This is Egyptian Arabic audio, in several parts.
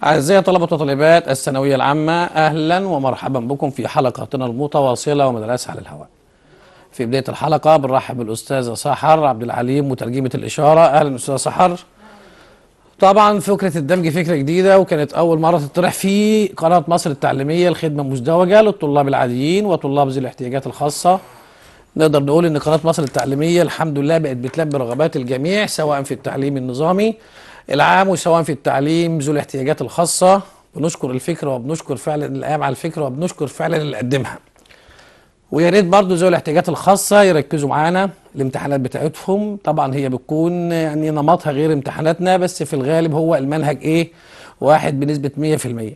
أعزائي طلبة وطالبات الثانوية العامة أهلا ومرحبا بكم في حلقتنا المتواصلة ومدرسة على الهواء في بداية الحلقة بنرحب بالأستاذة سحر عبد العليم مترجمة الإشارة أهلا أستاذة سحر طبعا فكرة الدمج فكرة جديدة وكانت أول مرة تطرح في قناة مصر التعليمية الخدمة مزدوجة للطلاب العاديين وطلاب ذوي الاحتياجات الخاصة نقدر نقول ان قناه مصر التعليميه الحمد لله بقت بتلبي رغبات الجميع سواء في التعليم النظامي العام وسواء في التعليم ذو الاحتياجات الخاصه بنشكر الفكره وبنشكر فعلا القيام على الفكره وبنشكر فعلا اللي قدمها ويا ريت برضه ذوي الاحتياجات الخاصه يركزوا معانا الامتحانات بتاعتهم طبعا هي بتكون يعني نمطها غير امتحاناتنا بس في الغالب هو المنهج ايه واحد بنسبه 100%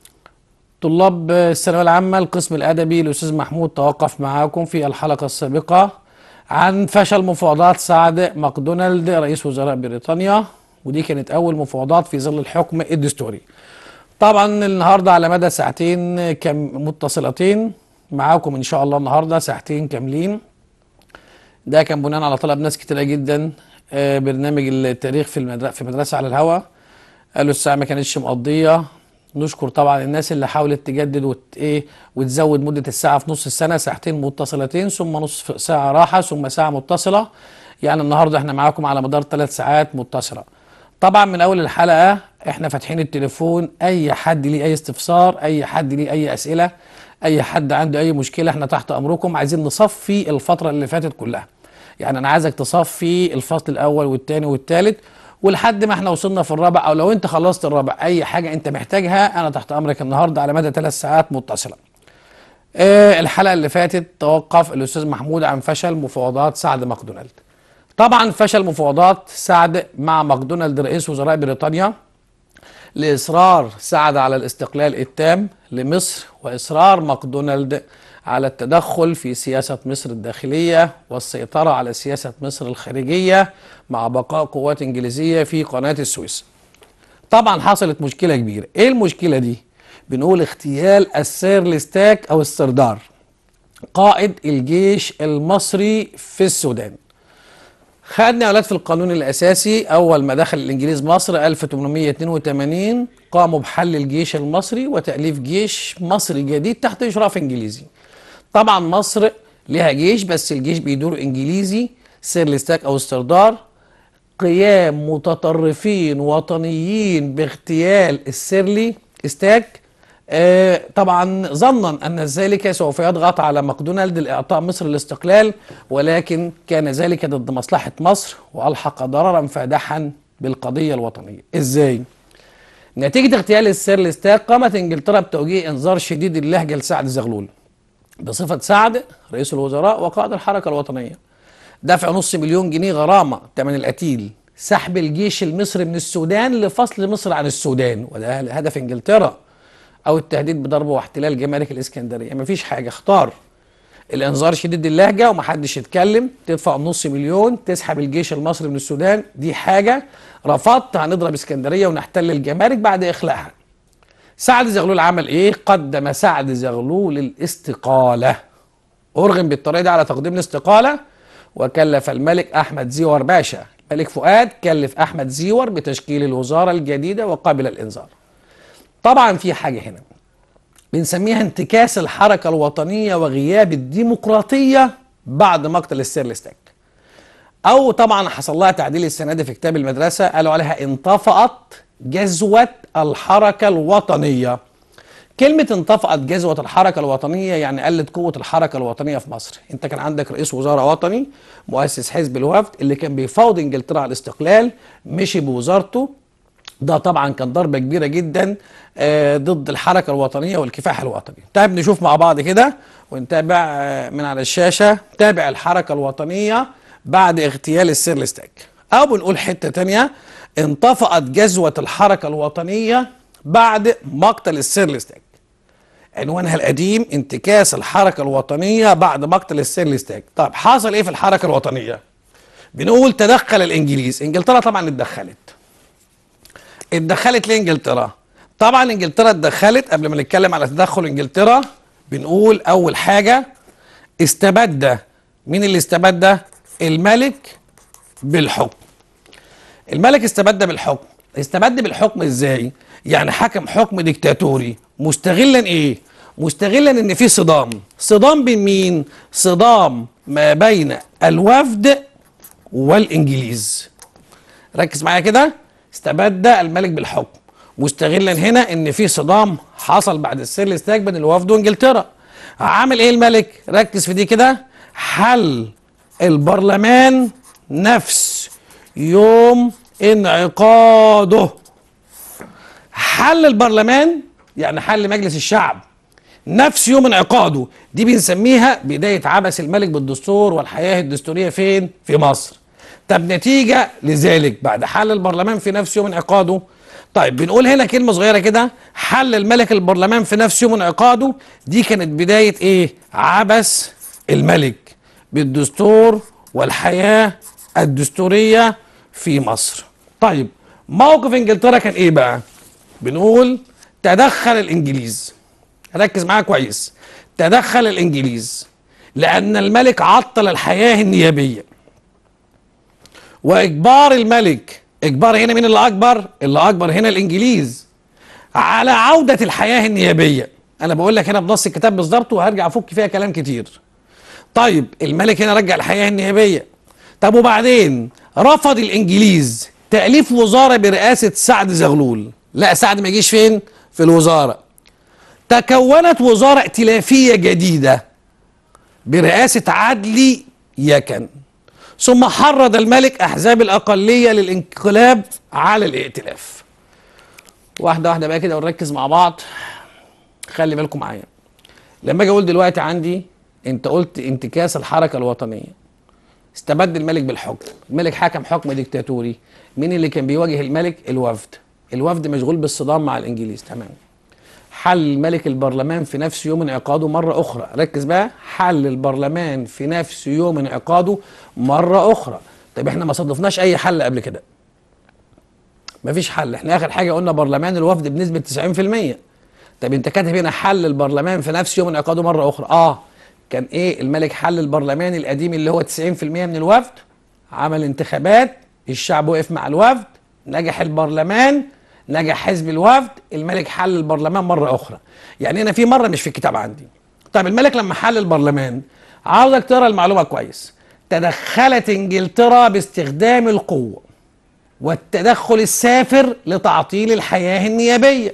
طلاب الثانويه العامه القسم الادبي الاستاذ محمود توقف معاكم في الحلقه السابقه عن فشل مفاوضات سعد ماكدونالد رئيس وزراء بريطانيا ودي كانت اول مفاوضات في ظل الحكم الدستوري طبعا النهارده على مدى ساعتين كم متصلتين معاكم ان شاء الله النهارده ساعتين كاملين ده كان بناء على طلب ناس كتيره جدا آه، برنامج التاريخ في المدرسه في مدرسه على الهواء قالوا الساعه ما كانتش مقضيه نشكر طبعا الناس اللي حاولت تجدد وت... ايه وتزود مده الساعه في نص السنه ساعتين متصلتين ثم نص ساعه راحه ثم ساعه متصله يعني النهارده احنا معاكم على مدار ثلاث ساعات متصله طبعا من اول الحلقه احنا فاتحين التليفون اي حد ليه اي استفسار اي حد ليه اي اسئله اي حد عنده اي مشكله احنا تحت امركم عايزين نصفي الفتره اللي فاتت كلها يعني انا عايزك تصفي الفصل الاول والثاني والثالث ولحد ما احنا وصلنا في الرابع او لو انت خلصت الرابع اي حاجه انت محتاجها انا تحت امرك النهارده على مدى ثلاث ساعات متصله. اه الحلقه اللي فاتت توقف الاستاذ محمود عن فشل مفاوضات سعد ماكدونالد. طبعا فشل مفاوضات سعد مع ماكدونالد رئيس وزراء بريطانيا لاصرار سعد على الاستقلال التام لمصر واصرار ماكدونالد على التدخل في سياسة مصر الداخلية والسيطرة على سياسة مصر الخارجية مع بقاء قوات إنجليزية في قناة السويس طبعا حصلت مشكلة كبيرة ايه المشكلة دي بنقول اغتيال السير لستاك او السردار قائد الجيش المصري في السودان خدنا يا اولاد في القانون الاساسي اول ما دخل الانجليز مصر 1882 قاموا بحل الجيش المصري وتاليف جيش مصري جديد تحت اشراف انجليزي طبعا مصر لها جيش بس الجيش بيدور انجليزي سير لستاك او السردار قيام متطرفين وطنيين باغتيال السيرلي استاك آه طبعا ظنا ان ذلك سوف يضغط على ماكدونالد لاعطاء مصر الاستقلال ولكن كان ذلك ضد مصلحه مصر والحق ضررا فادحا بالقضيه الوطنيه ازاي نتيجه اغتيال السير لستاك قامت انجلترا بتوجيه انذار شديد اللهجه لسعد زغلول بصفة سعد رئيس الوزراء وقائد الحركة الوطنية دفع نص مليون جنيه غرامة ثمن القتيل سحب الجيش المصري من السودان لفصل مصر عن السودان وده هدف انجلترا او التهديد بضرب واحتلال جمارك الاسكندريه مفيش حاجه اختار الانذار شديد اللهجه ومحدش يتكلم تدفع نص مليون تسحب الجيش المصري من السودان دي حاجه رفضت هنضرب اسكندريه ونحتل الجمارك بعد اخلاءها سعد زغلول عمل ايه قدم سعد زغلول الاستقالة ارغم بالطريقة دي على تقديم الاستقالة وكلف الملك احمد زيور باشا الملك فؤاد كلف احمد زيور بتشكيل الوزارة الجديدة وقبل الانذار طبعا في حاجة هنا بنسميها انتكاس الحركة الوطنية وغياب الديمقراطية بعد مقتل السير لستاك او طبعا حصل لها تعديل السنة دي في كتاب المدرسة قالوا عليها انطفأت جزوة الحركة الوطنية كلمة انطفأت جزوة الحركة الوطنية يعني قلت قوة الحركة الوطنية في مصر انت كان عندك رئيس وزراء وطني مؤسس حزب الوفد اللي كان بيفاوض انجلترا على الاستقلال مشي بوزارته ده طبعا كان ضربة كبيرة جدا آه ضد الحركة الوطنية والكفاح الوطني طيب نشوف مع بعض كده ونتابع آه من على الشاشة تابع الحركة الوطنية بعد اغتيال السير لستاك او بنقول حتة تانية انطفأت جزوة الحركة الوطنية بعد مقتل السير لستاك عنوانها القديم انتكاس الحركة الوطنية بعد مقتل السير لستاك طب حصل ايه في الحركة الوطنية بنقول تدخل الانجليز انجلترا طبعا اتدخلت اتدخلت لانجلترا طبعا انجلترا اتدخلت قبل ما نتكلم على تدخل انجلترا بنقول اول حاجة استبد مين اللي استبد الملك بالحكم الملك استبد بالحكم استبد بالحكم ازاي يعني حكم حكم ديكتاتوري مستغلا ايه مستغلا ان في صدام صدام بين مين صدام ما بين الوفد والانجليز ركز معايا كده استبد الملك بالحكم مستغلا هنا ان في صدام حصل بعد السير الاستاج بين الوفد وانجلترا عامل ايه الملك ركز في دي كده حل البرلمان نفس يوم انعقاده حل البرلمان يعني حل مجلس الشعب نفس يوم انعقاده دي بنسميها بداية عبث الملك بالدستور والحياة الدستورية فين؟ في مصر طب نتيجة لذلك بعد حل البرلمان في نفس يوم انعقاده طيب بنقول هنا كلمة صغيرة كده حل الملك البرلمان في نفس يوم انعقاده دي كانت بداية ايه؟ عبث الملك بالدستور والحياة الدستورية في مصر طيب موقف انجلترا كان ايه بقى؟ بنقول تدخل الانجليز ركز معايا كويس تدخل الانجليز لان الملك عطل الحياه النيابيه واجبار الملك اجبار هنا مين اللي اكبر اللي اكبر هنا الانجليز على عوده الحياه النيابيه انا بقول لك هنا بنص الكتاب بالظبط وهرجع افك فيها كلام كتير طيب الملك هنا رجع الحياه النيابيه طب وبعدين رفض الانجليز تاليف وزاره برئاسه سعد زغلول لا سعد ما يجيش فين في الوزاره تكونت وزاره ائتلافيه جديده برئاسه عدلي يكن ثم حرض الملك احزاب الاقليه للانقلاب على الائتلاف واحده واحده بقى كده ونركز مع بعض خلي بالكم معايا لما اجي اقول دلوقتي عندي انت قلت انتكاس الحركه الوطنيه استبد الملك بالحكم الملك حكم حكم ديكتاتوري مين اللي كان بيواجه الملك الوفد الوفد مشغول بالصدام مع الانجليز تمام حل الملك البرلمان في نفس يوم انعقاده مرة أخرى ركز بقى حل البرلمان في نفس يوم انعقاده مرة أخرى طيب احنا ما صادفناش أي حل قبل كده مفيش حل احنا آخر حاجة قلنا برلمان الوفد بنسبة 90% طب انت كاتب هنا حل البرلمان في نفس يوم انعقاده مرة أخرى اه كان ايه الملك حل البرلمان القديم اللي هو 90% من الوفد عمل انتخابات الشعب وقف مع الوفد نجح البرلمان نجح حزب الوفد الملك حل البرلمان مرة أخرى يعني أنا في مرة مش في الكتاب عندي طيب الملك لما حل البرلمان عاوزك تقرا المعلومة كويس تدخلت انجلترا باستخدام القوة والتدخل السافر لتعطيل الحياة النيابية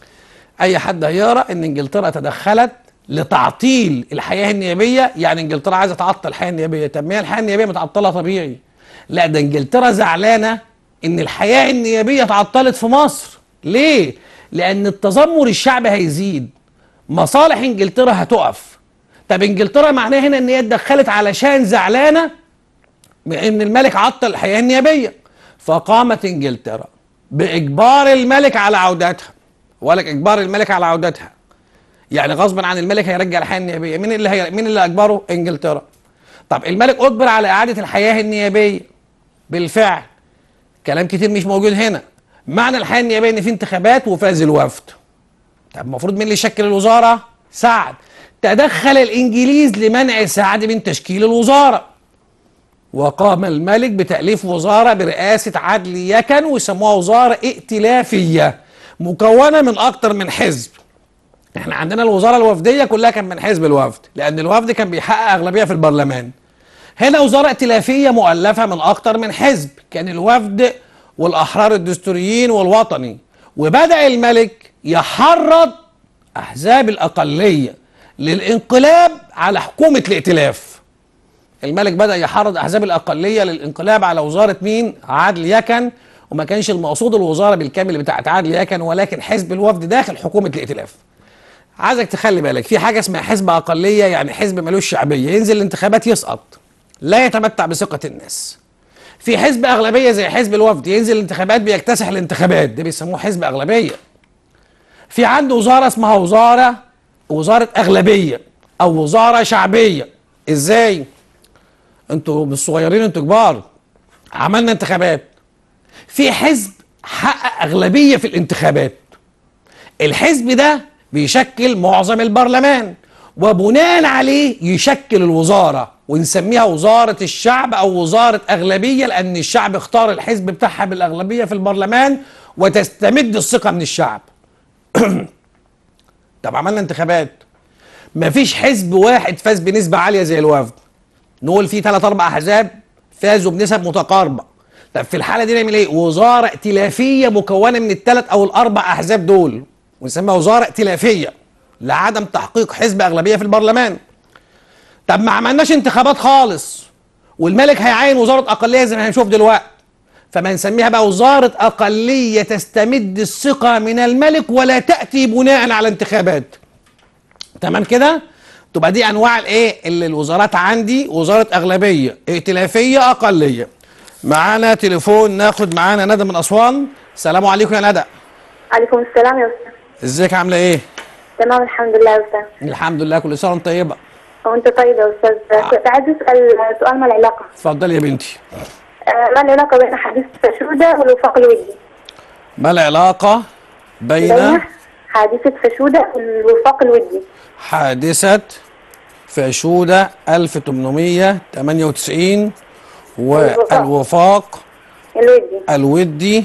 أي حد هيقرا إن انجلترا تدخلت لتعطيل الحياة النيابية يعني انجلترا عايزة تعطل الحياة النيابية طب ما هي الحياة النيابية متعطلة طبيعي لا ده انجلترا زعلانة ان الحياة النيابية تعطلت في مصر ليه؟ لان التذمر الشعبي هيزيد مصالح انجلترا هتقف طب انجلترا معناها هنا ان هي اتدخلت علشان زعلانة ان الملك عطل الحياة النيابية فقامت انجلترا باجبار الملك على عودتها ولك اجبار الملك على عودتها يعني غصبا عن الملك هيرجع الحياه النيابيه مين اللي هي... مين اللي اجبره انجلترا طب الملك اجبر على اعاده الحياه النيابيه بالفعل كلام كتير مش موجود هنا معنى الحياه النيابيه ان في انتخابات وفاز الوفد طب المفروض مين اللي يشكل الوزاره سعد تدخل الانجليز لمنع سعد من تشكيل الوزاره وقام الملك بتأليف وزارة برئاسة عدل يكن ويسموها وزارة ائتلافية مكونة من أكتر من حزب احنا عندنا الوزاره الوفديه كلها كان من حزب الوفد لان الوفد كان بيحقق اغلبيه في البرلمان هنا وزاره ائتلافيه مؤلفه من اكتر من حزب كان الوفد والاحرار الدستوريين والوطني وبدا الملك يحرض احزاب الاقليه للانقلاب على حكومه الائتلاف الملك بدا يحرض احزاب الاقليه للانقلاب على وزاره مين عادل يكن وما كانش المقصود الوزاره بالكامل بتاعت عادل يكن ولكن حزب الوفد داخل حكومه الائتلاف عايزك تخلي بالك في حاجه اسمها حزب اقليه يعني حزب ملوش شعبيه ينزل الانتخابات يسقط لا يتمتع بثقه الناس في حزب اغلبيه زي حزب الوفد ينزل الانتخابات بيكتسح الانتخابات ده بيسموه حزب اغلبيه في عنده وزاره اسمها وزاره وزاره اغلبيه او وزاره شعبيه ازاي انتوا مش صغيرين انتوا كبار عملنا انتخابات في حزب حقق اغلبيه في الانتخابات الحزب ده بيشكل معظم البرلمان وبناء عليه يشكل الوزاره ونسميها وزاره الشعب او وزاره اغلبيه لان الشعب اختار الحزب بتاعها بالاغلبيه في البرلمان وتستمد الثقه من الشعب طب عملنا انتخابات مفيش حزب واحد فاز بنسبه عاليه زي الوفد نقول في ثلاث اربع احزاب فازوا بنسب متقاربه طب في الحاله دي نعمل ايه وزاره ائتلافيه مكونه من الثلاث او الاربع احزاب دول ونسميها وزاره ائتلافيه لعدم تحقيق حزب اغلبيه في البرلمان طب ما عملناش انتخابات خالص والملك هيعين وزاره اقليه زي ما هنشوف دلوقتي فما نسميها بقى وزاره اقليه تستمد الثقه من الملك ولا تاتي بناء على انتخابات تمام كده تبقى دي انواع الايه اللي الوزارات عندي وزاره اغلبيه ائتلافيه اقليه معانا تليفون ناخد معانا ندى من اسوان السلام عليكم يا ندى عليكم السلام يا استاذ ازيك عامله ايه تمام الحمد لله يا استاذ الحمم لله كل سنه وانت طيبه وانت طيب يا استاذ كنت عايز اسال سؤال ما العلاقه اتفضلي يا بنتي آه، ما العلاقه بين حديث فشوده والوفاق الودي ما العلاقه بين بين حادثه فشوده والوفاق الودي حادثه فاشوده 1898 والوفاق الودي الودي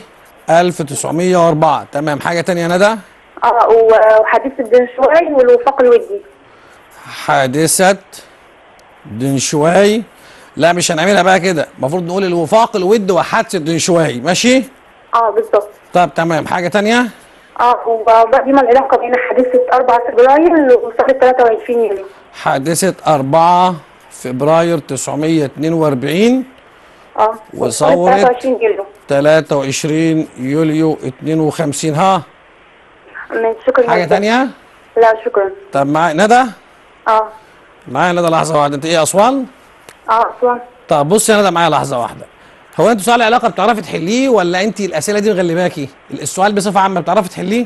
1904 تمام حاجه تانية يا ندى اه و- وحديث الدين شوي والوفاق الودي حادثة دنشواي لا مش هنعملها بقى كده المفروض نقول الوفاق الود وحادثة دنشواي ماشي اه بالضبط طب تمام حاجة تانية اه وبقى دي ما العلاقه بين حادثه 4 فبراير وصارت 23 يوليو حادثة 4 فبراير 942 اه وصورت 23 يوليو 23 يوليو 52 ها من شكرا حاجة يا أستاذ. تانية لا شكرا طب معايا ندى اه معايا ندى لحظة واحدة انت ايه أسوان اه اصلا طب بص يا ندى معايا لحظة واحدة هو انت سؤال العلاقة بتعرفي تحليه ولا انت الأسئلة دي مغلباكي السؤال بصفة عامة بتعرفي تحليه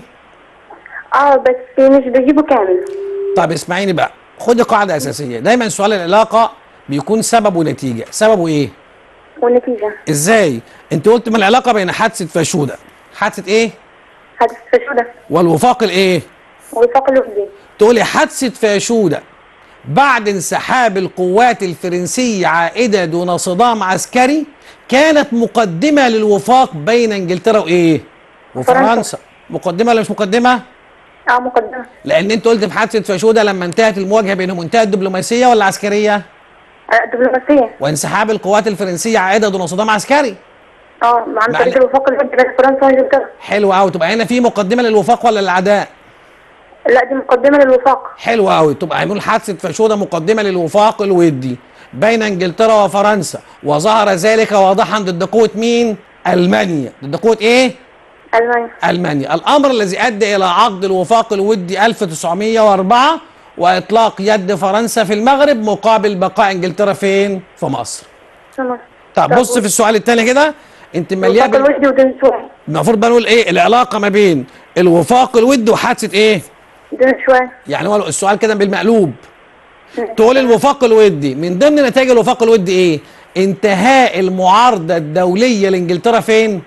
اه بس مش بجيبه كامل طب اسمعيني بقى خدي قاعدة أساسية دايما سؤال العلاقة بيكون سبب ونتيجة سببه ايه والنتيجة ازاي انت قلت من العلاقة بين حادثة فاشودة حادثة ايه حادث فشودة والوفاق الايه وفاق الوحدي تقولي حادثة فاشودة بعد انسحاب القوات الفرنسية عائدة دون صدام عسكري كانت مقدمة للوفاق بين انجلترا وايه وفرنسا فرنسا. مقدمة ولا مش مقدمة اه مقدمة لان انت قلت في حادثة فاشودة لما انتهت المواجهة بينهم انتهت دبلوماسية ولا عسكرية آه دبلوماسية وانسحاب القوات الفرنسية عائدة دون صدام عسكري اه عن معنى- طريق الوفاق الوحدي بين فرنسا وانجلترا حلو قوي تبقى هنا في مقدمة للوفاق ولا للعداء لا دي مقدمة للوفاق حلو قوي تبقى هنقول حادثه فاشوده مقدمه للوفاق الودي بين انجلترا وفرنسا وظهر ذلك واضحا ضد قوه مين؟ المانيا ضد قوه ايه؟ المانيا المانيا الامر الذي ادى الى عقد الوفاق الودي 1904 واطلاق يد فرنسا في المغرب مقابل بقاء انجلترا فين؟ في مصر. تمام طب بص في السؤال الثاني كده انت مليان الوفاق بال- الوحدي ودين شوي المفروض بقى نقول ايه؟ العلاقه ما بين الوفاق الودي وحادثه ايه؟ دين شوي يعني هو السؤال كده بالمقلوب تقول الوفاق الودي من ضمن نتائج الوفاق الودي ايه انتهاء المعارضه الدوليه لانجلترا فين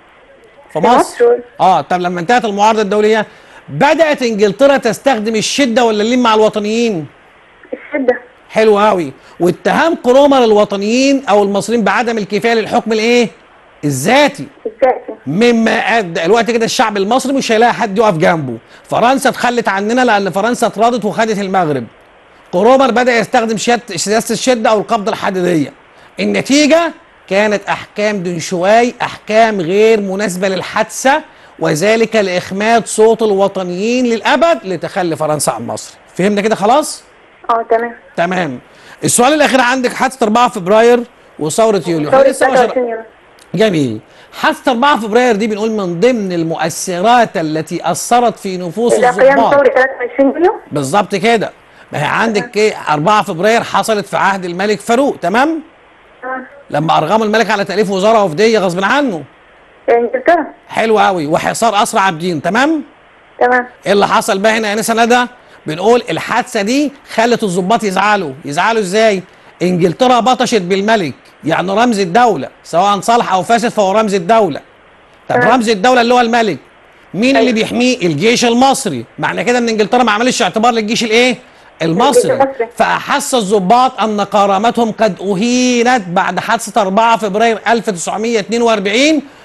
في في مصر مصر. اه طب لما انتهت المعارضه الدوليه بدات انجلترا تستخدم الشده ولا اللين مع الوطنيين الشدة حلو قوي واتهام كرومر الوطنيين او المصريين بعدم الكفايه للحكم الايه الذاتي الذاتي مما ادى الوقت كده الشعب المصري مش هيلاقي حد يقف جنبه فرنسا اتخلت عننا لان فرنسا اتراضت وخدت المغرب كرومر بدا يستخدم شد- سياسه الشده او القبضه الحديديه النتيجه كانت احكام دنشواي احكام غير مناسبه للحادثه وذلك لاخماد صوت الوطنيين للابد لتخلي فرنسا عن مصر فهمنا كده خلاص اه تمام تمام السؤال الاخير عندك حادثه 4 فبراير وثوره يوليو ثورة لسه ما شرح- 23 يوليو جميل حادثة 4 فبراير دي بنقول من ضمن المؤثرات التي أثرت في نفوس إلى قيام الضباط ثورة 23 يوليو بالظبط كده ما هي عندك ايه 4 فبراير حصلت في عهد الملك فاروق تمام تمام لما أرغموا الملك على تأليف وزارة وفدية غصب عنه انجلترا حلو قوي وحصار أسرى عابدين تمام تمام ايه اللي حصل بقى هنا يا انسه ندى بنقول الحادثه دي خلت الضباط يزعلوا يزعلوا ازاي انجلترا بطشت بالملك يعني رمز الدوله سواء صالح او فاسد فهو رمز الدوله طب تمام. رمز الدوله اللي هو الملك مين اللي أيوة. بيحميه الجيش المصري معنى كده ان انجلترا ما عملش اعتبار للجيش الايه المصري المصري. فاحس الضباط ان كرامتهم قد اهينت بعد حادثه 4 فبراير 1942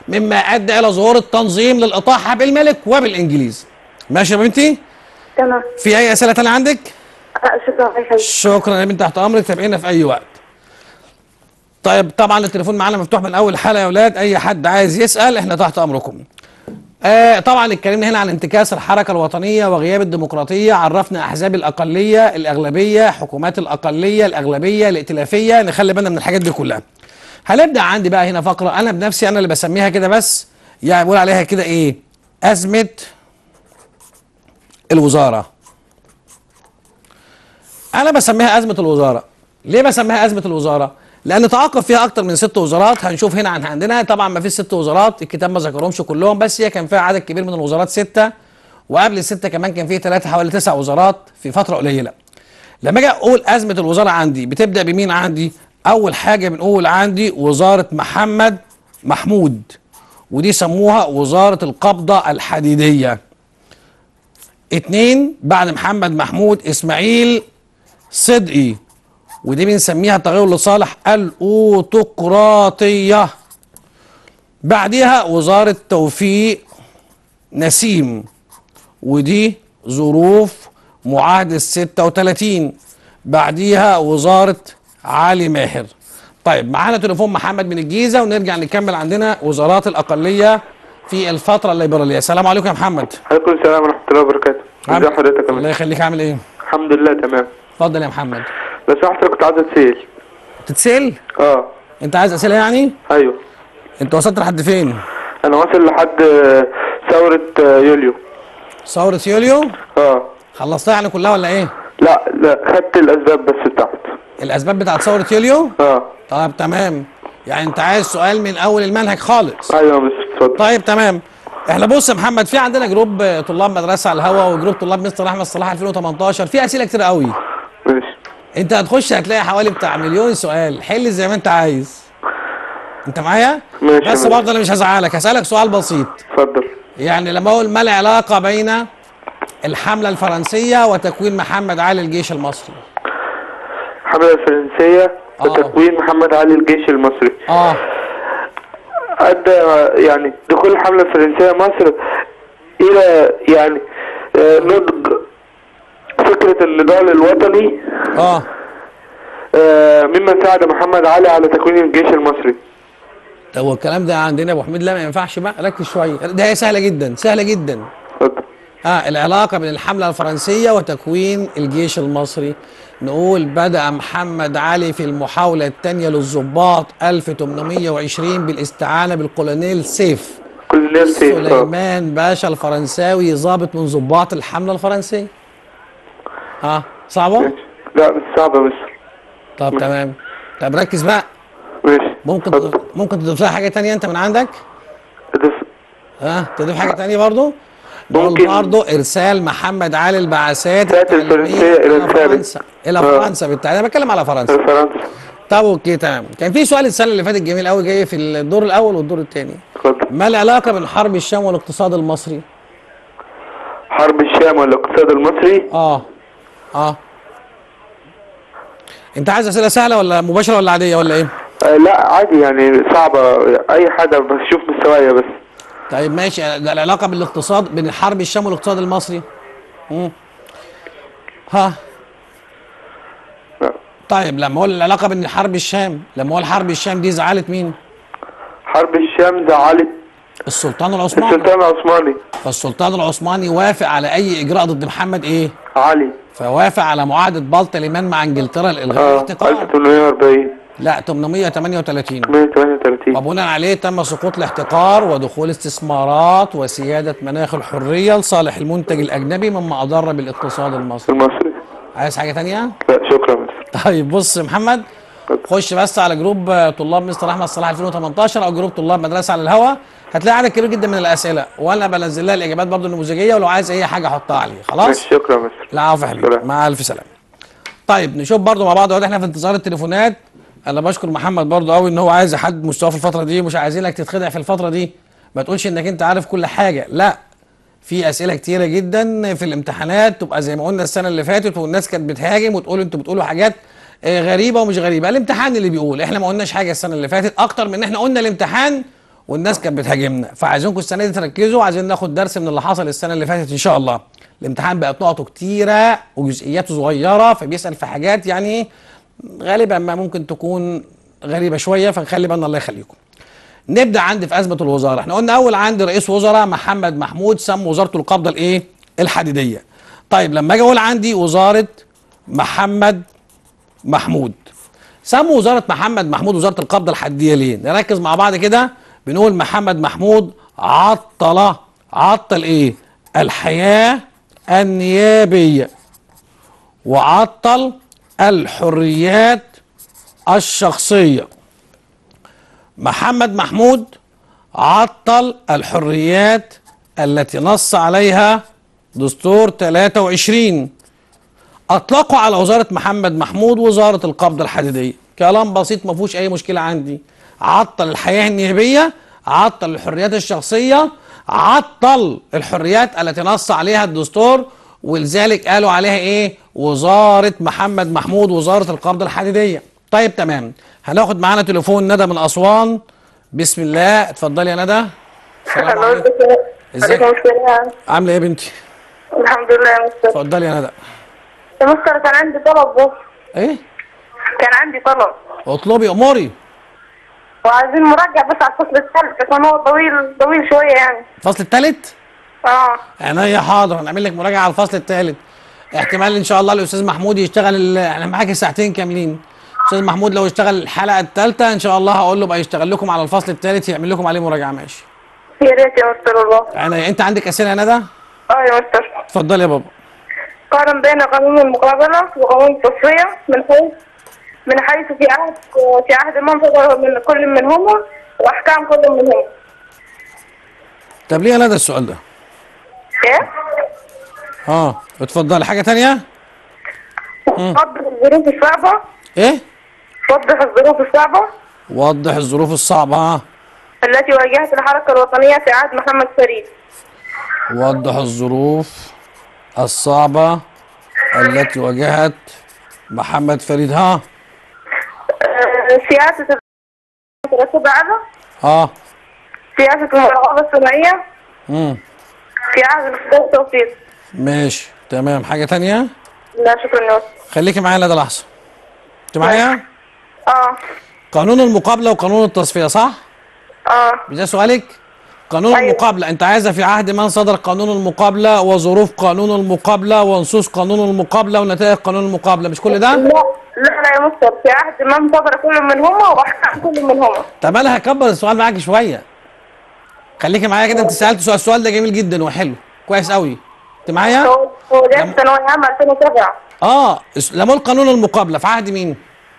مما ادى الى ظهور التنظيم للاطاحه بالملك وبالانجليز ماشي يا بنتي تمام في اي اسئله تانية عندك لا شكرا الله يخليك شكرا يا بنت تحت امرك تابعينا في اي وقت طيب طبعا التليفون معانا مفتوح من اول حلقه يا اولاد اي حد عايز يسال احنا تحت امركم آه طبعا اتكلمنا هنا عن انتكاس الحركه الوطنيه وغياب الديمقراطيه عرفنا احزاب الاقليه الاغلبيه حكومات الاقليه الاغلبيه الائتلافيه نخلي بالنا من الحاجات دي كلها هنبدا عندي بقى هنا فقره انا بنفسي انا اللي بسميها كده بس يعني بقول عليها كده ايه ازمه الوزاره انا بسميها ازمه الوزاره ليه بسميها ازمه الوزاره لان تعاقب فيها اكتر من ست وزارات هنشوف هنا عن عندنا طبعا ما فيش ست وزارات الكتاب ما ذكرهمش كلهم بس هي كان فيها عدد كبير من الوزارات سته وقبل السته كمان كان فيه ثلاثه حوالي تسع وزارات في فتره قليله لما اجي اقول ازمه الوزاره عندي بتبدا بمين عندي اول حاجه بنقول عندي وزاره محمد محمود ودي سموها وزاره القبضه الحديديه اتنين بعد محمد محمود اسماعيل صدقي ودي بنسميها تغير لصالح الاوتقراطيه بعدها وزاره توفيق نسيم ودي ظروف معاهدة 36 بعديها وزارة علي ماهر طيب معانا تليفون محمد من الجيزة ونرجع نكمل عندنا وزارات الأقلية في الفترة الليبرالية السلام عليكم يا محمد عليكم السلام ورحمة الله وبركاته ازي حضرتك يا الله مان؟ يخليك عامل ايه الحمد لله تمام اتفضل يا محمد لو سمحت كنت عايز اتسال تتسأل اه انت عايز اسئله يعني ايوه انت وصلت لحد فين انا واصل لحد آه، ثورة آه، يوليو ثورة يوليو اه خلصتها يعني كلها ولا ايه لا لا خدت الاسباب بس بتاعت الاسباب بتاعت ثورة يوليو اه طيب تمام يعني انت عايز سؤال من اول المنهج خالص ايوه بس اتفضل طيب تمام احنا بص يا محمد في عندنا جروب آه، طلاب مدرسه على الهوا وجروب طلاب مستر احمد صلاح 2018 في اسئله كتير قوي ماشي انت هتخش هتلاقي حوالي بتاع مليون سؤال حل زي ما انت عايز انت معايا ماشي بس ماشي. برضه انا مش هزعلك هسالك سؤال بسيط اتفضل يعني لما اقول ما العلاقه بين الحمله الفرنسيه وتكوين محمد علي الجيش المصري الحملة الفرنسية آه. وتكوين محمد علي الجيش المصري اه ادى يعني دخول الحملة الفرنسية مصر الى يعني آه، نضج فكرة النضال الوطني اه آه، مما ساعد محمد علي على تكوين الجيش المصري طب والكلام ده عندنا يا ابو حميد لا ما ينفعش بقى ركز شويه ده هي سهله جدا سهله جدا اتفضل اه العلاقة بين الحملة الفرنسية وتكوين الجيش المصري نقول بدأ محمد علي في المحاولة الثانية للضباط 1820 بالاستعانة بالقولونيل سيف كل الناس سيف آه. سليمان باشا الفرنساوي ضابط من ضباط الحملة الفرنسية اه صعبة؟ ماشي. لا مش صعبة بس طب تمام طب ركز بقى ماشي ممكن اتفضل. ممكن تضيف لها حاجة تانية انت من عندك؟ ادف- ها تضيف حاجة تانية برضو؟ نقول ممكن. برضو ارسال محمد علي البعثات البعثات الفرنسية إلى الخارج. فرنسا الى آه. فرنسا بالتالي انا بتكلم على فرنسا فرنسا طب اوكي تمام كان في سؤال السنه اللي فاتت جميل قوي جاي في الدور الاول والدور الثاني اتفضل ما العلاقه بين حرب الشام والاقتصاد المصري حرب الشام والاقتصاد المصري اه اه انت عايز اسئله سهله ولا مباشره ولا عاديه ولا ايه آه لا عادي يعني صعبة أي حاجة بشوف مستوايا بس طيب ماشي ده العلاقه بين الاقتصاد بين حرب الشام والاقتصاد المصري مم. ها لا. طيب لما اقول العلاقه بين حرب الشام لما اقول حرب الشام دي زعلت مين حرب الشام زعلت السلطان العثماني السلطان العثماني فالسلطان العثماني وافق على اي اجراء ضد محمد ايه علي فوافق على معاهده بلطة لمن مع انجلترا لالغاء اه الاحتقار 1840 لا 838 138 وبناء عليه تم سقوط الاحتقار ودخول استثمارات وسياده مناخ الحريه لصالح المنتج الاجنبي مما اضر بالاقتصاد المصري المصري عايز حاجه تانية لا شكرا بس طيب بص يا محمد خش بس على جروب آه، طلاب مستر احمد صلاح 2018 او جروب طلاب مدرسه على الهوا هتلاقي عدد كبير جدا من الاسئله وانا بنزل لها الاجابات برضو النموذجيه ولو عايز اي حاجه حطها عليه خلاص ماشي شكرا بس لا عفو يا حبيبي سلام. مع الف سلامه طيب نشوف برضو مع بعض اهو احنا في انتظار التليفونات انا بشكر محمد برضو قوي ان هو عايز حد مستواه في الفتره دي مش عايزينك تتخدع في الفتره دي ما تقولش انك انت عارف كل حاجه لا في اسئله كتيره جدا في الامتحانات تبقى زي ما قلنا السنه اللي فاتت والناس كانت بتهاجم وتقول انتوا بتقولوا حاجات آه، غريبه ومش غريبه الامتحان اللي بيقول احنا ما قلناش حاجه السنه اللي فاتت اكتر من ان احنا قلنا الامتحان والناس كانت بتهاجمنا فعايزينكم السنه دي تركزوا عايزين ناخد درس من اللي حصل السنه اللي فاتت ان شاء الله الامتحان بقت نقطه كتيره وجزئياته صغيره فبيسال في حاجات يعني غالبا ما ممكن تكون غريبه شويه فنخلي بالنا الله يخليكم نبدا عندي في ازمه الوزاره احنا قلنا اول عندي رئيس وزراء محمد محمود سمى وزارته القبضه الايه الحديديه طيب لما اجي اقول عندي وزاره محمد محمود سموا وزاره محمد محمود وزاره القبضه الحديديه ليه نركز مع بعض كده بنقول محمد محمود عطل عطل ايه الحياه النيابيه وعطل الحريات الشخصيه محمد محمود عطل الحريات التي نص عليها دستور 23 اطلقوا على وزاره محمد محمود وزاره القبضه الحديديه كلام بسيط ما فيهوش اي مشكله عندي عطل الحياه النيابيه عطل الحريات الشخصيه عطل الحريات التي نص عليها الدستور ولذلك قالوا عليها ايه وزاره محمد محمود وزاره القبضه الحديديه طيب تمام هناخد معانا تليفون ندى من اسوان بسم الله اتفضلي يا ندى السلام عليكم ازيك عليكم السلام عامله ايه يا بنتي الحمد لله يا مستر اتفضلي يا ندى يا مستر كان عندي طلب بس ايه كان عندي طلب اطلبي اموري وعايزين مراجعة بس على الفصل الثالث عشان هو طويل طويل شوية يعني الفصل الثالث اه عينيا حاضر هنعمل لك مراجعه على الفصل الثالث احتمال ان شاء الله الاستاذ محمود يشتغل ال- احنا معاكي ساعتين كاملين استاذ محمود لو اشتغل الحلقه الثالثه ان شاء الله هقول له بقى يشتغل لكم على الفصل الثالث يعمل لكم عليه مراجعه ماشي يا ريت يا مستر والله عينيا انت عندك اسئله يا ندى اه يا مستر اتفضلي يا بابا قارن بين قانون المقابلة وقانون التصفية من حيث من حيث في عهد في عهد من صدر من كل منهما وأحكام كل منهما. طب ليه يا ندى السؤال ده إيه؟ اه اتفضلي حاجه تانية وضح الظروف الصعبة ايه وضح الظروف الصعبة وضح الظروف الصعبه ها التي واجهت الحركة الوطنية في عهد محمد فريد. وضح الظروف الصعبه التي واجهت محمد فريد ها آه، سياسة المترتبة على اه سياسة المراقبة الصناعية امم في عهد الاستاذ توفيق. ماشي تمام حاجه تانية لا شكرا يا مستر. خليكي معايا لدى لحظه انت معايا اه قانون المقابله وقانون التصفيه صح اه مش ده سؤالك قانون أيوة. المقابله انت عايزه في عهد من صدر قانون المقابله وظروف قانون المقابله ونصوص قانون المقابله ونتائج قانون المقابله مش كل ده لا لا لا يا مستر في عهد من صدر كل منهما واحكام كل منهما طب انا هكبر السؤال معاك شويه خليكي معايا كده انت سالت سؤال السؤال ده جميل جدا وحلو كويس قوي انت معايا هو هو ده في ثانوية عامة 2007 اه اس- لما قلت قانون المقابله في عهد مين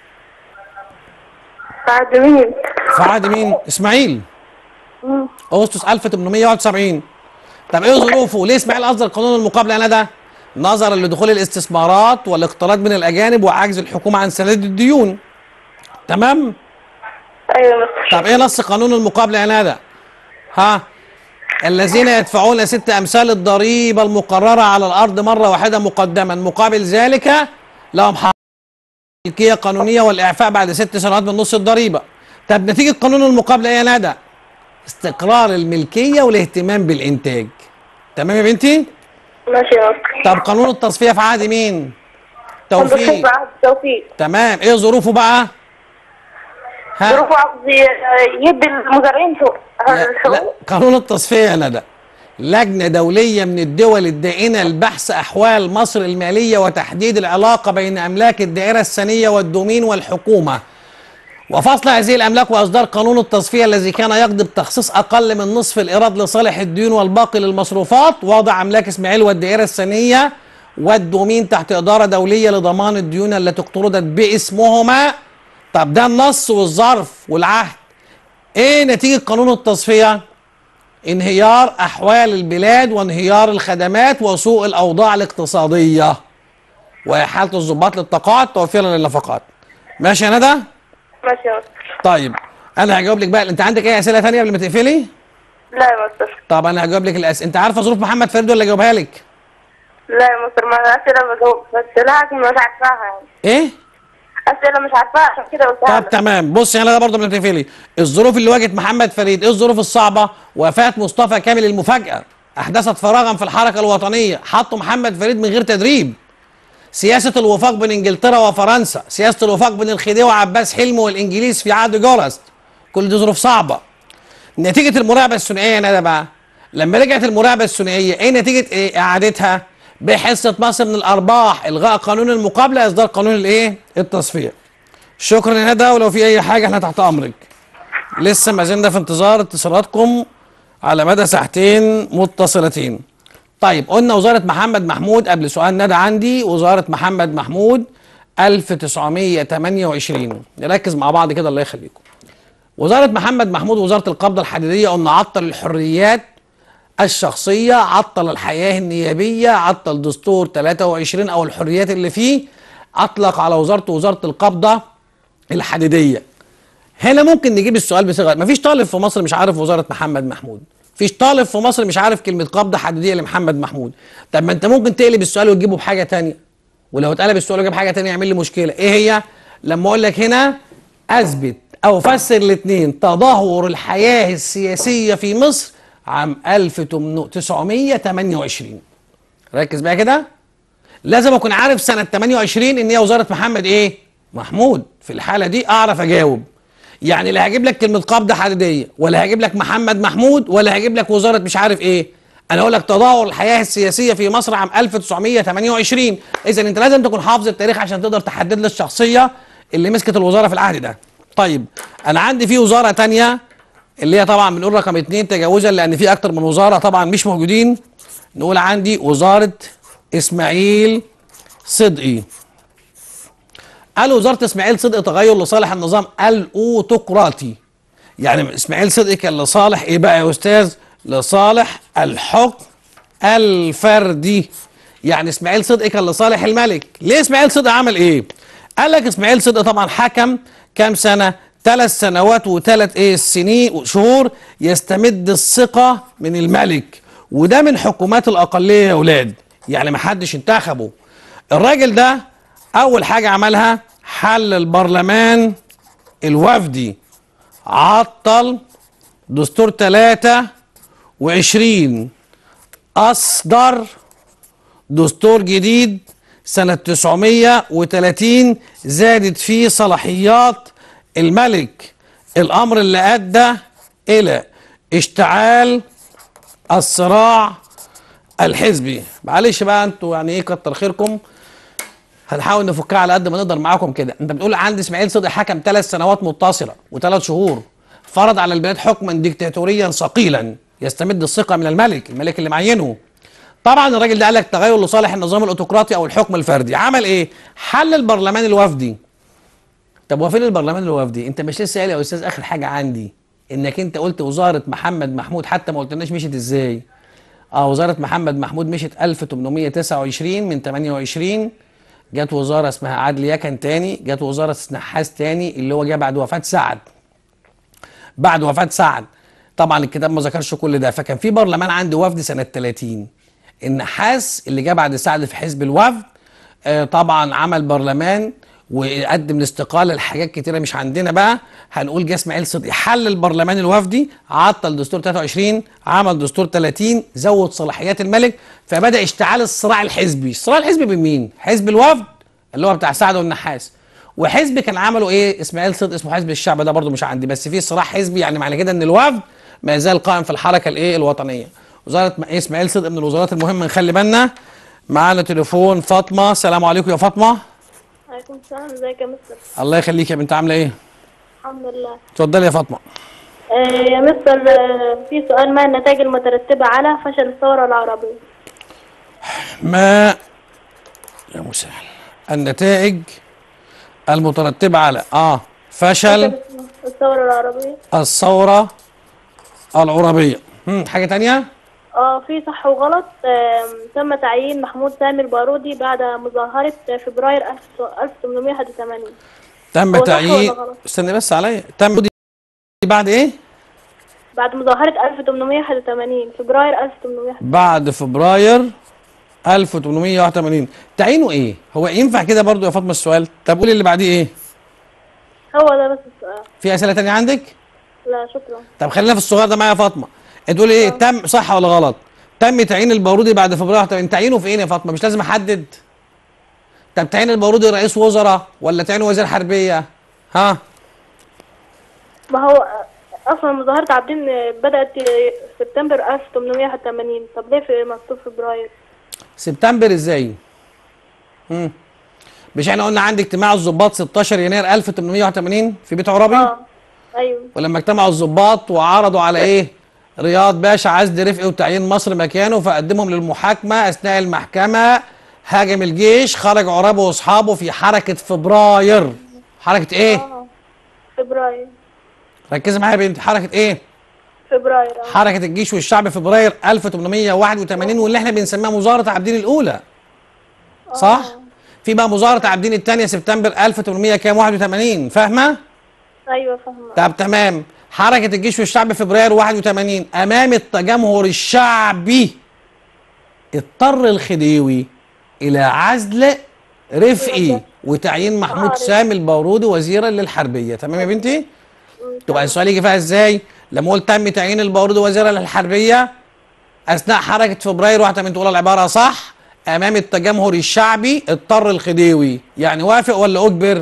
في عهد مين؟ في عهد مين اسماعيل مم. اغسطس 1871 طب ايه ظروفه ليه اسماعيل اصدر قانون المقابله انا ده نظرا لدخول الاستثمارات والاقتراض من الاجانب وعجز الحكومه عن سداد الديون تمام ايوه يا مستر طب ايه نص قانون المقابله يا ندى ها الذين يدفعون ست امثال الضريبه المقرره على الارض مره واحده مقدما مقابل ذلك لهم حق ملكيه قانونيه والاعفاء بعد ست سنوات من نص الضريبه طب نتيجه قانون المقابله ايه يا ندى استقرار الملكيه والاهتمام بالانتاج تمام يا بنتي ماشي يا مستر طب قانون التصفيه في عهد مين توفيق توفيق عهد توفيق تمام ايه ظروفه بقى ها ظروفه عاوز ي- يدي المزارعين حقوق لا, لا الحقوق قانون التصفية يا ندى لجنة دولية من الدول الدائنة لبحث أحوال مصر المالية وتحديد العلاقة بين أملاك الدائرة السنية والدومين والحكومة وفصل هذه الأملاك وإصدار قانون التصفية الذي كان يقضي بتخصيص أقل من نصف الإيراد لصالح الديون والباقي للمصروفات وضع أملاك إسماعيل والدائرة السنية والدومين تحت إدارة دولية لضمان الديون التي اقترضت باسمهما طب ده النص والظرف والعهد ايه نتيجة قانون التصفية؟ انهيار احوال البلاد وانهيار الخدمات وسوء الاوضاع الاقتصادية واحالة الضباط للتقاعد توفيرا للنفقات ماشي يا ندى؟ ماشي يا مستر طيب انا هجاوب لك بقى انت عندك اي اسئلة تانية قبل ما تقفلي؟ لا يا مستر طب انا هجاوب لك الاسئلة انت عارفة ظروف محمد فريد ولا اجاوبها لك؟ لا يا مستر ما الأسئلة بجاوب بس لكن مش عارفاها يعني ايه؟ اسئله مش عارفاها عشان كده قلتها طب لك. تمام بص هنا ده برضه من لي الظروف اللي واجهت محمد فريد ايه الظروف الصعبه وفاه مصطفى كامل المفاجاه احدثت فراغا في الحركه الوطنيه حطوا محمد فريد من غير تدريب سياسه الوفاق بين انجلترا وفرنسا سياسه الوفاق بين الخديوي وعباس حلمي والانجليز في عهد جورست كل دي ظروف صعبه نتيجه المراقبه الثنائيه هنا ده بقى لما رجعت المراقبه الثنائيه ايه نتيجه ايه اعادتها بحصه مصر من الارباح الغاء قانون المقابله اصدار قانون الايه التصفيه شكرا يا ندى ولو في اي حاجه احنا تحت امرك لسه ما زلنا في انتظار اتصالاتكم على مدى ساعتين متصلتين طيب قلنا وزاره محمد محمود قبل سؤال ندى عندي وزاره محمد محمود 1928 نركز مع بعض كده الله يخليكم وزاره محمد محمود وزاره القبضه الحديديه قلنا عطل الحريات الشخصيه عطل الحياه النيابيه عطل دستور 23 او الحريات اللي فيه اطلق على وزارته وزاره القبضه الحديديه هنا ممكن نجيب السؤال بصيغه مفيش طالب في مصر مش عارف وزاره محمد محمود مفيش طالب في مصر مش عارف كلمه قبضه حديديه لمحمد محمود طب ما انت ممكن تقلب السؤال وتجيبه بحاجه تانية ولو اتقلب السؤال وجاب حاجه تانية يعمل لي مشكله ايه هي لما اقول لك هنا اثبت او فسر الاثنين تدهور الحياه السياسيه في مصر عام 1928 ركز بقى كده لازم اكون عارف سنه 28 ان هي وزاره محمد ايه محمود في الحاله دي اعرف اجاوب يعني لا هجيب لك كلمه قبضه حديديه ولا هجيب لك محمد محمود ولا هجيب لك وزاره مش عارف ايه انا اقول لك تدهور الحياه السياسيه في مصر عام 1928 اذا انت لازم تكون حافظ التاريخ عشان تقدر تحدد لي الشخصيه اللي مسكت الوزاره في العهد ده طيب انا عندي في وزاره تانية اللي هي طبعا بنقول رقم اتنين تجاوزا لان في اكتر من وزاره طبعا مش موجودين نقول عندي وزاره اسماعيل صدقي قال وزاره اسماعيل صدقي تغير لصالح النظام الاوتقراطي يعني اسماعيل صدقي كان لصالح ايه بقى يا استاذ لصالح الحكم الفردي يعني اسماعيل صدقي كان لصالح الملك ليه اسماعيل صدقي عمل ايه قال لك اسماعيل صدقي طبعا حكم كام سنه ثلاث سنوات وثلاث ايه سنين شهور يستمد الثقه من الملك وده من حكومات الاقليه يا اولاد يعني ما حدش انتخبه الراجل ده اول حاجه عملها حل البرلمان الوفدي عطل دستور 23 اصدر دستور جديد سنة 930 زادت فيه صلاحيات الملك الأمر اللي أدى إلى اشتعال الصراع الحزبي معلش بقى انتوا يعني ايه كتر خيركم هنحاول نفكها على قد ما نقدر معاكم كده انت بتقول عندي اسماعيل صدقي حكم ثلاث سنوات متصله وثلاث شهور فرض على البلاد حكما ديكتاتوريا ثقيلا يستمد الثقه من الملك الملك اللي معينه طبعا الراجل ده قال لك تغير لصالح النظام الاوتقراطي او الحكم الفردي عمل ايه حل البرلمان الوفدي طب هو فين البرلمان الوفدي انت مش لسه قايل يا استاذ اخر حاجه عندي انك انت قلت وزاره محمد محمود حتى ما قلتلناش مشيت ازاي اه وزاره محمد محمود مشيت 1829 من 28 جت وزاره اسمها عدل يكن تاني جت وزاره نحاس تاني اللي هو جه بعد وفاه سعد بعد وفاه سعد طبعا الكتاب ما ذكرش كل ده فكان في برلمان عندي وفد سنه 30 النحاس اللي جه بعد سعد في حزب الوفد آه طبعا عمل برلمان وقدم الاستقاله لحاجات كتيره مش عندنا بقى هنقول جه اسماعيل صدقي حل البرلمان الوفدي عطل دستور 23 عمل دستور 30 زود صلاحيات الملك فبدا اشتعال الصراع الحزبي الصراع الحزبي بين مين حزب الوفد اللي هو بتاع سعد والنحاس وحزب كان عمله ايه اسماعيل صدقي اسمه حزب الشعب ده برضو مش عندي بس في صراع حزبي يعني معنى كده ان الوفد ما زال قائم في الحركه الايه الوطنيه وزاره اسماعيل صدقي من الوزارات المهمه نخلي بالنا معانا تليفون فاطمه السلام عليكم يا فاطمه عليكم السلام ازيك يا مستر الله يخليك يا بنت عامله ايه الحمد لله اتفضلي يا فاطمه آه يا مستر آه في سؤال ما النتائج المترتبة على فشل الثورة العربية ما يا مسهل النتائج المترتبة على اه فشل الثورة العربية الثورة العربية هم، حاجة تانية اه في صح وغلط آه تم تعيين محمود سامي البارودي بعد مظاهرة فبراير 1881 تم هو صح تعيين ولا غلط؟ استني بس عليا تم دي بعد ايه بعد مظاهرة 1881 فبراير 1881 بعد فبراير 1881 تعيينه ايه هو ينفع كده برضو يا فاطمه السؤال طب قولي اللي بعديه ايه هو ده بس السؤال في اسئله تانية عندك لا شكرا طب خلينا في الصغير ده معايا يا فاطمه تقول ايه تم صح ولا غلط تم تعيين البارودي بعد فبراير 81 تعيينه في ايه يا فاطمه مش لازم احدد طب تعيين البارودي رئيس وزراء ولا تعيينه وزير حربيه ها ما هو اصلا مظاهرة عابدين بدأت سبتمبر 1881 طب ليه في مكتوب فبراير سبتمبر ازاي مم. مش احنا قلنا عندي اجتماع الضباط 16 يناير 1881 في بيت عرابي اه ايوه ولما اجتمعوا الضباط وعرضوا على ايه رياض باشا عزدي رفقي وتعيين مصر مكانه فقدمهم للمحاكمه اثناء المحكمه هاجم الجيش خرج عرابي واصحابه في حركه فبراير حركه ايه اه فبراير ركزي معايا يا بنتي حركه ايه فبراير اه حركه الجيش والشعب فبراير 1881 واللي احنا بنسميها مظاهره عابدين الاولى صح في بقى مظاهره عابدين الثانيه سبتمبر 1800 كام 81 فاهمه ايوه فاهمة طب تمام حركة الجيش والشعب فبراير 81 أمام التجمهر الشعبي اضطر الخديوي إلى عزل رفقي وتعيين محمود عارف. سامي البارودي وزيرا للحربية تمام يا بنتي؟ تبقى السؤال يجي فيها ازاي؟ لما قلت تم تعيين البارودي وزيرا للحربية أثناء حركة فبراير 81 تقول العبارة صح أمام التجمهر الشعبي اضطر الخديوي يعني وافق ولا أجبر؟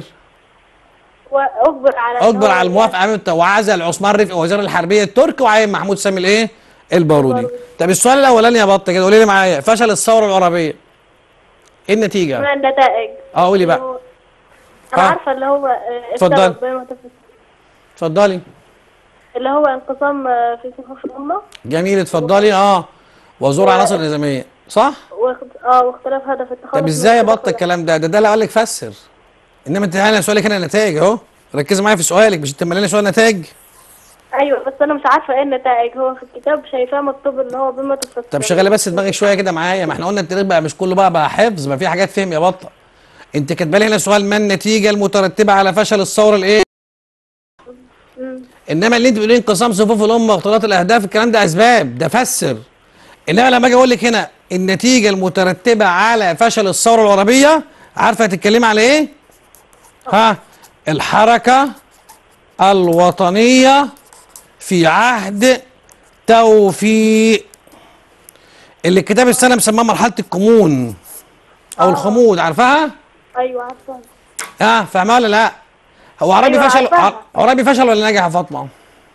واجبر على إن اجبر هو على الموافقه امام الت- وعزل عثمان رفقي وزير الحربيه التركي وعين محمود سامي الايه؟ البارودي. البارودي. طب السؤال الاولاني يا بطه كده قولي لي معايا فشل الثوره العربيه. ايه النتيجه؟ من النتائج اه قولي اللي بقى هو- انا آه. عارفه اللي هو آه، اتفضل. السبب بما تفسير. اتفضلي. اللي هو انقسام آه، في صفوف الامه جميل اتفضلي اه وزور و- عناصر النظاميه صح؟ واخت- اه واختلاف هدف التخلص طب من ازاي يا اختلاف بطه الكلام ده؟ ده ده اللي قال لك فسر. انما انت انا سؤالك هنا نتائج اهو ركزي معايا في سؤالك مش انت مليانه سؤال نتائج ايوه بس انا مش عارفه ايه النتائج هو في الكتاب شايفاه مكتوب ان هو بما تفسر طب شغلي بس دماغك شويه كده معايا ما احنا قلنا التاريخ بقى مش كله بقى بقى حفظ ما في حاجات فهم يا بطه انت كاتبه لي هنا سؤال ما النتيجه المترتبه على فشل الثوره الايه مم. انما اللي انت بتقولي انقسام صفوف الامه واختلاط الاهداف الكلام ده اسباب ده فسر انما لما اجي اقول لك هنا النتيجه المترتبه على فشل الثوره العربيه عارفه هتتكلمي على ايه ها الحركه الوطنيه في عهد توفيق اللي الكتاب السنه مسماه مرحله الكمون او الخمود عارفاها ايوه عارفه ها فاهمها ولا لا هو عربي أيوة، فشل عارفاها. عربي فشل ولا نجح يا فاطمه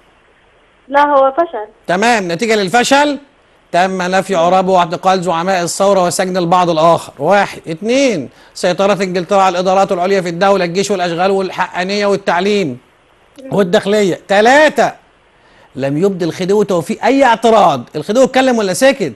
لا هو فشل تمام نتيجة للفشل تم نفي عرابه واعتقال زعماء الثورة وسجن البعض الآخر واحد اتنين سيطرة انجلترا على الإدارات العليا في الدولة الجيش والأشغال والحقانية والتعليم والداخلية ثلاثة لم يبدي الخديوي توفيق أي اعتراض الخديوي اتكلم ولا سكت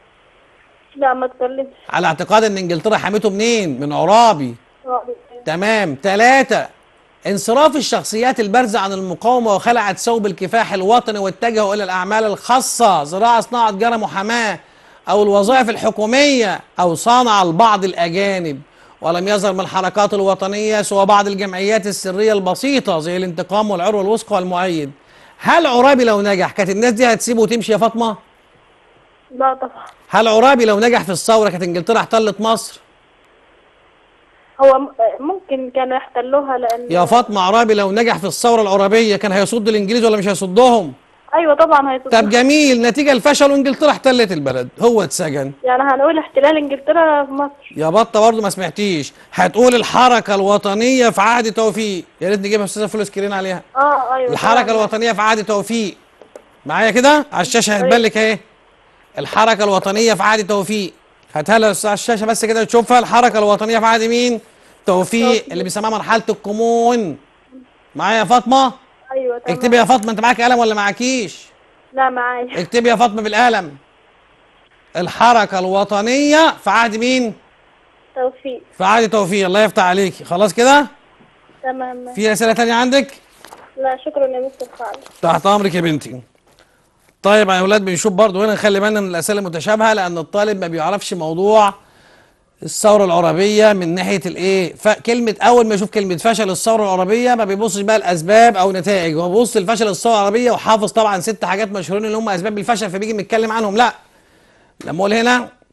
لا ما تكلمش على اعتقاد ان انجلترا حميته منين من عرابي تمام ثلاثة انصراف الشخصيات البارزة عن المقاومة وخلعت ثوب الكفاح الوطني واتجهوا إلى الأعمال الخاصة زراعة صناعة تجارة محاماة أو الوظائف الحكومية أو صانع البعض الأجانب ولم يظهر من الحركات الوطنية سوى بعض الجمعيات السرية البسيطة زي الانتقام والعروة الوثقى والمؤيد هل عرابي لو نجح كانت الناس دي هتسيبه وتمشي يا فاطمة؟ لا طبعا هل عرابي لو نجح في الثورة كانت انجلترا احتلت مصر؟ هو م- ممكن كانوا يحتلوها لان يا فاطمة عرابي لو نجح في الثورة العربية كان هيصد الإنجليز ولا مش هيصدهم؟ ايوه طبعا هيتصدر طب جميل نتيجة الفشل وانجلترا احتلت البلد هو اتسجن يعني هنقول احتلال انجلترا في مصر يا بطة برضه ما سمعتيش هتقول الحركة الوطنية في عهد توفيق يا ريت نجيبها استاذة فلوس سكرين عليها اه ايوه الحركة طبعاً. الوطنية في عهد توفيق معايا كده على الشاشة هتبان لك اهي الحركة الوطنية في عهد توفيق هاتها لها على الشاشة بس كده تشوفها الحركة الوطنية في عهد مين؟ توفيق توفيق. اللي بيسموها مرحلة الكمون معايا يا فاطمة؟ ايوه تمام اكتبي يا فاطمة انت معاك قلم ولا معاكيش؟ لا معايا اكتبي يا فاطمه بالقلم الحركه الوطنيه في عهد مين توفيق في عهد توفيق الله يفتح عليكي خلاص كده تمام في اسئله تانية عندك لا شكرا يا مستر خالد تحت امرك يا بنتي طيب يا اولاد بنشوف برضو هنا نخلي بالنا من الاسئله المتشابهه لان الطالب ما بيعرفش موضوع الثوره العربيه من ناحيه الايه فكلمه اول ما يشوف كلمه فشل الثوره العربيه ما بيبصش بقى الاسباب او نتائج هو بيبص لفشل الثوره العربيه وحافظ طبعا ست حاجات مشهورين اللي هم اسباب الفشل فبيجي نتكلم عنهم لا لما اقول هنا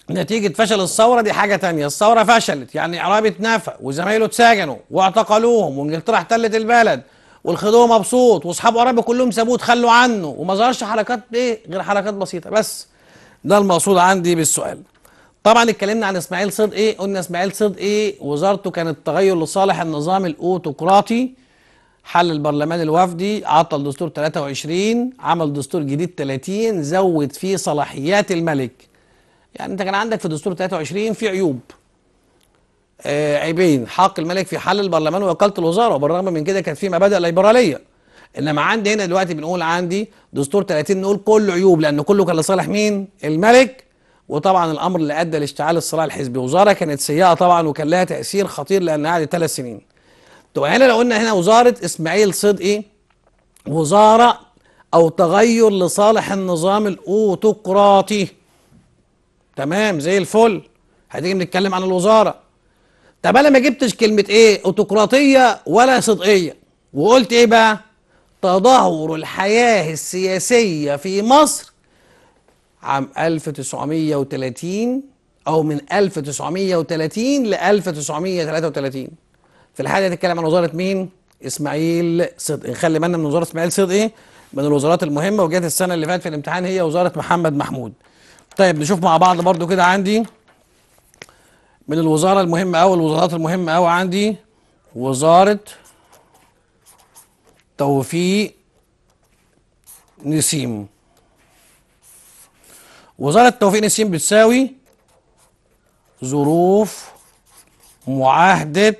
نتيجة فشل الثورة دي حاجة تانية الثورة فشلت يعني عرابي اتنفى وزمايله اتسجنوا واعتقلوهم وانجلترا احتلت البلد والخديوي مبسوط واصحاب عرابي كلهم سابوه تخلوا عنه وما ظهرش حركات ايه غير حركات بسيطة بس ده المقصود عندي بالسؤال طبعا اتكلمنا عن اسماعيل صدقي قلنا اسماعيل صدقي وزارته كانت تغير لصالح النظام الاوتقراطي حل البرلمان الوفدي عطل دستور 23 عمل دستور جديد 30 زود فيه صلاحيات الملك يعني انت كان عندك في دستور 23 في عيوب آه عيبين حق الملك في حل البرلمان واقاله الوزاره وبالرغم من كده كانت في مبادئ ليبراليه انما عندي هنا دلوقتي بنقول عندي دستور 30 نقول كله عيوب لان كله كان لصالح مين الملك وطبعا الامر اللي ادى لاشتعال الصراع الحزبي وزاره كانت سيئه طبعا وكان لها تاثير خطير لان قعدت ثلاث سنين طب هنا لو قلنا هنا وزاره اسماعيل صدقي وزاره او تغير لصالح النظام الاوتقراطي تمام زي الفل هتيجي بنتكلم عن الوزاره طب انا ما جبتش كلمه ايه اوتقراطيه ولا صدقيه وقلت ايه بقى تدهور الحياه السياسيه في مصر عام 1930 او من 1930 ل 1933 في الحاله دي هتتكلم عن وزاره مين اسماعيل صدقي نخلي بالنا من وزاره اسماعيل صدقي من الوزارات المهمه وجات السنه اللي فاتت في الامتحان هي وزاره محمد محمود طيب نشوف مع بعض برضو كده عندي من الوزاره المهمه او الوزارات المهمه او عندي وزاره توفيق نسيم وزارة توفيق نسيم بتساوي ظروف معاهدة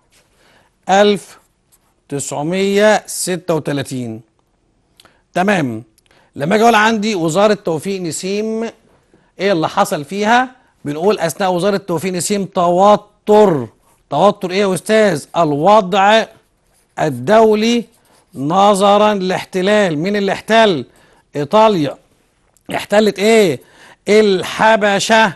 1936 تمام لما اجي اقول عندي وزارة توفيق نسيم ايه اللي حصل فيها بنقول اثناء وزارة توفيق نسيم توتر توتر ايه يا استاذ الوضع الدولي نظرا لاحتلال مين اللي احتل ايطاليا احتلت ايه الحبشة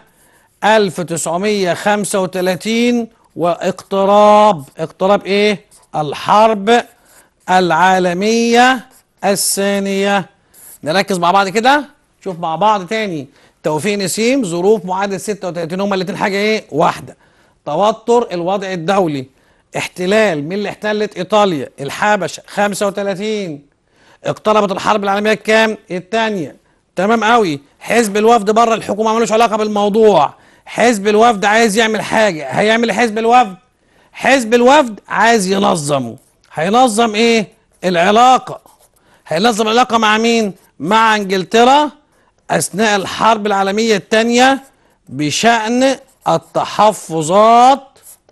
1935 واقتراب اقتراب ايه الحرب العالمية الثانية نركز مع بعض كده شوف مع بعض تاني توفيق نسيم ظروف معاهدة 36 هما الاتنين حاجة ايه واحدة توتر الوضع الدولي احتلال مين اللي احتلت ايطاليا الحبشة 35 اقتربت الحرب العالمية الكام الثانية تمام قوي حزب الوفد بره الحكومه ملوش علاقه بالموضوع حزب الوفد عايز يعمل حاجه هيعمل حزب الوفد حزب الوفد عايز ينظمه هينظم ايه العلاقه هينظم العلاقه مع مين مع انجلترا اثناء الحرب العالميه الثانيه بشان التحفظات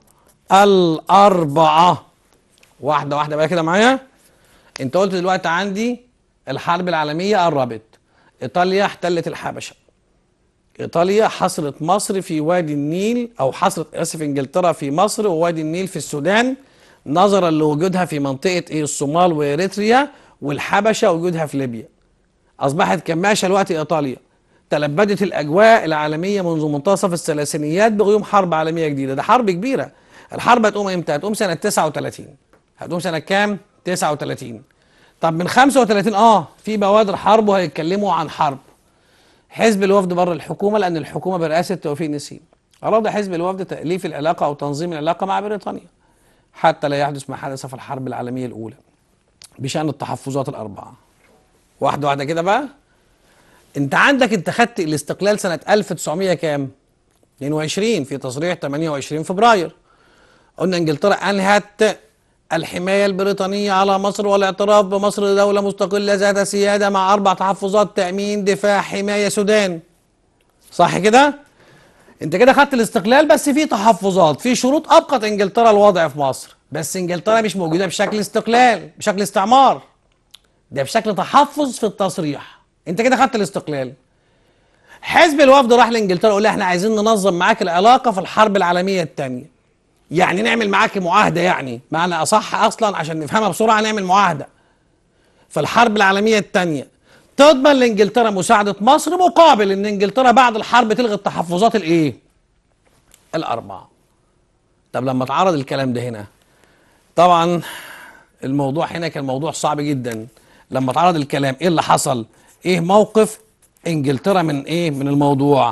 الاربعه واحده واحده بقى كده معايا انت قلت دلوقتي عندي الحرب العالميه قربت ايطاليا احتلت الحبشه ايطاليا حصرت مصر في وادي النيل او حصرت اسف انجلترا في مصر ووادي النيل في السودان نظرا لوجودها في منطقه ايه الصومال واريتريا والحبشه وجودها في ليبيا اصبحت كماشه الوقت ايطاليا تلبدت الاجواء العالميه منذ منتصف الثلاثينيات بغيوم حرب عالميه جديده ده حرب كبيره الحرب هتقوم امتى هتقوم سنه 39 هتقوم سنه كام 39 طب من 35 اه في بوادر حرب وهيتكلموا عن حرب حزب الوفد بره الحكومه لان الحكومه برئاسه توفيق نسيم اراد حزب الوفد تاليف العلاقه او تنظيم العلاقه مع بريطانيا حتى لا يحدث ما حدث في الحرب العالميه الاولى بشان التحفظات الاربعه واحده واحده كده بقى انت عندك انت خدت الاستقلال سنه 1900 كام 22 في تصريح 28 فبراير قلنا انجلترا انهت الحماية البريطانية على مصر والاعتراف بمصر دولة مستقلة ذات سيادة مع أربع تحفظات تأمين دفاع حماية سودان صح كده؟ أنت كده خدت الاستقلال بس في تحفظات في شروط أبقت إنجلترا الوضع في مصر بس إنجلترا مش موجودة بشكل استقلال بشكل استعمار ده بشكل تحفظ في التصريح أنت كده خدت الاستقلال حزب الوفد راح لإنجلترا وقال لها إحنا عايزين ننظم معاك العلاقة في الحرب العالمية الثانية يعني نعمل معاك معاهدة يعني معنى أصح أصلا عشان نفهمها بسرعة نعمل معاهدة في الحرب العالمية الثانية تضمن لإنجلترا مساعدة مصر مقابل إن إنجلترا بعد الحرب تلغي التحفظات الإيه؟ الأربعة طب لما اتعرض الكلام ده هنا طبعا الموضوع هنا كان موضوع صعب جدا لما اتعرض الكلام ايه اللي حصل ايه موقف انجلترا من ايه من الموضوع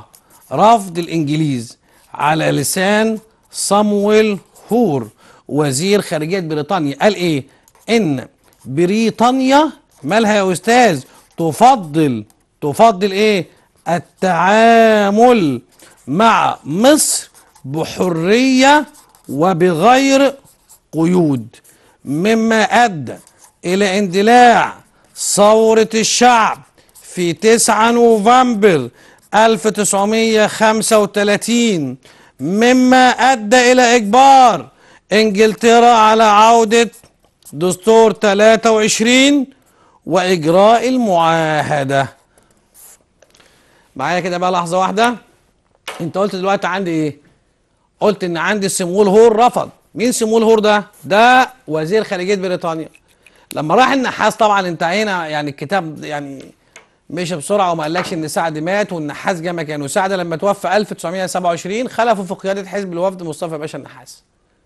رفض الانجليز على لسان صامويل هور وزير خارجيه بريطانيا قال ايه ان بريطانيا مالها يا استاذ تفضل تفضل ايه التعامل مع مصر بحريه وبغير قيود مما ادى الى اندلاع ثوره الشعب في 9 نوفمبر 1935 مما ادى الى اجبار انجلترا على عوده دستور 23 واجراء المعاهده معايا كده بقى لحظه واحده انت قلت دلوقتي عندي ايه قلت ان عندي سمول هور رفض مين سمول هور ده ده وزير خارجيه بريطانيا لما راح النحاس طبعا انتهينا يعني الكتاب يعني مشي بسرعه وما قالكش ان سعد مات والنحاس جه مكانه سعد لما توفى 1927 خلفه في قياده حزب الوفد مصطفى باشا النحاس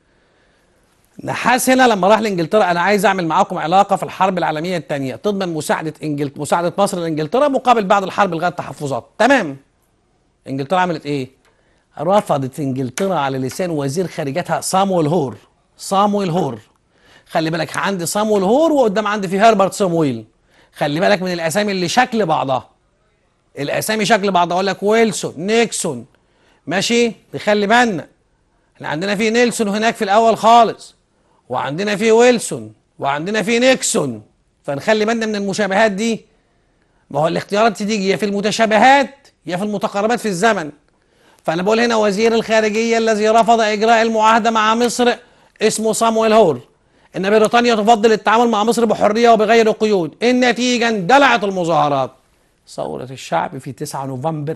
نحاس هنا لما راح لانجلترا انا عايز اعمل معاكم علاقه في الحرب العالميه الثانيه تضمن مساعده انجلت مساعده مصر لانجلترا مقابل بعد الحرب الغاء التحفظات تمام انجلترا عملت ايه رفضت انجلترا على لسان وزير خارجيتها صامويل هور صامويل هور خلي بالك عندي صامويل هور وقدام عندي في هربرت صامويل خلي بالك من الاسامي اللي شكل بعضها الاسامي شكل بعضها اقول لك ويلسون نيكسون ماشي نخلي بالنا احنا عندنا في نيلسون هناك في الاول خالص وعندنا في ويلسون وعندنا في نيكسون فنخلي بالنا من المشابهات دي ما هو الاختيارات تيجي يا في المتشابهات يا في المتقاربات في الزمن فانا بقول هنا وزير الخارجيه الذي رفض اجراء المعاهده مع مصر اسمه صامويل هور ان بريطانيا تفضل التعامل مع مصر بحريه وبغير قيود النتيجه اندلعت المظاهرات ثوره الشعب في 9 نوفمبر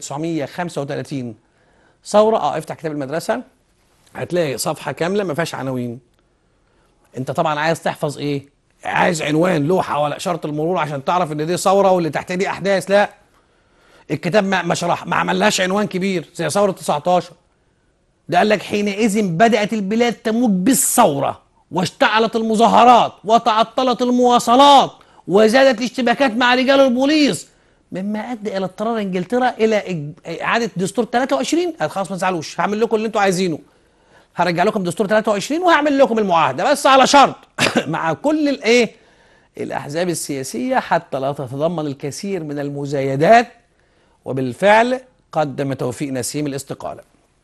1935 ثوره اه افتح كتاب المدرسه هتلاقي صفحه كامله ما فيهاش عناوين انت طبعا عايز تحفظ ايه عايز عنوان لوحه ولا اشاره المرور عشان تعرف ان دي ثوره واللي تحتها دي احداث لا الكتاب ما ما شرح ما عملهاش عنوان كبير زي ثوره 19 ده قال لك حينئذ بدات البلاد تموج بالثوره واشتعلت المظاهرات وتعطلت المواصلات وزادت الاشتباكات مع رجال البوليس مما ادى الى اضطرار انجلترا الى إج- اعاده دستور 23 قال خلاص ما تزعلوش هعمل لكم اللي انتوا عايزينه هرجع لكم دستور 23 وهعمل لكم المعاهده بس على شرط مع كل الايه الاحزاب السياسيه حتى لا تتضمن الكثير من المزايدات وبالفعل قدم توفيق نسيم الاستقاله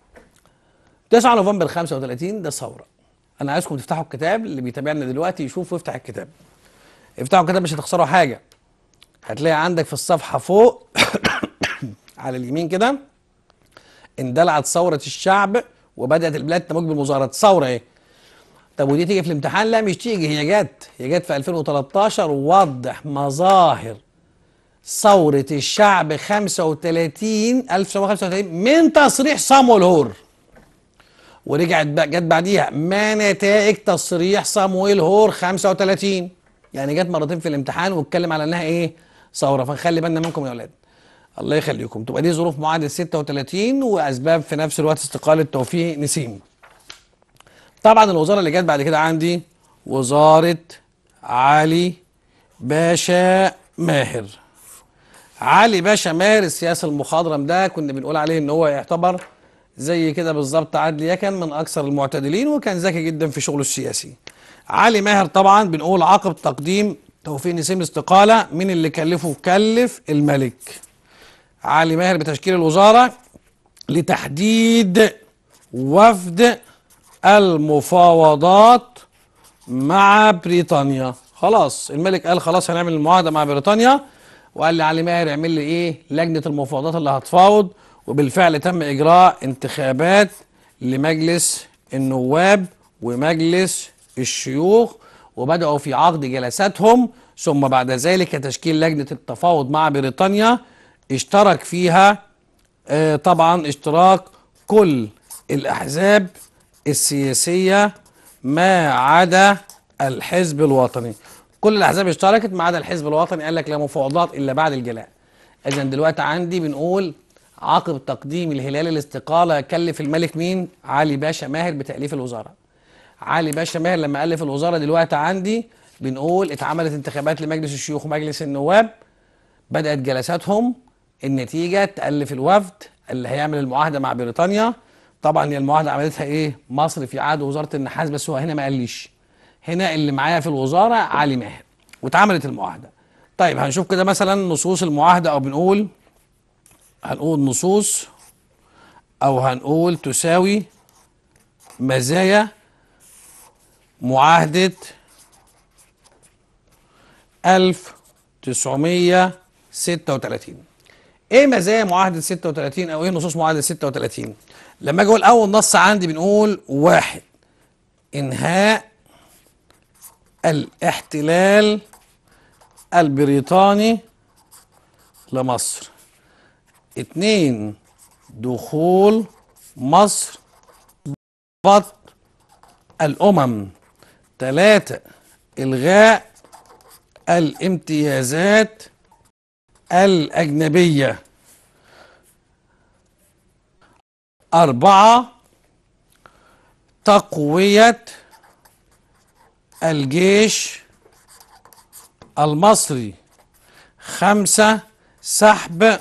9 نوفمبر 35 ده ثوره انا عايزكم تفتحوا الكتاب اللي بيتابعنا دلوقتي يشوف ويفتح الكتاب افتحوا الكتاب مش هتخسروا حاجه هتلاقي عندك في الصفحه فوق على اليمين كده اندلعت ثوره الشعب وبدات البلاد تموج بالمظاهرات ثوره ايه طب ودي تيجي في الامتحان لا مش تيجي هي جت هي جت في 2013 وضح مظاهر ثورة الشعب 35 1935 من تصريح صامويل هور ورجعت بقى جت بعديها ما نتائج تصريح صامويل هور 35 يعني جت مرتين في الامتحان واتكلم على انها ايه ثوره فنخلي بالنا منكم يا اولاد الله يخليكم تبقى دي ظروف معاهده 36 واسباب في نفس الوقت استقاله توفيق نسيم طبعا الوزاره اللي جت بعد كده عندي وزاره علي باشا ماهر علي باشا ماهر السياسي المخضرم ده كنا بنقول عليه ان هو يعتبر زي كده بالظبط عدلي يكن من اكثر المعتدلين وكان ذكي جدا في شغله السياسي علي ماهر طبعا بنقول عقب تقديم توفيق نسيم الاستقاله مين اللي كلفه كلف الملك علي ماهر بتشكيل الوزاره لتحديد وفد المفاوضات مع بريطانيا خلاص الملك قال خلاص هنعمل المعاهده مع بريطانيا وقال لي علي ماهر اعمل لي ايه لجنه المفاوضات اللي هتفاوض وبالفعل تم اجراء انتخابات لمجلس النواب ومجلس الشيوخ وبداوا في عقد جلساتهم ثم بعد ذلك تشكيل لجنه التفاوض مع بريطانيا اشترك فيها آه، طبعا اشتراك كل الاحزاب السياسيه ما عدا الحزب الوطني كل الاحزاب اشتركت ما عدا الحزب الوطني قال لك لا مفاوضات الا بعد الجلاء اذا دلوقتي عندي بنقول عقب تقديم الهلال الاستقاله كلف الملك مين علي باشا ماهر بتاليف الوزاره علي باشا ماهر لما الف الوزاره دلوقتي عندي بنقول اتعملت انتخابات لمجلس الشيوخ ومجلس النواب بدات جلساتهم النتيجه تالف الوفد اللي هيعمل المعاهده مع بريطانيا طبعا هي المعاهده عملتها ايه مصر في عهد وزاره النحاس بس هو هنا ما قاليش هنا اللي معايا في الوزاره علي ماهر واتعملت المعاهده طيب هنشوف كده مثلا نصوص المعاهده او بنقول هنقول نصوص او هنقول تساوي مزايا معاهده 1936 ايه مزايا معاهده 36 او ايه نصوص معاهده 36 لما اجي اقول اول نص عندي بنقول واحد انهاء الاحتلال البريطاني لمصر اتنين دخول مصر بط الامم تلاتة الغاء الامتيازات الأجنبية أربعة تقوية الجيش المصري خمسة سحب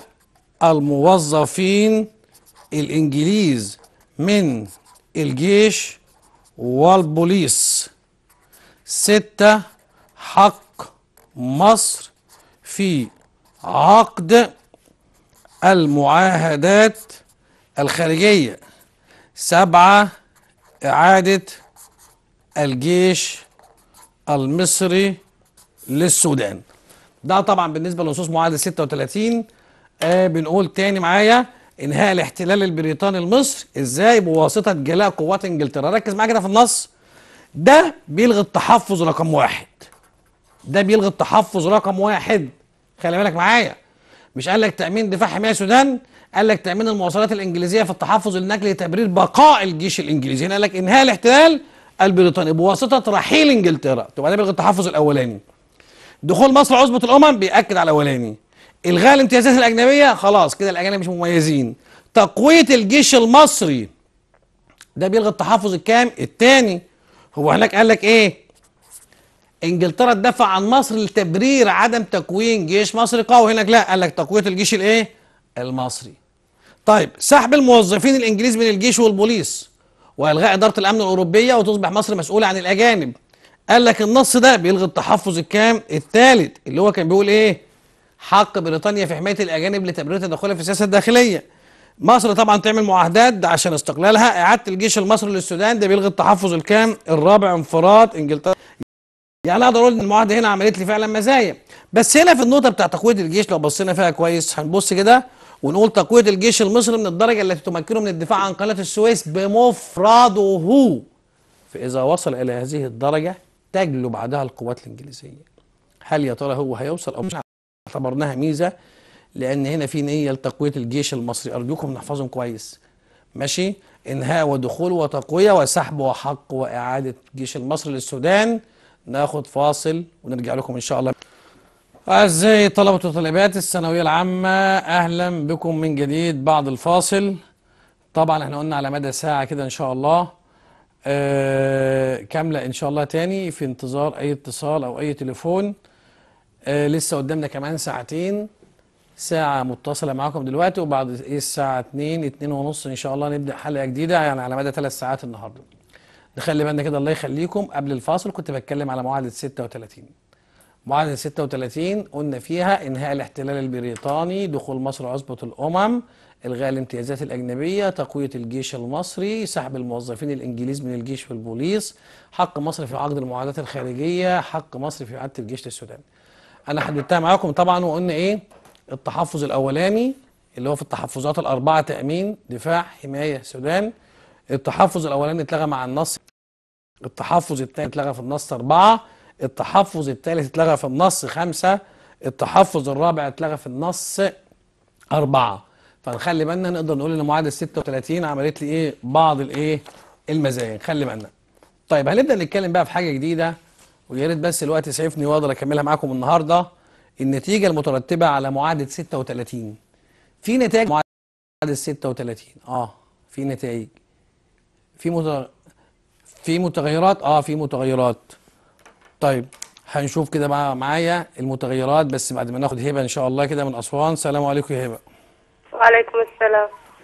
الموظفين الإنجليز من الجيش والبوليس ستة حق مصر في عقد المعاهدات الخارجية سبعة إعادة الجيش المصري للسودان ده طبعا بالنسبة لنصوص معاهدة 36 آه بنقول تاني معايا انهاء الاحتلال البريطاني لمصر ازاي بواسطة جلاء قوات انجلترا ركز معايا كده في النص ده بيلغي التحفظ رقم واحد ده بيلغي التحفظ رقم واحد خلي بالك معايا مش قال لك تامين دفاع حمايه السودان قال لك تامين المواصلات الانجليزيه في التحفظ النقلي لتبرير بقاء الجيش الانجليزي هنا قال لك انهاء الاحتلال البريطاني بواسطه رحيل انجلترا تبقى ده بيلغي التحفظ الاولاني دخول مصر عصبه الامم بياكد على الاولاني الغاء الامتيازات الاجنبيه خلاص كده الاجانب مش مميزين تقويه الجيش المصري ده بيلغي التحفظ الكام الثاني هو هناك قال لك ايه انجلترا تدافع عن مصر لتبرير عدم تكوين جيش مصري قوي هناك لا قال لك تقويه الجيش الايه المصري طيب سحب الموظفين الانجليز من الجيش والبوليس والغاء اداره الامن الاوروبيه وتصبح مصر مسؤوله عن الاجانب قال لك النص ده بيلغي التحفظ الكام الثالث اللي هو كان بيقول ايه حق بريطانيا في حمايه الاجانب لتبرير تدخلها في السياسه الداخليه مصر طبعا تعمل معاهدات ده عشان استقلالها اعاده الجيش المصري للسودان ده بيلغي التحفظ الكام الرابع انفراد انجلترا يعني اقدر اقول ان المعاهده هنا عملت لي فعلا مزايا بس هنا في النقطه بتاع تقويه الجيش لو بصينا فيها كويس هنبص كده ونقول تقويه الجيش المصري من الدرجه التي تمكنه من الدفاع عن قناه السويس بمفرده فاذا وصل الى هذه الدرجه تجلو بعدها القوات الانجليزيه هل يا ترى هو هيوصل او مش اعتبرناها ميزه لان هنا في نيه لتقويه الجيش المصري ارجوكم نحفظهم كويس ماشي انهاء ودخول وتقويه وسحب وحق واعاده الجيش المصري للسودان ناخد فاصل ونرجع لكم ان شاء الله اعزائي طلبه وطالبات الثانويه العامه اهلا بكم من جديد بعد الفاصل طبعا احنا قلنا على مدى ساعه كده ان شاء الله آه كامله ان شاء الله تاني في انتظار اي اتصال او اي تليفون آه لسه قدامنا كمان ساعتين ساعة متصلة معاكم دلوقتي وبعد ايه الساعة 2 2 ونص ان شاء الله نبدأ حلقة جديدة يعني على مدى ثلاث ساعات النهاردة. نخلي بالنا كده الله يخليكم قبل الفاصل كنت بتكلم على معاهدة 36. معاهدة 36 قلنا فيها انهاء الاحتلال البريطاني، دخول مصر عصبة الامم، الغاء الامتيازات الاجنبية، تقوية الجيش المصري، سحب الموظفين الانجليز من الجيش والبوليس، حق مصر في عقد المعاهدات الخارجية، حق مصر في اعادة الجيش للسودان. انا حددتها معاكم طبعا وقلنا ايه؟ التحفظ الاولاني اللي هو في التحفظات الاربعه تامين دفاع حمايه سودان التحفظ الاولاني اتلغى مع النص التحفظ الثاني اتلغى في النص اربعه التحفظ الثالث اتلغى في النص خمسه التحفظ الرابع اتلغى في النص اربعه فنخلي بالنا نقدر نقول ان معاهده 36 عملت لي ايه بعض الايه المزايا خلي بالنا طيب هنبدا نتكلم بقى في حاجه جديده ويا ريت بس الوقت يسعفني واقدر اكملها معاكم النهارده النتيجة المترتبة على معاهدة 36 في نتائج معاهدة 36 اه في نتائج في متغ... في متغيرات اه في متغيرات طيب هنشوف كده بقى معايا المتغيرات بس بعد ما ناخد هبة ان شاء الله كده من اسوان السلام عليكم يا هبة وعليكم السلام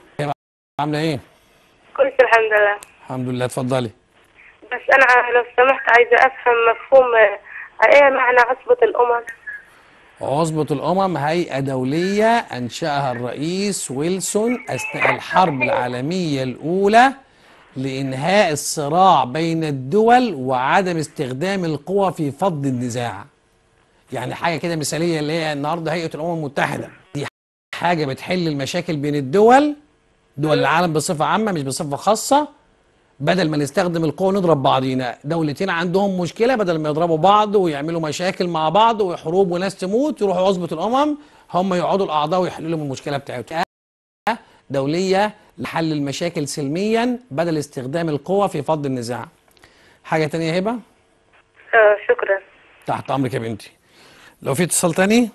عامله ايه كويس الحمد لله الحمد لله اتفضلي بس أنا لو سمحت عايزة أفهم مفهوم آه، إيه معنى عصبة الأمم عصبة الأمم هيئة دولية أنشأها الرئيس ويلسون أثناء الحرب العالمية الأولى لإنهاء الصراع بين الدول وعدم استخدام القوى في فض النزاع يعني حاجة كده مثالية اللي هي النهاردة هيئة الأمم المتحدة دي حاجة بتحل المشاكل بين الدول دول العالم بصفة عامة مش بصفة خاصة بدل ما نستخدم القوة نضرب بعضينا دولتين عندهم مشكلة بدل ما يضربوا بعض ويعملوا مشاكل مع بعض وحروب وناس تموت يروحوا عصبة الأمم هم يقعدوا الأعضاء ويحلوا لهم المشكلة بتاعتهم دولية لحل المشاكل سلميا بدل استخدام القوة في فض النزاع حاجة تانية يا هبة آه شكرا تحت أمرك يا بنتي لو في اتصال تاني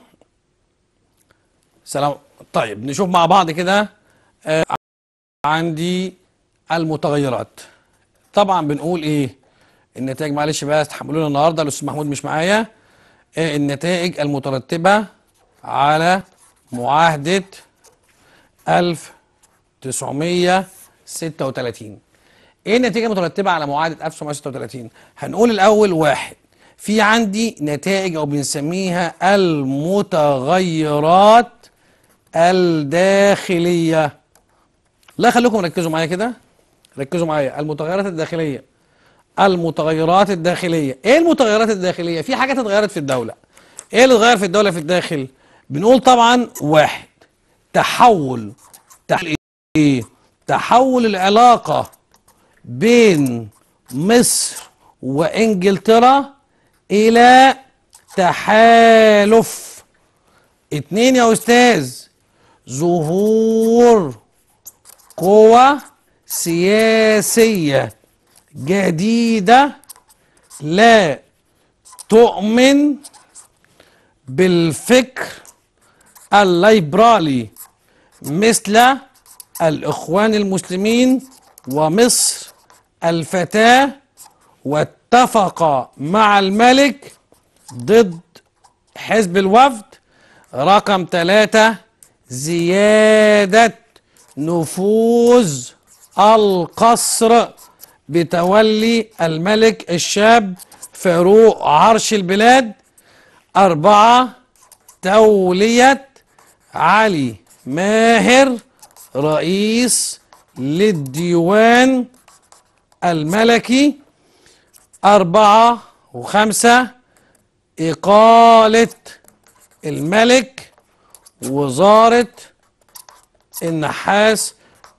سلام طيب نشوف مع بعض كده آه عندي المتغيرات طبعا بنقول ايه النتائج معلش بقى استحملونا النهارده الاستاذ محمود مش معايا آه النتائج المترتبه على معاهده 1936 ايه النتيجه المترتبه على معاهده 1936 هنقول الاول واحد في عندي نتائج او بنسميها المتغيرات الداخليه لا خليكم ركزوا معايا كده ركزوا معايا المتغيرات الداخليه المتغيرات الداخليه ايه المتغيرات الداخليه في حاجات اتغيرت في الدوله ايه اللي اتغير في الدوله في الداخل بنقول طبعا واحد تحول تحول ايه تحول العلاقه بين مصر وانجلترا الى تحالف اتنين يا استاذ ظهور قوى سياسية جديدة لا تؤمن بالفكر الليبرالي مثل الإخوان المسلمين ومصر الفتاة واتفق مع الملك ضد حزب الوفد رقم ثلاثة زيادة نفوذ القصر بتولي الملك الشاب فاروق عرش البلاد أربعة تولية علي ماهر رئيس للديوان الملكي أربعة وخمسة إقالة الملك وزارة النحاس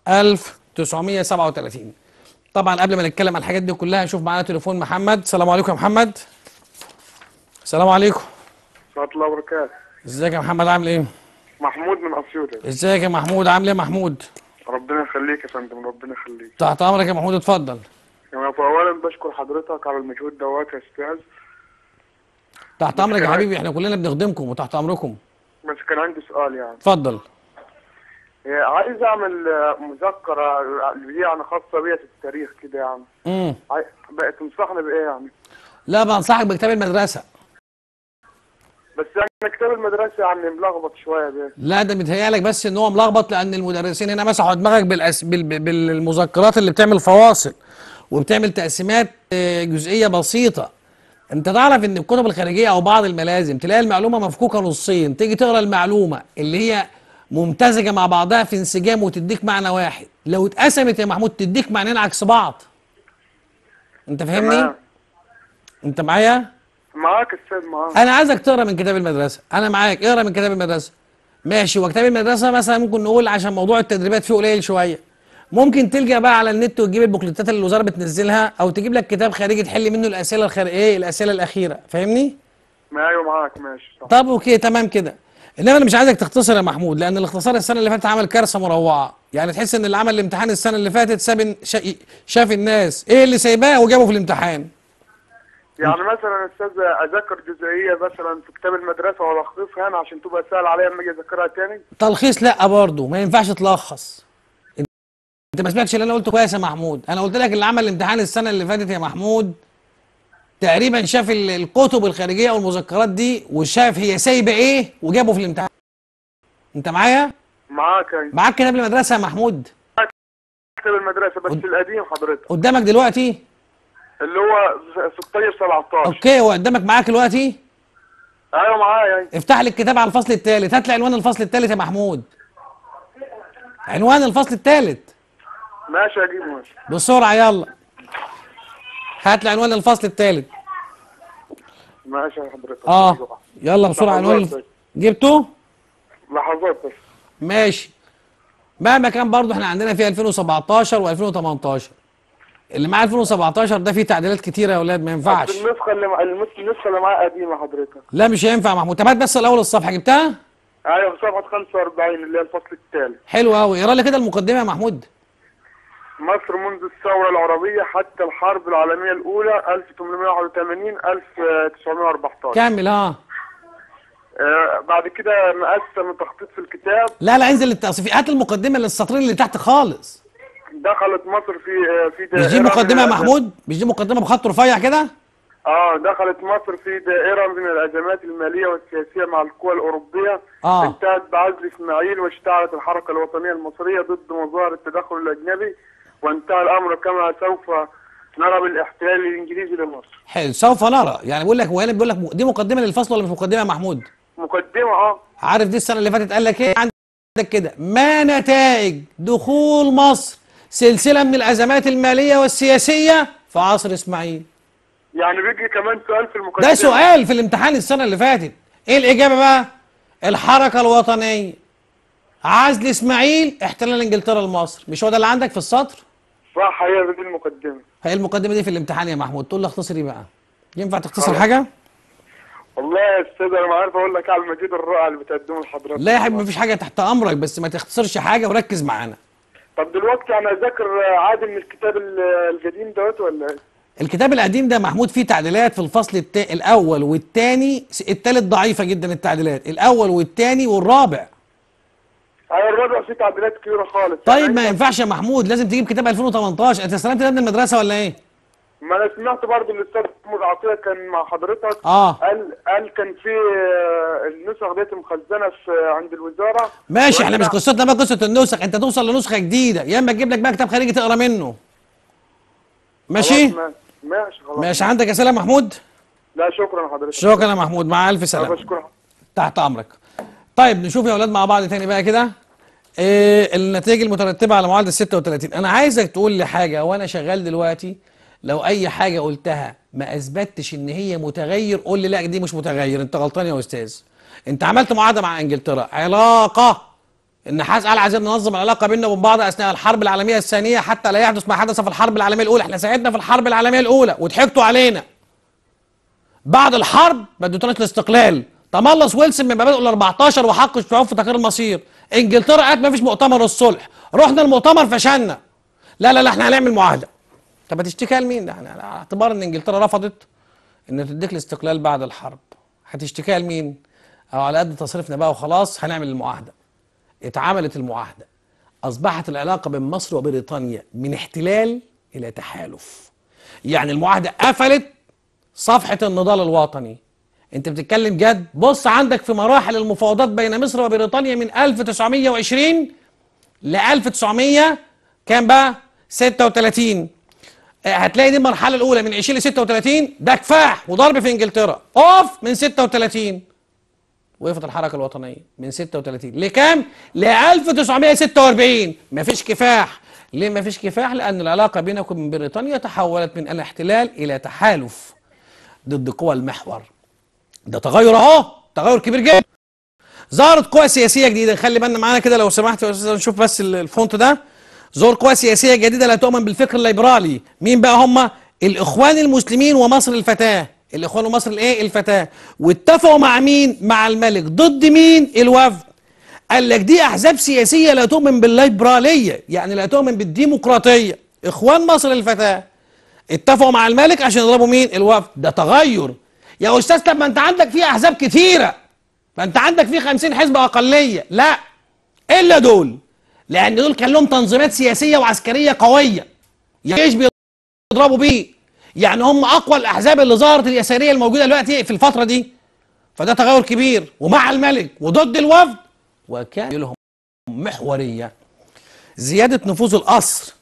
1937 طبعا قبل ما نتكلم عن الحاجات دي كلها نشوف معانا تليفون محمد السلام عليكم يا محمد السلام عليكم ورحمة الله وبركاته ازيك يا محمد عامل ايه محمود من أسيوط ازيك يا محمود عامل ايه يا محمود ربنا يخليك يا فندم ربنا يخليك تحت امرك يا محمود اتفضل يعني فأولا بشكر حضرتك على المجهود دوت يا أستاذ تحت امرك يا حبيبي احنا كلنا بنخدمكم وتحت امركم بس كان عندي سؤال يعني اتفضل إيه، عايز أعمل آه، مذكرة اللي هي يعني خاصة بيا في التاريخ كده يعني امم عاي- بقى تنصحني بإيه يعني لا بنصحك بكتاب المدرسه بس يعني كتاب المدرسة يعني ملخبط شوية بيه لا ده متهيألك بس ان هو ملخبط لان المدرسين هنا مسحوا دماغك بالأس... بال... بال- بالمذكرات اللي بتعمل فواصل وبتعمل تقسيمات آه، جزئيه بسيطه انت تعرف ان الكتب الخارجيه او بعض الملازم تلاقي المعلومه مفكوكه نصين تيجي تقرا المعلومه اللي هي ممتزجه مع بعضها في انسجام وتديك معنى واحد لو اتقسمت يا محمود تديك معنيين عكس بعض انت فاهمني تمام. انت معايا معاك أستاذ معاك انا عايزك تقرا من كتاب المدرسه انا معاك اقرا من كتاب المدرسه ماشي وكتاب المدرسه مثلا ممكن نقول عشان موضوع التدريبات فيه قليل شويه ممكن تلجا بقى على النت وتجيب البوكليتات اللي الوزاره بتنزلها او تجيب لك كتاب خارجي تحل منه الاسئله الخارجيه الاسئله الاخيره فاهمني ما أيوه معاك ماشي صح طب اوكي تمام كده انما انا مش عايزك تختصر يا محمود لان الاختصار السنه اللي فاتت عمل كارثه مروعه يعني تحس ان اللي عمل الامتحان السنه اللي فاتت ساب شا- شاف الناس ايه اللي سايباه وجابه في الامتحان يعني مثلا أستاذ أذاكر جزئية مثلا في كتاب المدرسة وألخصها أنا عشان تبقى سهل عليا لما أجي أذاكرها تاني تلخيص لا برضه ما ينفعش تلخص انت ما سمعتش اللي انا قلته كويس يا محمود انا قلت لك اللي عمل الامتحان السنه اللي فاتت يا محمود تقريبا شاف ال- الكتب الخارجيه او المذكرات دي وشاف هي سايبه ايه وجابه في الامتحان انت معايا معاك أيوه معاك كتاب المدرسه يا محمود كتاب المدرسه بس القديم حضرتك قدامك دلوقتي اللي هو 16 17 اوكي هو قدامك معاك دلوقتي ايوه معايا يعني. افتح لي الكتاب على الفصل الثالث هات لي عنوان الفصل الثالث يا محمود عنوان الفصل الثالث ماشي اجيبه ماشي بسرعه يلا هات لي عنوان الفصل الثالث ماشي يا حضرتك اه يلا بسرعه عنوان الف... جبته لحظات بس ماشي مهما كان برضه احنا عندنا في 2017 و2018 اللي معاه 2017 ده فيه تعديلات كتيره يا اولاد ما ينفعش النسخه اللي مع... المس- النسخه اللي معايا قديمه حضرتك لا مش هينفع يا محمود طب هات بس الاول الصفحه جبتها ايوه في صفحه 45 اللي هي الفصل الثالث حلو قوي اقرا لي كده المقدمه يا محمود مصر منذ الثورة العربية حتى الحرب العالمية الأولى 1881 1914 كمل ها آه بعد كده مقسم التخطيط في الكتاب لا لا انزل للتصفيق هات المقدمه للسطرين اللي تحت خالص دخلت مصر في آه في مش دائرة دي من مقدمه يا الأزمات- محمود مش دي مقدمه بخط رفيع كده اه دخلت مصر في دائرة من الأزمات المالية والسياسية مع القوى الأوروبية آه. انتهت بعزل إسماعيل واشتعلت الحركة الوطنية المصرية ضد مظاهر التدخل الأجنبي وانتهى الأمر كما سوف نرى بالاحتلال الإنجليزي لمصر حلو سوف نرى يعني بقول لك هو هنا بيقول لك دي مقدمه للفصل ولا مش مقدمه يا محمود مقدمة اه عارف دي السنه اللي فاتت قال لك ايه عندك كده ما نتائج دخول مصر سلسله من الازمات الماليه والسياسيه في عصر اسماعيل يعني بيجي كمان سؤال في المقدمة ده سؤال في الامتحان السنه اللي فاتت ايه الاجابه بقى الحركه الوطنيه عزل اسماعيل احتلال انجلترا لمصر مش هو ده اللي عندك في السطر صح هي دي المقدمة هي المقدمه دي في الامتحان يا محمود تقول لي اختصري بقى ينفع تختصر خلاص. حاجه والله يا استاذ انا ما عارف اقول لك على المجهود الرائع اللي بتقدمه لحضرتك لا يا حبيبي مفيش حاجه تحت امرك بس ما تختصرش حاجه وركز معانا طب دلوقتي انا اذاكر عادي من الكتاب ال- القديم دوت ولا ايه؟ الكتاب القديم ده محمود فيه تعديلات في الفصل التا... الاول والثاني الثالث ضعيفه جدا التعديلات الاول والثاني والرابع ايوه الرابع فيه تعديلات كبيره خالص طيب يعني ما ينفعش يا محمود لازم تجيب كتاب 2018 انت استلمت ده من المدرسه ولا ايه ما انا سمعت برضه الاستاذ محمود عطيه كان مع حضرتك اه قال قال كان في آه، النسخ ديت مخزنه في عند الوزاره ماشي احنا مش وإحنا- قصتنا بقى قصه النسخ انت توصل لنسخه جديده يا اما تجيب لك بقى كتاب خارجي تقرا منه ماشي خلاص، ما- ماشي خلاص ماشي عندك اسئله يا محمود لا شكرا حضرتك شكرا يا محمود مع الف انا سلامه بشكرك تحت امرك طيب نشوف يا اولاد مع بعض تاني بقى كده إيه النتائج المترتبه على معادله 36 انا عايزك تقول لي حاجه وانا شغال دلوقتي لو اي حاجه قلتها ما اثبتش ان هي متغير قول لي لا دي مش متغير انت غلطان يا استاذ انت عملت معاهده مع انجلترا علاقه النحاس قال عايزين ننظم العلاقه بيننا وبين بعض اثناء الحرب العالميه الثانيه حتى لا يحدث ما حدث في الحرب العالميه الاولى احنا ساعدنا في الحرب العالميه الاولى وضحكتوا علينا بعد الحرب ما اديتوناش الاستقلال تملص ويلسون من مبادئ ال 14 وحق الشعوب في تغيير المصير انجلترا قالت ما فيش مؤتمر الصلح رحنا المؤتمر فشلنا لا لا لا احنا هنعمل معاهده طب هتشتكيها لمين ده احنا على اعتبار ان انجلترا رفضت ان تديك الاستقلال بعد الحرب هتشتكيها لمين او على قد تصريفنا بقى وخلاص هنعمل المعاهده اتعملت المعاهده اصبحت العلاقه بين مصر وبريطانيا من احتلال الى تحالف يعني المعاهده قفلت صفحة النضال الوطني انت بتتكلم جد بص عندك في مراحل المفاوضات بين مصر وبريطانيا من 1920 ل 1900 كام بقى 36 آه، هتلاقي دي المرحلة الأولى من 20 ل 36 ده كفاح وضرب في إنجلترا أوف من 36 وقفت الحركة الوطنية من 36 لكام؟ ل 1946 مفيش كفاح ليه مفيش كفاح؟ لأن العلاقة بينك وبين بريطانيا تحولت من الاحتلال إلى تحالف ضد قوى المحور ده تغير اهو تغير كبير جدا ظهرت قوى سياسيه جديده خلي بالنا معانا كده لو سمحت يا استاذ نشوف بس ال- الفونت ده ظهور قوى سياسيه جديده لا تؤمن بالفكر الليبرالي مين بقى هم الاخوان المسلمين ومصر الفتاه الاخوان ومصر الايه الفتاه واتفقوا مع مين مع الملك ضد مين الوفد قال لك دي احزاب سياسيه لا تؤمن بالليبراليه يعني لا تؤمن بالديمقراطيه اخوان مصر الفتاه اتفقوا مع الملك عشان يضربوا مين الوفد ده تغير يا استاذ طب ما انت عندك فيه احزاب كتيره ما انت عندك فيه 50 حزب اقليه لا الا دول لان دول كان لهم تنظيمات سياسيه وعسكريه قويه يعني ايش بيضربوا بيه يعني هم اقوى الاحزاب اللي ظهرت اليساريه الموجوده دلوقتي في الفتره دي فده تغير كبير ومع الملك وضد الوفد وكان لهم محوريه زياده نفوذ القصر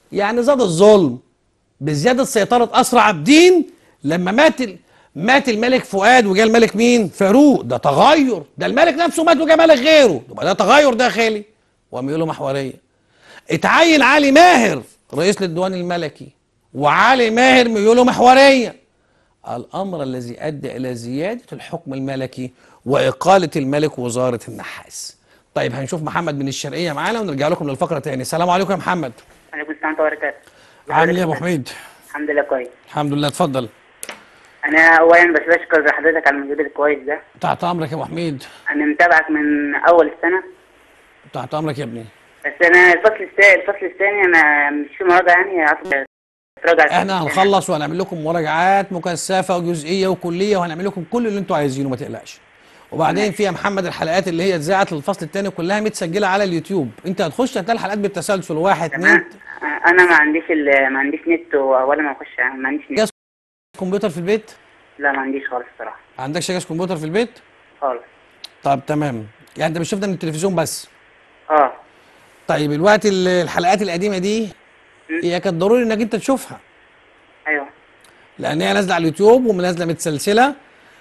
يعني زاد الظلم بزياده سيطره اسرى عابدين لما مات ال... مات الملك فؤاد وجاء الملك مين فاروق ده تغير ده الملك نفسه مات وجاء ملك غيره يبقى ده تغير داخلي وميوله محوريه اتعين علي ماهر رئيس للديوان الملكي وعلي ماهر ميوله محوريه الامر الذي ادى الى زياده الحكم الملكي واقاله الملك وزاره النحاس طيب هنشوف محمد من الشرقيه معانا ونرجع لكم للفقره تاني السلام عليكم يا محمد عليكم السلام ورحمة الله وبركاته. عامل ايه يا ابو حميد الحمد لله كويس. الحمد لله اتفضل أنا أولا بس بشكر حضرتك على المجهود الكويس ده. تحت امرك يا ابو حميد أنا متابعك من أول السنة تحت امرك يا ابني بس أنا الفصل الثاني الفصل الثاني أنا مش في مراجعة يعني عارف أتراجع الفصل احنا الثاني. هنخلص وهنعمل لكم مراجعات مكثفه وجزئيه وكليه وهنعمل لكم كل اللي انتوا عايزينه ما تقلقش وبعدين في يا محمد الحلقات اللي هي اتذاعت للفصل الثاني كلها متسجله على اليوتيوب انت هتخش هتلاقي الحلقات بالتسلسل واحد تمام اثنين أنا ما عنديش ال... ما عنديش نت ولا ما أخش ما عنديش نت. جهاز كمبيوتر في البيت لا ما عنديش خالص الصراحة ما عندكش جهاز كمبيوتر في البيت خالص. طب تمام يعني انت بتشوف ده من التلفزيون بس أه طيب الوقت ال- الحلقات القديمه دي هي كانت ضروري انك انت تشوفها أيوه لان هي نازله على اليوتيوب ونازله متسلسله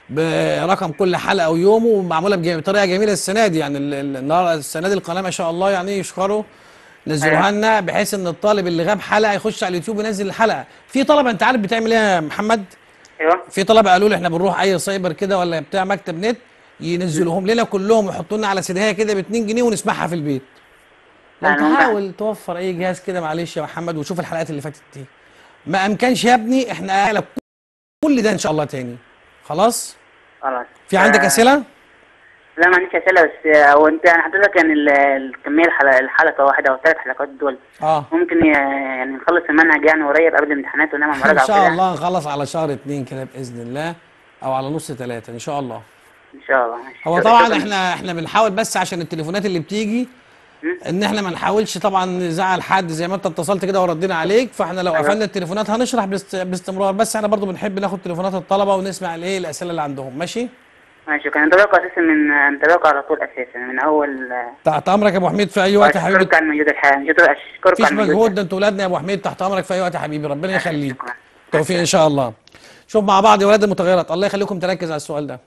برقم كل حلقه ويوم ومعموله بج- بطريقه جميله السنه دي يعني ال- ال- النهار السنه دي القناه ما شاء الله يعني يشكروا نزلوها أيوة. لنا بحيث ان الطالب اللي غاب حلقه يخش على اليوتيوب وينزل الحلقه في طلبه انت عارف بتعمل ايه يا محمد أيوه في طلبه قالوا لي احنا بنروح اي سايبر كده ولا بتاع مكتب نت ينزلوهم لنا كلهم ويحطوا لنا على سيديهايه كده ب 2 جنيه ونسمعها في البيت لو أنا ممكن- تحاول توفر اي جهاز كده معلش يا محمد وشوف الحلقات اللي فاتت دي ما امكنش يا ابني احنا قاعد كل ده ان شاء الله تاني خلاص خلاص. في عندك آه، اسئله لا ما عنديش أسئلة بس آه، هو أنت يعني حضرتك يعني ال- الكمية الحلقة الحلقة واحدة أو ثلاث حلقات دول اه ممكن ي- يعني نخلص المنهج يعني قريب قبل الامتحانات ونعمل ان مراجعة شاء وكده؟ الله نخلص على شهر اتنين كده باذن الله او على نص ثلاثة ان شاء الله ان شاء الله ماشي. هو شكراً. طبعا احنا احنا بنحاول بس عشان التليفونات اللي بتيجي ان احنا ما نحاولش طبعا نزعل حد زي ما انت اتصلت كده وردينا عليك فاحنا لو أيوة. قفلنا التليفونات هنشرح باست- باستمرار بس احنا برضو بنحب ناخد تليفونات الطلبه ونسمع الايه الاسئله اللي عندهم ماشي ماشي كان متابعكم اساسا من متابعكم على طول اساسا من اول تحت امرك يا ابو حميد في اي وقت يا حبيبي اشكرك على المجهود الحقيقي مجهود- اشكرك مفيش على المجهود مجهود ده. ده انتوا ولادنا يا ابو حميد تحت امرك في اي وقت يا حبيبي ربنا يخليك شكراً. توفيق ان شاء الله شوف مع بعض يا ولاد المتغيرات الله يخليكم تركز على السؤال ده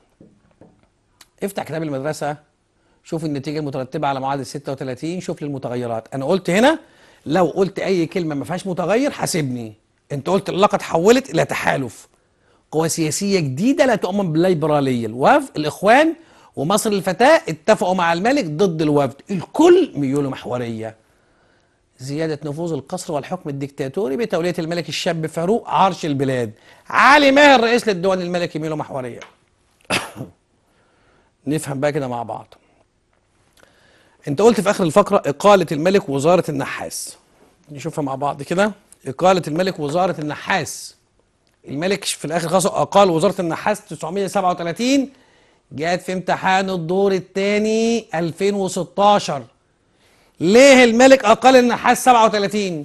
افتح كتاب المدرسه شوف النتيجه المترتبه على معادله 36 شوف للمتغيرات انا قلت هنا لو قلت اي كلمه ما فيهاش متغير حاسبني انت قلت العلاقه اتحولت الى تحالف قوى سياسيه جديده لا تؤمن بالليبراليه الوفد الاخوان ومصر الفتاه اتفقوا مع الملك ضد الوفد الكل ميوله محوريه زيادة نفوذ القصر والحكم الدكتاتوري بتولية الملك الشاب فاروق عرش البلاد علي ماهر رئيس للديوان الملكي ميلو محورية نفهم بقى كده مع بعض انت قلت في اخر الفقرة اقالة الملك وزارة النحاس نشوفها مع بعض كده اقالة الملك وزارة النحاس الملك في الاخر خلاص اقال وزارة النحاس 937 جات في امتحان الدور الثاني 2016 ليه الملك اقل النحاس 37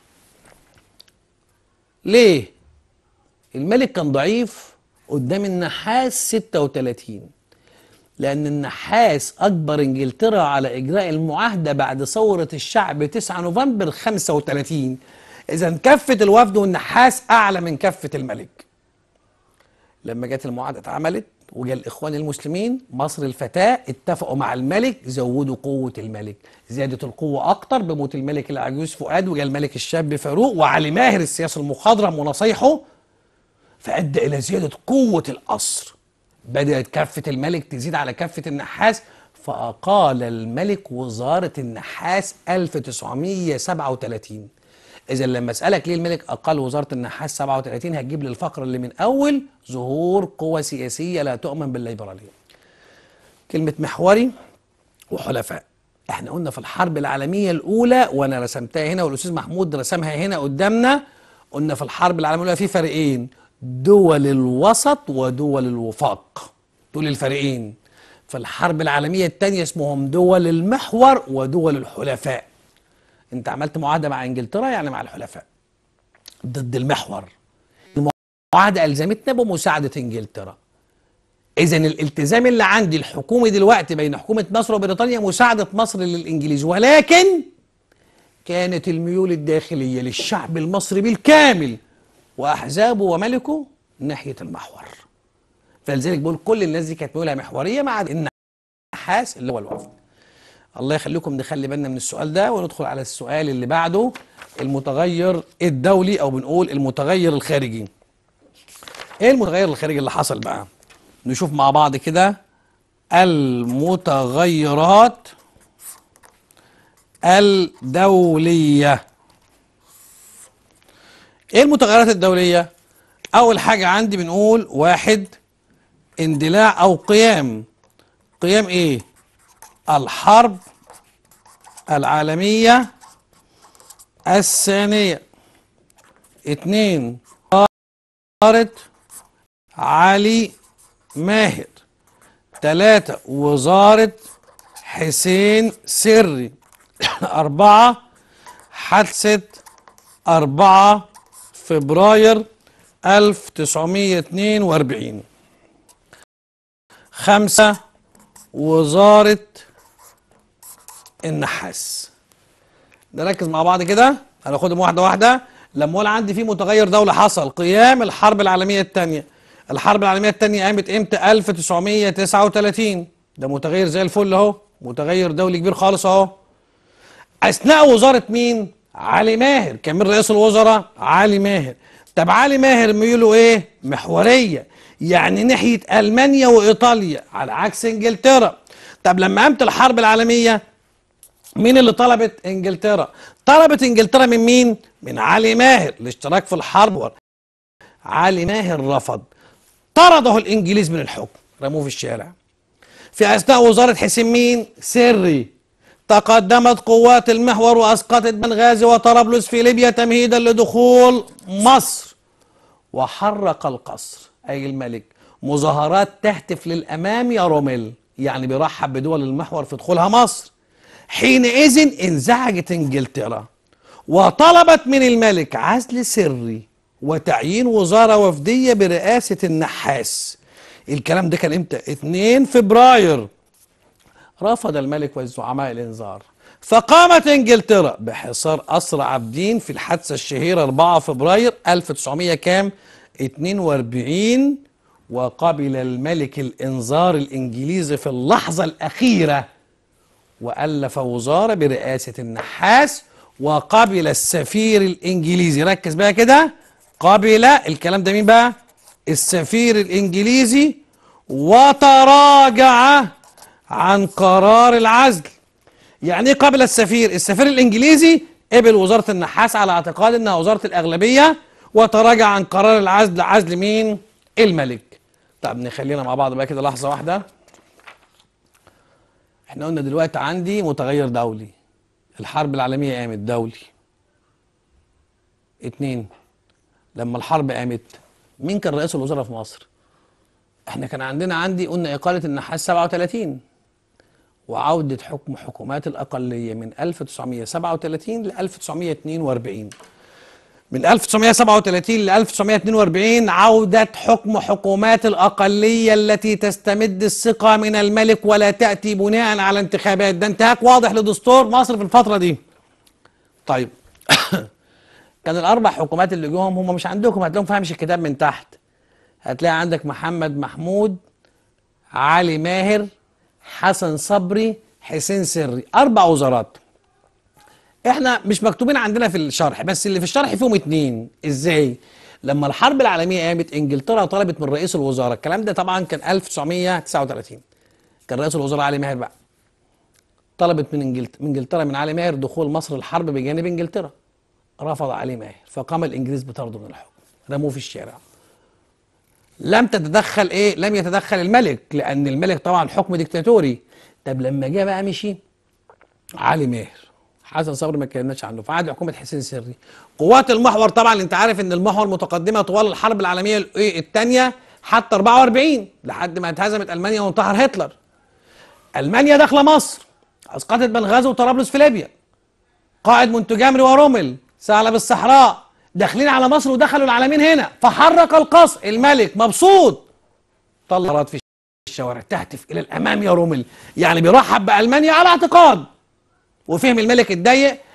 ليه الملك كان ضعيف قدام النحاس 36 لان النحاس اجبر انجلترا على اجراء المعاهده بعد ثوره الشعب 9 نوفمبر 35 اذا كفه الوفد والنحاس اعلى من كفه الملك لما جت المعاهده اتعملت وجاء الاخوان المسلمين مصر الفتاه اتفقوا مع الملك زودوا قوه الملك زادت القوه اكتر بموت الملك العجوز فؤاد وجاء الملك الشاب فاروق وعلي ماهر السياسي المخضرم ونصايحه فادى الى زياده قوه القصر بدات كفه الملك تزيد على كفه النحاس فاقال الملك وزاره النحاس 1937 اذا لما اسالك ليه الملك اقل وزاره النحاس 37 هتجيب لي الفقره اللي من اول ظهور قوى سياسيه لا تؤمن بالليبراليه كلمه محوري وحلفاء احنا قلنا في الحرب العالميه الاولى وانا رسمتها هنا والاستاذ محمود رسمها هنا قدامنا قلنا في الحرب العالميه الاولى في فريقين دول الوسط ودول الوفاق دول الفريقين في الحرب العالميه الثانيه اسمهم دول المحور ودول الحلفاء انت عملت معاهده مع انجلترا يعني مع الحلفاء ضد المحور المعاهده الزمتنا بمساعده انجلترا اذا الالتزام اللي عندي الحكومي دلوقتي بين حكومه مصر وبريطانيا مساعده مصر للانجليز ولكن كانت الميول الداخلية للشعب المصري بالكامل وأحزابه وملكه ناحية المحور فلذلك بقول كل الناس دي كانت ميولها محورية ما عدا النحاس اللي هو الوفد الله يخليكم نخلي بالنا من السؤال ده وندخل على السؤال اللي بعده المتغير الدولي او بنقول المتغير الخارجي ايه المتغير الخارجي اللي حصل بقى نشوف مع بعض كده المتغيرات الدولية ايه المتغيرات الدولية اول حاجة عندي بنقول واحد اندلاع او قيام قيام ايه الحرب العالمية الثانية اتنين وزارة علي ماهر تلاتة وزارة حسين سري أربعة حادثة أربعة فبراير 1942 خمسة وزارة النحاس نركز مع بعض كده هناخدهم واحدة واحدة لما اقول عندي في متغير دولي حصل قيام الحرب العالمية الثانية الحرب العالمية الثانية قامت امتى 1939 ده متغير زي الفل اهو متغير دولي كبير خالص اهو اثناء وزارة مين علي ماهر كان من رئيس الوزراء علي ماهر طب علي ماهر ميوله ايه محورية يعني ناحية المانيا وايطاليا على عكس انجلترا طب لما قامت الحرب العالمية مين اللي طلبت انجلترا طلبت انجلترا من مين من علي ماهر الاشتراك في الحرب علي ماهر رفض طرده الانجليز من الحكم رموه في الشارع في اثناء وزاره حسين مين سري تقدمت قوات المحور واسقطت بنغازي وطرابلس في ليبيا تمهيدا لدخول مصر وحرق القصر اي الملك مظاهرات تهتف للامام يا روميل يعني بيرحب بدول المحور في دخولها مصر حينئذ انزعجت انجلترا وطلبت من الملك عزل سري وتعيين وزارة وفدية برئاسة النحاس الكلام ده كان امتى 2 فبراير رفض الملك والزعماء الانذار فقامت انجلترا بحصار قصر عابدين في الحادثة الشهيرة 4 فبراير 1900 كام 42 وقبل الملك الانذار الانجليزي في اللحظة الاخيرة وألف وزارة برئاسة النحاس وقبل السفير الإنجليزي ركز بقى كده قبل الكلام ده مين بقى السفير الإنجليزي وتراجع عن قرار العزل يعني ايه قبل السفير السفير الإنجليزي قبل وزارة النحاس على اعتقاد انها وزارة الأغلبية وتراجع عن قرار العزل عزل مين الملك طب نخلينا مع بعض بقى كده لحظة واحدة احنا قلنا دلوقتي عندي متغير دولي الحرب العالمية قامت دولي اتنين لما الحرب قامت مين كان رئيس الوزراء في مصر احنا كان عندنا عندي قلنا إقالة النحاس 37 وعودة حكم حكومات الأقلية من 1937 ل 1942 من 1937 ل 1942 عودة حكم حكومات الأقلية التي تستمد الثقة من الملك ولا تأتي بناء على انتخابات ده انتهاك واضح لدستور مصر في الفترة دي طيب كان الأربع حكومات اللي جوهم هم مش عندكم هتلاقيهم فاهمش الكتاب من تحت هتلاقي عندك محمد محمود علي ماهر حسن صبري حسين سري أربع وزارات احنا مش مكتوبين عندنا في الشرح بس اللي في الشرح فيهم اتنين ازاي لما الحرب العالميه قامت انجلترا طلبت من رئيس الوزراء الكلام ده طبعا كان 1939 كان رئيس الوزراء علي ماهر بقى طلبت من انجلترا من انجلترا من علي ماهر دخول مصر الحرب بجانب انجلترا رفض علي ماهر فقام الانجليز بطرده من الحكم رموه في الشارع لم تتدخل ايه لم يتدخل الملك لان الملك طبعا حكم ديكتاتوري طب لما جه بقى مشي علي ماهر حسن صبري ما اتكلمناش عنه في عهد حكومه حسين سري قوات المحور طبعا انت عارف ان المحور متقدمه طوال الحرب العالميه الايه الثانيه حتى 44 لحد ما اتهزمت المانيا وانتحر هتلر المانيا داخله مصر اسقطت بنغازي وطرابلس في ليبيا قائد منتجامري ورومل ثعلب الصحراء داخلين على مصر ودخلوا العالمين هنا فحرك القصر الملك مبسوط طلع في الشوارع تهتف الى الامام يا رومل يعني بيرحب بالمانيا على اعتقاد وفهم الملك اتضايق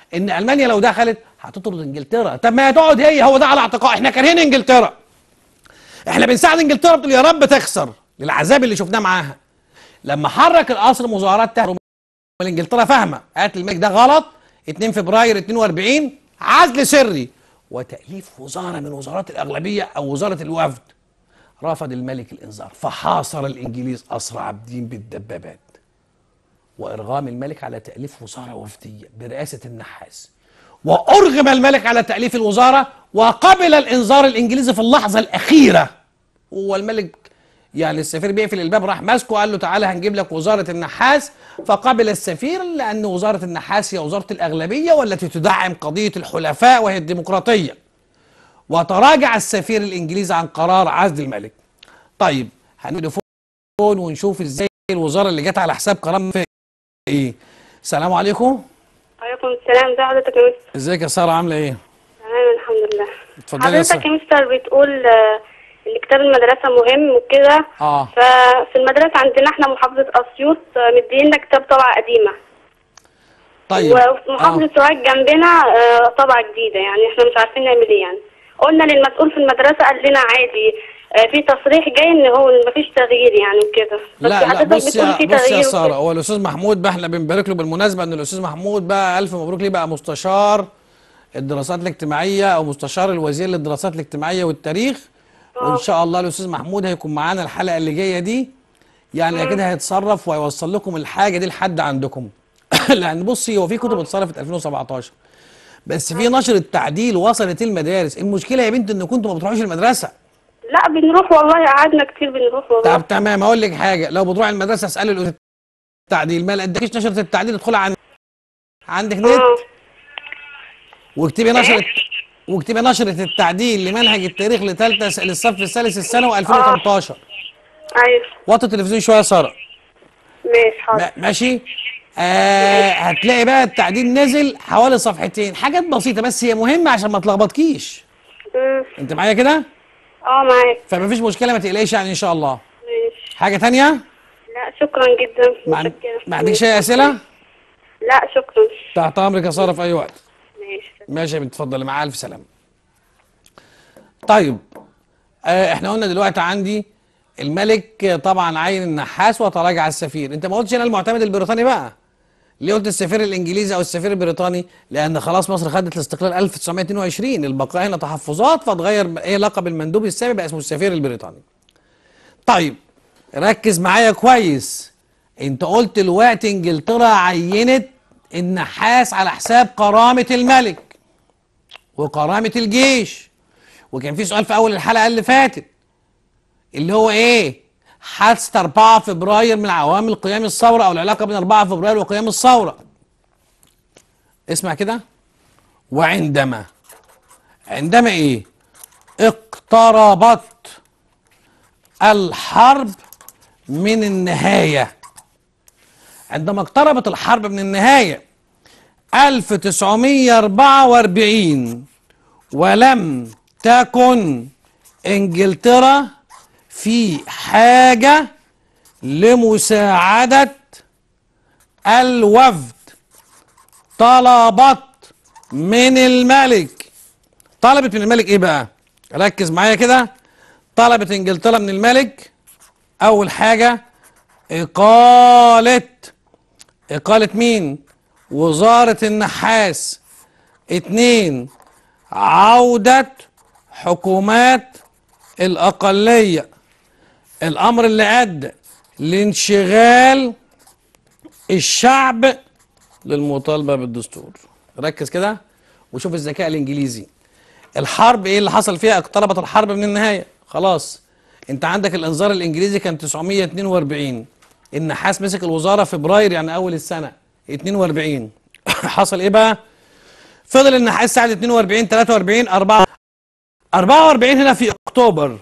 ان المانيا لو دخلت هتطرد انجلترا طب ما تقعد هي هو ده على اعتقاد احنا كارهين انجلترا احنا بنساعد انجلترا بتقول يا رب تخسر للعذاب اللي شفناه معاها لما حرك القصر مظاهرات تحت انجلترا فاهمه قتل الملك ده غلط 2 فبراير 42 عزل سري وتأليف وزارة من وزارات الأغلبية أو وزارة الوفد رفض الملك الإنذار فحاصر الإنجليز قصر عابدين بالدبابات وإرغام الملك على تأليف وزارة وفدية برئاسة النحاس وأرغم الملك على تأليف الوزارة وقبل الإنذار الإنجليزي في اللحظة الأخيرة هو الملك يعني السفير بيقفل الباب راح ماسكه قال له تعالى هنجيب لك وزارة النحاس فقبل السفير لأن وزارة النحاس هي وزارة الأغلبية والتي تدعم قضية الحلفاء وهي الديمقراطية وتراجع السفير الإنجليزي عن قرار عزل الملك طيب هنتليفون ونشوف ازاي الوزارة اللي جت على حساب قرار في ايه السلام عليكم عليكم السلام ده حضرتك يا مستر ازيك يا سارة عاملة ايه تمام الحمد لله اتفضلي يا حضرتك سارة يا مستر بتقول آه، ان كتاب المدرسة مهم وكده اه ففي المدرسة عندنا احنا محافظة أسيوط آه، مدينا كتاب طبعة قديمة طيب وفي محافظة آه. سوهاج جنبنا آه، طبعة جديدة يعني احنا مش عارفين نعمل ايه يعني قلنا للمسؤول في المدرسة قال لنا عادي آه، في تصريح جاي ان هو مفيش تغيير يعني وكده بس لا لا حضرتك بص بتقول يا في بص يا تغيير ساره وكده. هو الاستاذ محمود بقى احنا بنبارك له بالمناسبه ان الاستاذ محمود بقى الف مبروك ليه بقى مستشار الدراسات الاجتماعيه او مستشار الوزير للدراسات الاجتماعيه والتاريخ وان شاء الله الاستاذ محمود هيكون معانا الحلقه اللي جايه دي يعني اكيد هيتصرف وهيوصل لكم الحاجه دي لحد عندكم لان بصي هو في كتب اتصرفت 2017 بس في نشر التعديل وصلت المدارس المشكله يا بنت ان كنتوا ما بتروحوش المدرسه لا بنروح والله قعدنا كتير بنروح والله طب تمام اقول لك حاجه لو بتروح المدرسه اسال الأستاذ التعديل ما لقيتكيش نشره التعديل ادخلي عن عندك نت اه واكتبي نشره واكتبي نشره التعديل لمنهج التاريخ لثالثه للصف الثالث الثانوي 2018 ايوه وطي التلفزيون شويه يا ساره ماشي حاضر ما- ماشي آه هتلاقي بقى التعديل نزل حوالي صفحتين حاجات بسيطه بس هي مهمه عشان ما تلخبطكيش مم. انت معايا كده اه معاك فما فيش مشكله ما تقلقيش يعني ان شاء الله ماشي حاجه تانية لا شكرا جدا ما عن- متشكرة. ما عندكش اي اسئله لا شكرا تحت امرك يا ساره في اي وقت ماشي ماشي يا بنت اتفضلي مع الف سلامه طيب آه احنا قلنا دلوقتي عندي الملك آه، طبعا عين النحاس وتراجع السفير انت ما قلتش هنا المعتمد البريطاني بقى ليه قلت السفير الانجليزي او السفير البريطاني لان خلاص مصر خدت الاستقلال 1922 البقاء هنا تحفظات فتغير ايه لقب المندوب السامي بقى اسمه السفير البريطاني طيب ركز معايا كويس انت قلت الوقت انجلترا عينت النحاس على حساب كرامة الملك وكرامة الجيش وكان في سؤال في اول الحلقة اللي فاتت اللي هو ايه حادثة 4 فبراير من عوامل قيام الثورة او العلاقة بين 4 فبراير وقيام الثورة اسمع كده وعندما عندما ايه اقتربت الحرب من النهاية عندما اقتربت الحرب من النهاية 1944 ولم تكن انجلترا في حاجة لمساعدة الوفد طلبت من الملك طلبت من الملك ايه بقى ركز معايا كده طلبت انجلترا من الملك اول حاجة اقالة اقالة مين وزارة النحاس اتنين عودة حكومات الأقلية الأمر اللي أدى لانشغال الشعب للمطالبة بالدستور ركز كده وشوف الذكاء الإنجليزي الحرب إيه اللي حصل فيها اقتربت الحرب من النهاية خلاص انت عندك الانذار الانجليزي كان 942 النحاس مسك الوزاره فبراير يعني اول السنه 42 حصل ايه بقى فضل النحاس ساعه 42 43 4 44 هنا في اكتوبر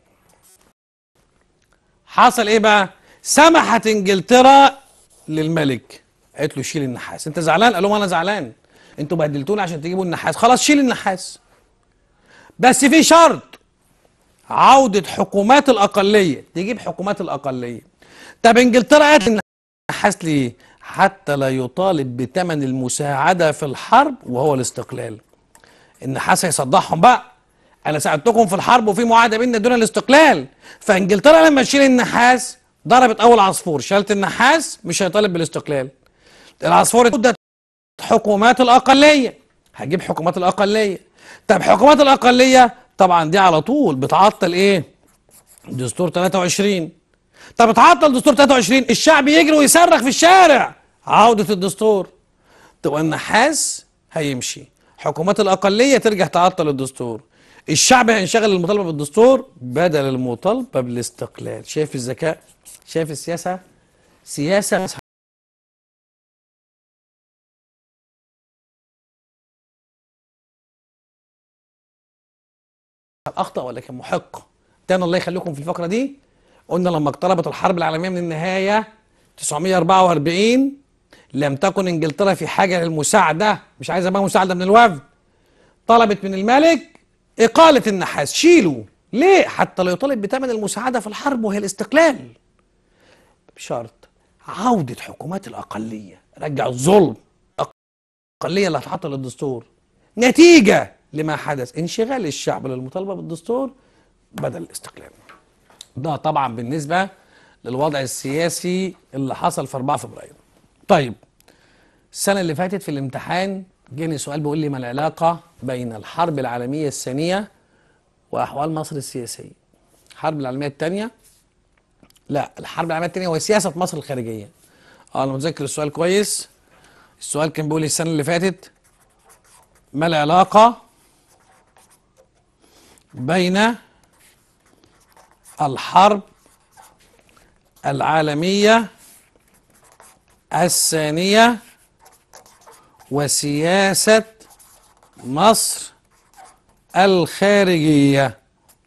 حصل ايه بقى سمحت انجلترا للملك قالت له شيل النحاس انت زعلان قال لهم انا زعلان انتوا بهدلتوني عشان تجيبوا النحاس خلاص شيل النحاس بس في شرط عودة حكومات الأقلية تجيب حكومات الأقلية طب إنجلترا قالت النحاس ليه؟ حتى لا يطالب بثمن المساعدة في الحرب وهو الاستقلال النحاس هيصدعهم بقى انا ساعدتكم في الحرب وفي معاهده بيننا دون الاستقلال فانجلترا لما تشيل النحاس ضربت اول عصفور شالت النحاس مش هيطالب بالاستقلال العصفور ده حكومات الاقليه هجيب حكومات الاقليه طب حكومات الاقليه طبعا دي على طول بتعطل ايه دستور 23 طب اتعطل دستور 23 الشعب يجري ويصرخ في الشارع عوده الدستور تبقى النحاس هيمشي حكومات الأقلية ترجع تعطل الدستور الشعب هينشغل المطالبة بالدستور بدل المطالبة بالاستقلال شايف الذكاء شايف السياسة سياسة أخطأ ولا كان محق تاني الله يخليكم في الفقرة دي قلنا لما اقتربت الحرب العالمية من النهاية 944 لم تكن انجلترا في حاجه للمساعده مش عايزه بقى مساعده من الوفد طلبت من الملك اقاله النحاس شيله ليه حتى لا يطالب بثمن المساعده في الحرب وهي الاستقلال بشرط عوده حكومات الاقليه رجع الظلم الاقليه اللي هتعطل الدستور نتيجه لما حدث انشغال الشعب للمطالبه بالدستور بدل الاستقلال ده طبعا بالنسبه للوضع السياسي اللي حصل في 4 فبراير طيب السنة اللي فاتت في الامتحان جاني سؤال بيقول لي ما العلاقة بين الحرب العالمية الثانية وأحوال مصر السياسية الحرب العالمية الثانية لا الحرب العالمية الثانية وسياسة مصر الخارجية اه انا متذكر السؤال كويس السؤال كان بيقول لي السنة اللي فاتت ما العلاقة بين الحرب العالمية الثانية وسياسة مصر الخارجية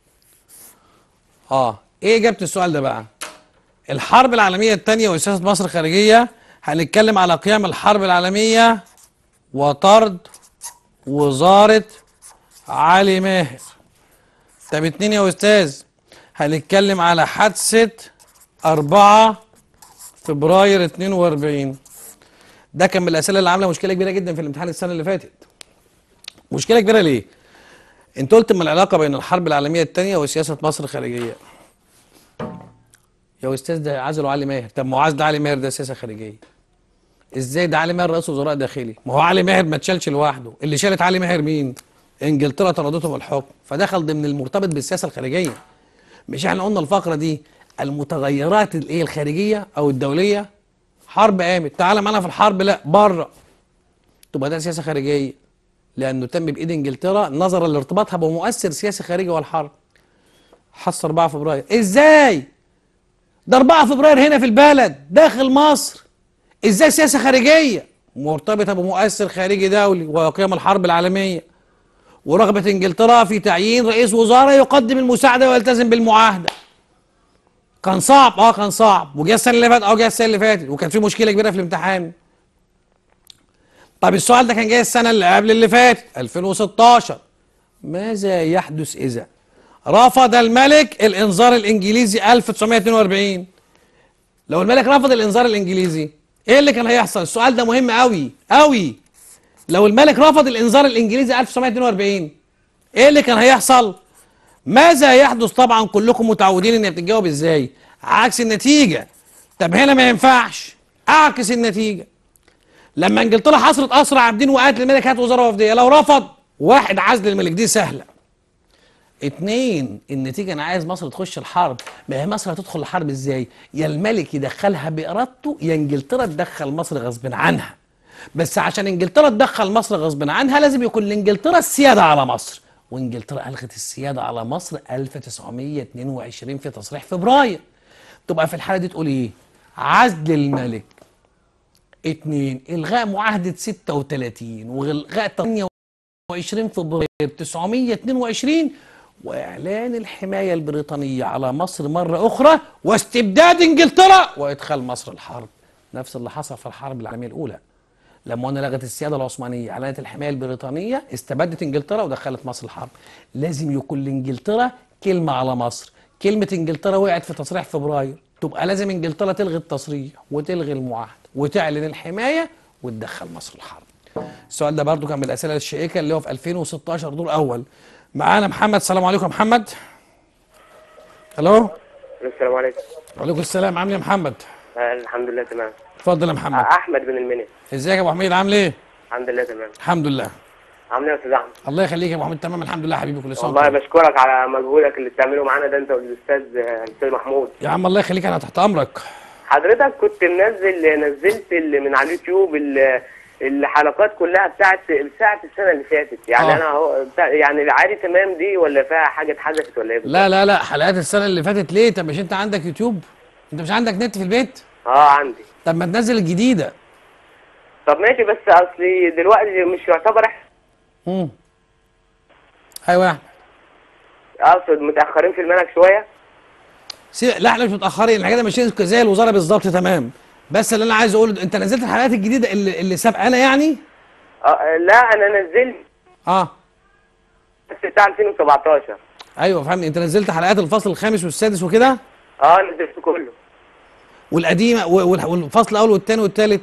اه ايه اجابة السؤال ده بقى الحرب العالمية الثانية وسياسة مصر الخارجية هنتكلم على قيام الحرب العالمية وطرد وزارة علي ماهر طب اتنين يا استاذ هنتكلم على حادثة أربعة فبراير 42 ده كان من الاسئله اللي عامله مشكله كبيره جدا في الامتحان السنه اللي فاتت مشكله كبيره ليه انت قلت ما العلاقه بين الحرب العالميه الثانيه وسياسه مصر الخارجيه يا استاذ ده عزلوا علي ماهر طب ما هو عزل علي ماهر ده سياسه خارجيه ازاي ده علي ماهر رئيس وزراء داخلي ما هو علي ماهر ما اتشالش لوحده اللي شالت علي ماهر مين انجلترا طردته من الحكم فدخل ضمن المرتبط بالسياسه الخارجيه مش احنا قلنا الفقره دي المتغيرات الايه الخارجيه او الدوليه حرب قامت تعالى معانا في الحرب لا بره تبقى ده سياسه خارجيه لانه تم بايد انجلترا نظرا لارتباطها بمؤثر سياسي خارجي والحرب حص 4 فبراير ازاي ده 4 فبراير هنا في البلد داخل مصر ازاي سياسه خارجيه مرتبطه بمؤثر خارجي دولي وقيام الحرب العالميه ورغبه انجلترا في تعيين رئيس وزراء يقدم المساعده ويلتزم بالمعاهده كان صعب اه كان صعب وجا السنه اللي فاتت اه جا السنه اللي فاتت وكان في مشكله كبيره في الامتحان طب السؤال ده كان جاي السنه اللي قبل اللي فاتت 2016 ماذا يحدث اذا رفض الملك الانذار الانجليزي 1942 لو الملك رفض الانذار الانجليزي ايه اللي كان هيحصل السؤال ده مهم قوي قوي لو الملك رفض الانذار الانجليزي 1942 ايه اللي كان هيحصل ماذا يحدث طبعا كلكم متعودين ان بتتجاوب ازاي عكس النتيجه طب هنا ما ينفعش اعكس النتيجه لما انجلترا حصرت اسرى عابدين وقالت للملك هات وزاره وفديه لو رفض واحد عزل الملك دي سهله اتنين النتيجه انا عايز مصر تخش الحرب ما هي مصر هتدخل الحرب ازاي يا الملك يدخلها بارادته يا انجلترا تدخل مصر غصب عنها بس عشان انجلترا تدخل مصر غصب عنها لازم يكون لانجلترا السياده على مصر وانجلترا الغت السياده على مصر 1922 في تصريح فبراير تبقى في الحاله دي تقول ايه عزل الملك اتنين الغاء معاهده 36 والغاء 28 فبراير 922 واعلان الحمايه البريطانيه على مصر مره اخرى واستبداد انجلترا وادخال مصر الحرب نفس اللي حصل في الحرب العالميه الاولى لما قلنا لغت السياده العثمانيه اعلنت الحمايه البريطانيه استبدت انجلترا ودخلت مصر الحرب لازم يكون لانجلترا كلمه على مصر كلمه انجلترا وقعت في تصريح فبراير تبقى لازم انجلترا تلغي التصريح وتلغي المعاهده وتعلن الحمايه وتدخل مصر الحرب السؤال ده برضو كان من الاسئله الشائكه اللي هو في 2016 دور اول معانا محمد السلام عليكم يا محمد الو السلام عليكم وعليكم السلام عامل ايه يا محمد آه، الحمد لله تمام اتفضل يا محمد آه، احمد بن المنيا ازيك يا ابو حميد عامل ايه الحمد لله تمام الحمد لله عامل ايه يا استاذ احمد الله يخليك يا ابو حميد تمام الحمد لله يا حبيبي كل سنه والله وأنت طيب. بشكرك على مجهودك اللي بتعمله معانا ده انت والاستاذ آه، الاستاذ محمود يا عم الله يخليك انا تحت امرك حضرتك كنت منزل نزلت اللي من على اليوتيوب ال- الحلقات كلها بتاعت بتاعت السنه اللي فاتت يعني آه. انا هو بتاع يعني العادي تمام دي ولا فيها حاجه اتحذفت ولا ايه لا لا لا حلقات السنه اللي فاتت ليه طب مش انت عندك يوتيوب انت مش عندك نت في البيت اه عندي طب ما تنزل الجديده طب ماشي بس اصلي دلوقتي مش يعتبر إح- امم ايوه يا احمد اقصد متاخرين في المنهج شويه سي- لا احنا مش متاخرين احنا كده ماشيين زي الوزاره بالظبط تمام بس اللي انا عايز اقوله انت نزلت الحلقات الجديده اللي اللي سابقه انا يعني آه لا انا نزلت اه بس بتاع 2017 ايوه فهمني انت نزلت حلقات الفصل الخامس والسادس وكده اه نزلت كله والقديمه و- وال- والفصل الاول والثاني والثالث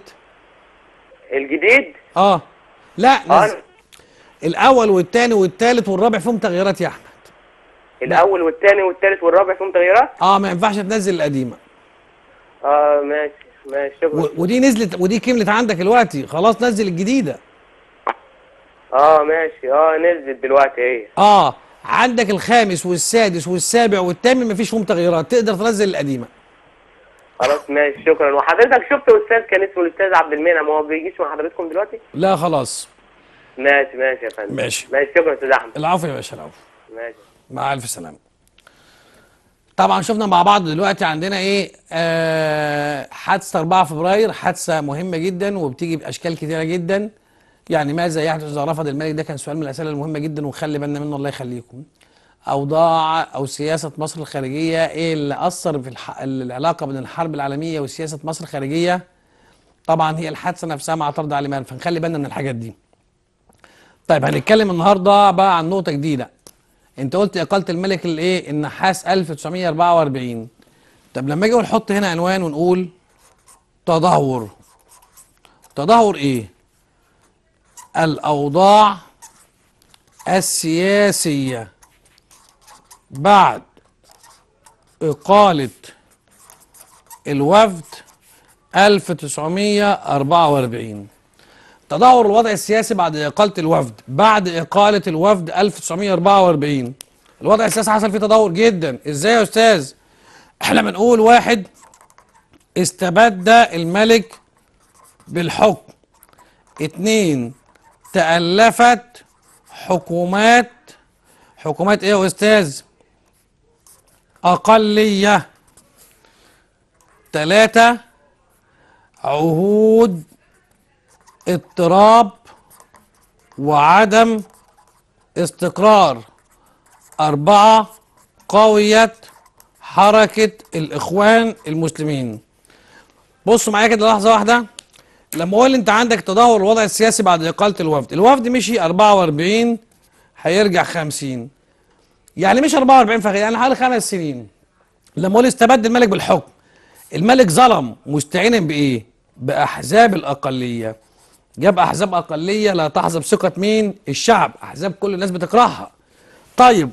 الجديد اه لا اه نز... الاول والثاني والثالث والرابع فيهم تغييرات يا احمد الاول والثاني والثالث والرابع فيهم تغييرات اه ما ينفعش تنزل القديمه اه ماشي ماشي شكرا و... ودي نزلت ودي كملت عندك دلوقتي خلاص نزل الجديده اه ماشي اه نزلت دلوقتي هي اه عندك الخامس والسادس والسابع والثامن مفيش فيهم تغييرات تقدر تنزل القديمه خلاص ماشي شكرا وحضرتك شفت استاذ كان اسمه الاستاذ عبد المنعم هو بيجيش مع حضرتكم دلوقتي لا خلاص ماشي ماشي يا فندم ماشي. ماشي شكرا يا استاذ احمد العفو يا باشا العفو ماشي مع الف سلامه طبعا شفنا مع بعض دلوقتي عندنا ايه آه حادثه 4 فبراير حادثه مهمه جدا وبتيجي باشكال كتيره جدا يعني ماذا يحدث اذا رفض الملك ده كان سؤال من الاسئله المهمه جدا ونخلي بالنا منه الله يخليكم اوضاع او سياسه مصر الخارجيه ايه اللي اثر في الح... العلاقه بين الحرب العالميه وسياسه مصر الخارجيه طبعا هي الحادثه نفسها مع طرد علي مال فنخلي بالنا من الحاجات دي طيب هنتكلم النهارده بقى عن نقطه جديده انت قلت اقاله الملك الايه النحاس 1944 طب لما اجي اقول حط هنا عنوان ونقول تدهور تدهور ايه الاوضاع السياسيه بعد اقاله الوفد 1944 تدهور الوضع السياسي بعد إقالة الوفد بعد إقالة الوفد 1944 الوضع السياسي حصل فيه تدهور جدا إزاي يا أستاذ احنا بنقول واحد استبد الملك بالحكم اتنين تألفت حكومات حكومات ايه يا أستاذ أقلية تلاتة عهود اضطراب وعدم استقرار أربعة قوية حركة الإخوان المسلمين بصوا معايا كده لحظة واحدة لما أقول أنت عندك تدهور الوضع السياسي بعد إقالة الوفد الوفد مشي 44 هيرجع 50 يعني مش 44 فقط يعني حوالي خمس سنين لما أقول استبد الملك بالحكم الملك ظلم مستعينا بإيه؟ بأحزاب الأقلية جاب احزاب اقليه لا تحظى بثقه مين الشعب احزاب كل الناس بتكرهها طيب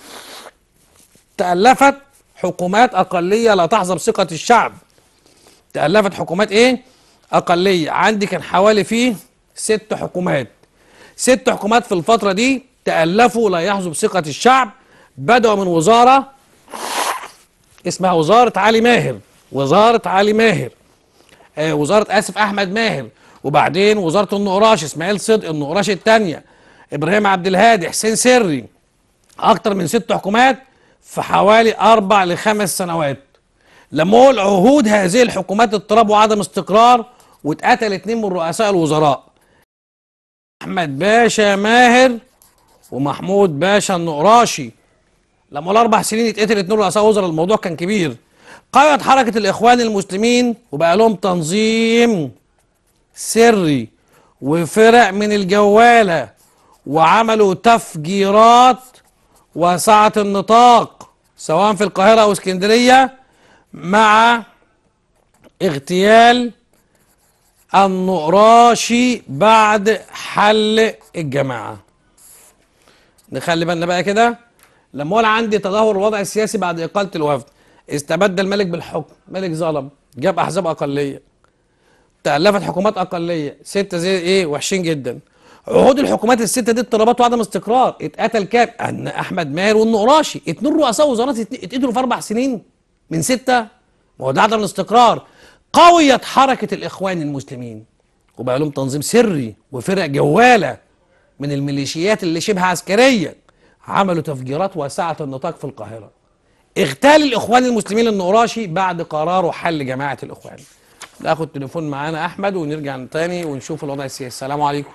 تالفت حكومات اقليه لا تحظى بثقه الشعب تالفت حكومات ايه اقليه عندي كان حوالي فيه ست حكومات ست حكومات في الفتره دي تالفوا لا يحظوا بثقه الشعب بدأوا من وزاره اسمها وزاره علي ماهر وزاره علي ماهر آه وزاره اسف احمد ماهر وبعدين وزاره النقراش اسماعيل صدق النقراش الثانيه ابراهيم عبد الهادي حسين سري اكتر من ست حكومات في حوالي اربع لخمس سنوات لما اقول عهود هذه الحكومات اضطراب وعدم استقرار واتقتل اتنين من رؤساء الوزراء احمد باشا ماهر ومحمود باشا النقراشي لما اقول اربع سنين يتقتل اتنين رؤساء وزراء الموضوع كان كبير قامت حركه الاخوان المسلمين وبقى لهم تنظيم سري وفرق من الجوالة وعملوا تفجيرات واسعة النطاق سواء في القاهرة أو اسكندرية مع اغتيال النقراشي بعد حل الجماعة نخلي بالنا بقى كده لما اقول عندي تدهور الوضع السياسي بعد إقالة الوفد استبد الملك بالحكم ملك ظلم جاب أحزاب أقلية تألفت حكومات أقلية ستة زي إيه وحشين جدا عهود الحكومات الستة دي اضطرابات وعدم استقرار اتقتل كام؟ أن أحمد ماهر والنقراشي اتنين رؤساء وزارات اتن- اتقتلوا في أربع سنين من ستة ما هو ده عدم الاستقرار قويت حركة الإخوان المسلمين وبقى لهم تنظيم سري وفرق جوالة من الميليشيات اللي شبه عسكرية عملوا تفجيرات واسعة النطاق في القاهرة اغتال الإخوان المسلمين النقراشي بعد قراره حل جماعة الإخوان ناخد تليفون معانا أحمد ونرجع تاني ونشوف الوضع السياسي السلام عليكم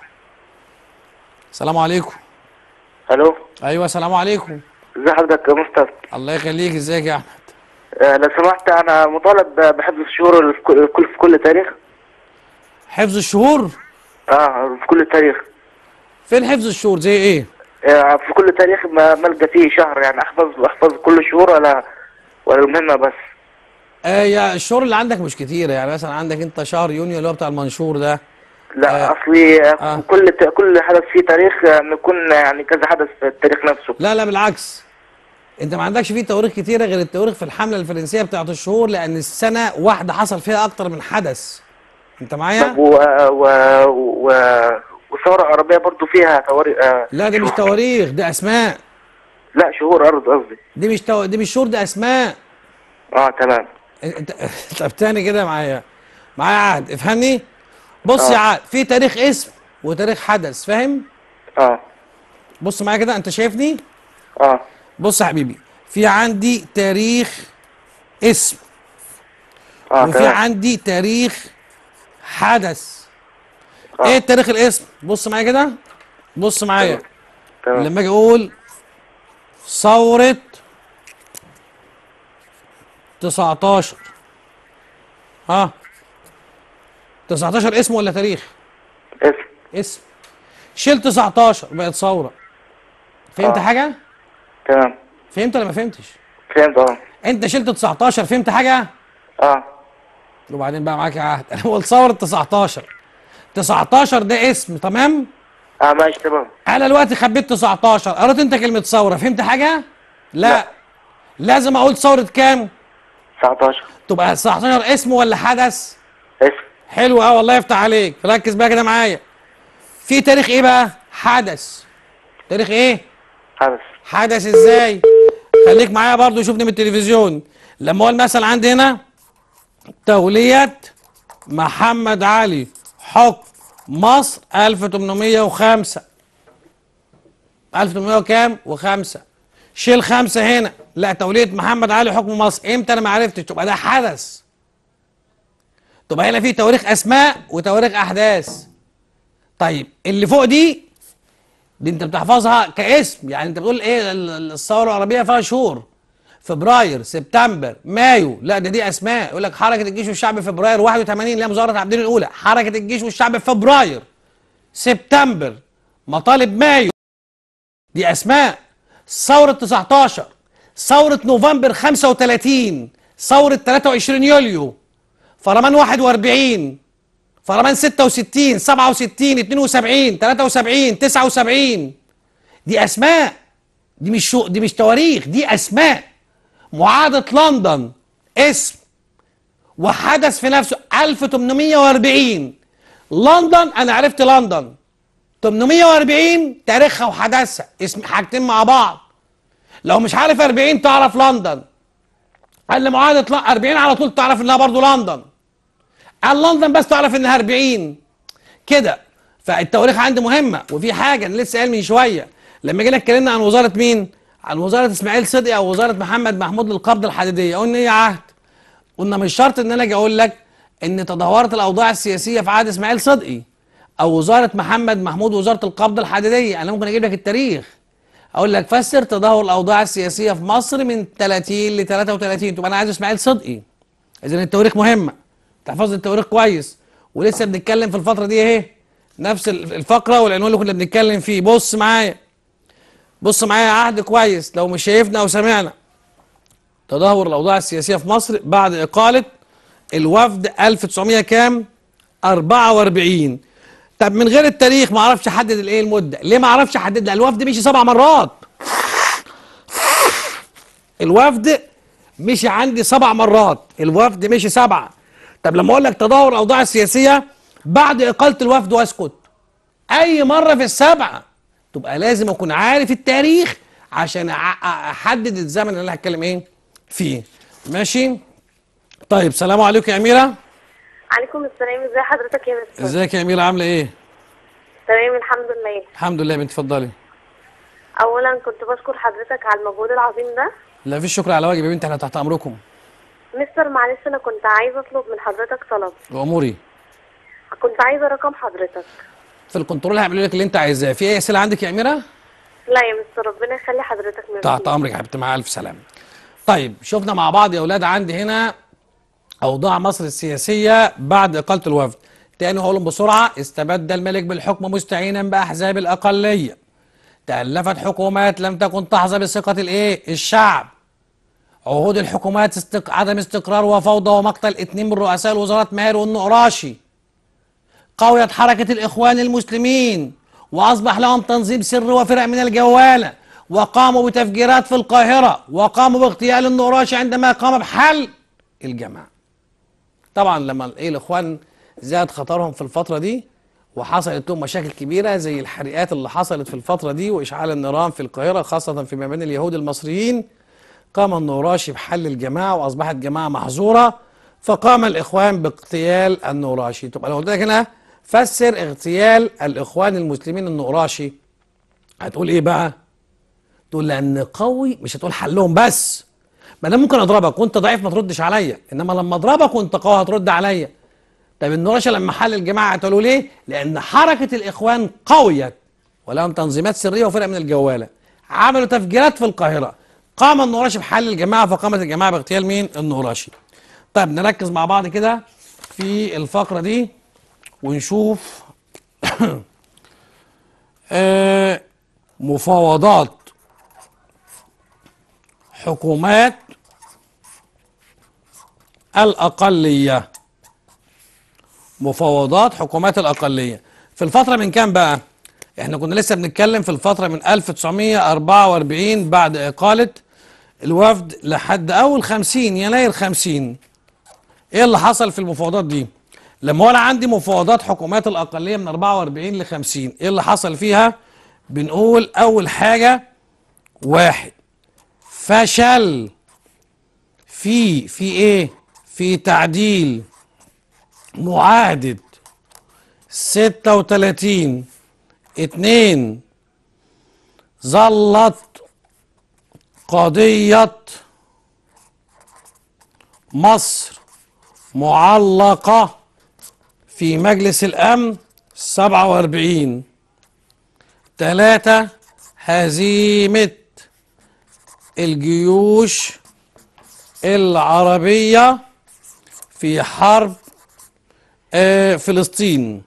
السلام عليكم الو أيوة السلام عليكم ازي حضرتك يا مصطفى الله يخليك ازيك يا أحمد آه، لو سمحت انا مطالب بحفظ الشهور في كل كل- في كل تاريخ حفظ الشهور اه في كل تاريخ فين حفظ الشهور زي ايه آه، في كل تاريخ ما ما القى فيه شهر يعني احفظ احفظ كل الشهور ولا ولا المهمه بس آه يا الشهور اللي عندك مش كتيرة يعني مثلا عندك انت شهر يونيو اللي هو بتاع المنشور ده لا آه. اصلي آه، آه. كل ت- كل حدث فيه تاريخ آه، يكون يعني كذا حدث في التاريخ نفسه لا لا بالعكس انت ما عندكش فيه تواريخ كتيرة غير التواريخ في الحملة الفرنسية بتاعت الشهور لان السنة واحدة حصل فيها اكتر من حدث انت طب معايا و و و وثوره عربيه برضو فيها تواريخ آه، لا دي مش تواريخ دي اسماء لا شهور ارض قصدي دي مش تو... دي مش شهور دي اسماء اه تمام انت طب تاني كده معايا معايا عهد افهمني بص يا آه. عهد في تاريخ اسم وتاريخ حدث فاهم اه بص معايا كده انت شايفني اه بص يا حبيبي في عندي تاريخ اسم اه وفي تمام عندي تاريخ حدث آه. ايه التاريخ الاسم بص معايا كده بص معايا تمام لما اجي اقول ثورة 19 ها 19 اسم ولا تاريخ اسم اسم شيل 19 بقت ثورة فهمت آه. حاجة تمام فهمت ولا ما فهمتش فهمت اه انت شلت 19 فهمت حاجة اه وبعدين بقى معاك عهد انا بقول ثورة 19 19 ده اسم تمام اه ماشي تمام انا دلوقتي خبيت 19 قريت انت كلمة ثورة فهمت حاجة لا, لا. لازم اقول ثورة كام 19 تبقى 19 اسم ولا حدث اسم حلو قوي الله يفتح عليك ركز بقى كده معايا في تاريخ ايه بقى حدث تاريخ ايه حدث حدث ازاي خليك معايا برضو شوفني من التلفزيون لما اقول مثلا عندي هنا تولية محمد علي حكم مصر 1805 1800 وكام وخمسة شيل خمسة هنا لا تولية محمد علي حكم مصر امتى انا ما عرفتش تبقى ده حدث تبقى هنا في تواريخ اسماء وتواريخ احداث طيب اللي فوق دي دي انت بتحفظها كاسم يعني انت بتقول ايه ال- ال- الثوره العربيه فيها شهور فبراير سبتمبر مايو لا ده دي اسماء يقول لك حركه الجيش والشعب فبراير 81 اللي هي مظاهره عبدين الاولى حركه الجيش والشعب فبراير سبتمبر مطالب مايو دي اسماء ثوره 19 ثوره نوفمبر 35 ثوره 23 يوليو فرمان 41 فرمان 66 67 72 73 79 دي اسماء دي مش شو دي مش تواريخ دي اسماء معاهده لندن اسم وحدث في نفسه 1840 لندن انا عرفت لندن 840 تاريخها وحدثها اسم حاجتين مع بعض لو مش عارف 40 تعرف لندن قال لي معاهده ل- 40 على طول تعرف انها برضو لندن قال لندن بس تعرف انها 40 كده فالتواريخ عندي مهمه وفي حاجه انا لسه قايل من شويه لما جينا اتكلمنا عن وزاره مين؟ عن وزاره اسماعيل صدقي او وزاره محمد محمود للقبض الحديديه قلنا ايه عهد؟ قلنا مش شرط ان انا اجي اقول لك ان تدهورت الاوضاع السياسيه في عهد اسماعيل صدقي او وزاره محمد محمود وزاره القبض الحديديه انا ممكن اجيب لك التاريخ اقول لك فسر تدهور الاوضاع السياسيه في مصر من 30 ل 33 تبقى انا عايز اسماعيل صدقي اذا التواريخ مهمه تحفظ التواريخ كويس ولسه بنتكلم في الفتره دي اهي نفس الفقره والعنوان اللي كنا بنتكلم فيه بص معايا بص معايا عهد كويس لو مش شايفنا او سمعنا تدهور الاوضاع السياسيه في مصر بعد اقاله الوفد 1900 كام 44 طب من غير التاريخ ما اعرفش احدد الايه المده ليه ما اعرفش احدد لها الوفد مشي سبع مرات الوفد مشي عندي سبع مرات الوفد مشي سبعه طب لما اقول لك تدهور الاوضاع السياسيه بعد اقاله الوفد واسكت اي مره في السبعه تبقى لازم اكون عارف التاريخ عشان أع- احدد الزمن اللي انا هتكلم ايه فيه ماشي طيب سلام عليكم يا اميره عليكم السلام ازي حضرتك يا مستر ازيك يا اميره عامله ايه تمام الحمد لله الحمد لله يا بنت اتفضلي اولا كنت بشكر حضرتك على المجهود العظيم ده لا فيش شكر على واجب يا بنت احنا تحت امركم مستر معلش انا كنت عايزه اطلب من حضرتك طلب واموري كنت عايزه رقم حضرتك في الكنترول هيعملوا لك اللي انت عايزاه في اي اسئله عندك يا اميره لا يا مستر ربنا يخلي حضرتك من تحت امرك يا حبيبتي مع الف سلامه طيب شفنا مع بعض يا اولاد عندي هنا اوضاع مصر السياسيه بعد اقاله الوفد تاني هقولهم بسرعه استبد الملك بالحكم مستعينا باحزاب الاقليه تالفت حكومات لم تكن تحظى بثقه الايه الشعب عهود الحكومات استق... عدم استقرار وفوضى ومقتل اتنين من رؤساء الوزارات ماهر والنقراشي قويت حركة الإخوان المسلمين وأصبح لهم تنظيم سر وفرق من الجوالة وقاموا بتفجيرات في القاهرة وقاموا باغتيال النقراشي عندما قام بحل الجماعة طبعا لما ايه الإخوان زاد خطرهم في الفترة دي وحصلت لهم مشاكل كبيرة زي الحريقات اللي حصلت في الفترة دي وإشعال النيران في القاهرة خاصة في مباني اليهود المصريين قام النوراشي بحل الجماعة وأصبحت جماعة محظورة فقام الإخوان باغتيال النوراشي طب أنا قلت لك هنا فسر اغتيال الإخوان المسلمين النوراشي هتقول إيه بقى؟ تقول لأن قوي مش هتقول حلهم بس ما أنا ممكن أضربك وأنت ضعيف ما تردش عليا إنما لما أضربك وأنت قوي هترد عليا طب النوراشي لما حل الجماعة هتقولوا ليه؟ لأن حركة الإخوان قويت ولهم تنظيمات سرية وفرق من الجوالة عملوا تفجيرات في القاهرة قام النوراشي بحل الجماعة فقامت الجماعة باغتيال مين؟ النوراشي طيب نركز مع بعض كده في الفقرة دي ونشوف آه، مفاوضات حكومات الأقلية مفاوضات حكومات الأقلية في الفترة من كام بقى؟ احنا كنا لسه بنتكلم في الفترة من 1944 بعد إقالة الوفد لحد أول 50 يناير 50 ايه اللي حصل في المفاوضات دي؟ لما انا عندي مفاوضات حكومات الأقلية من 44 ل 50 ايه اللي حصل فيها؟ بنقول أول حاجة واحد فشل في في ايه؟ في تعديل معاهدة 36 اتنين ظلت قضية مصر معلقة في مجلس الأمن 47 ثلاثة هزيمة الجيوش العربية في حرب آه، فلسطين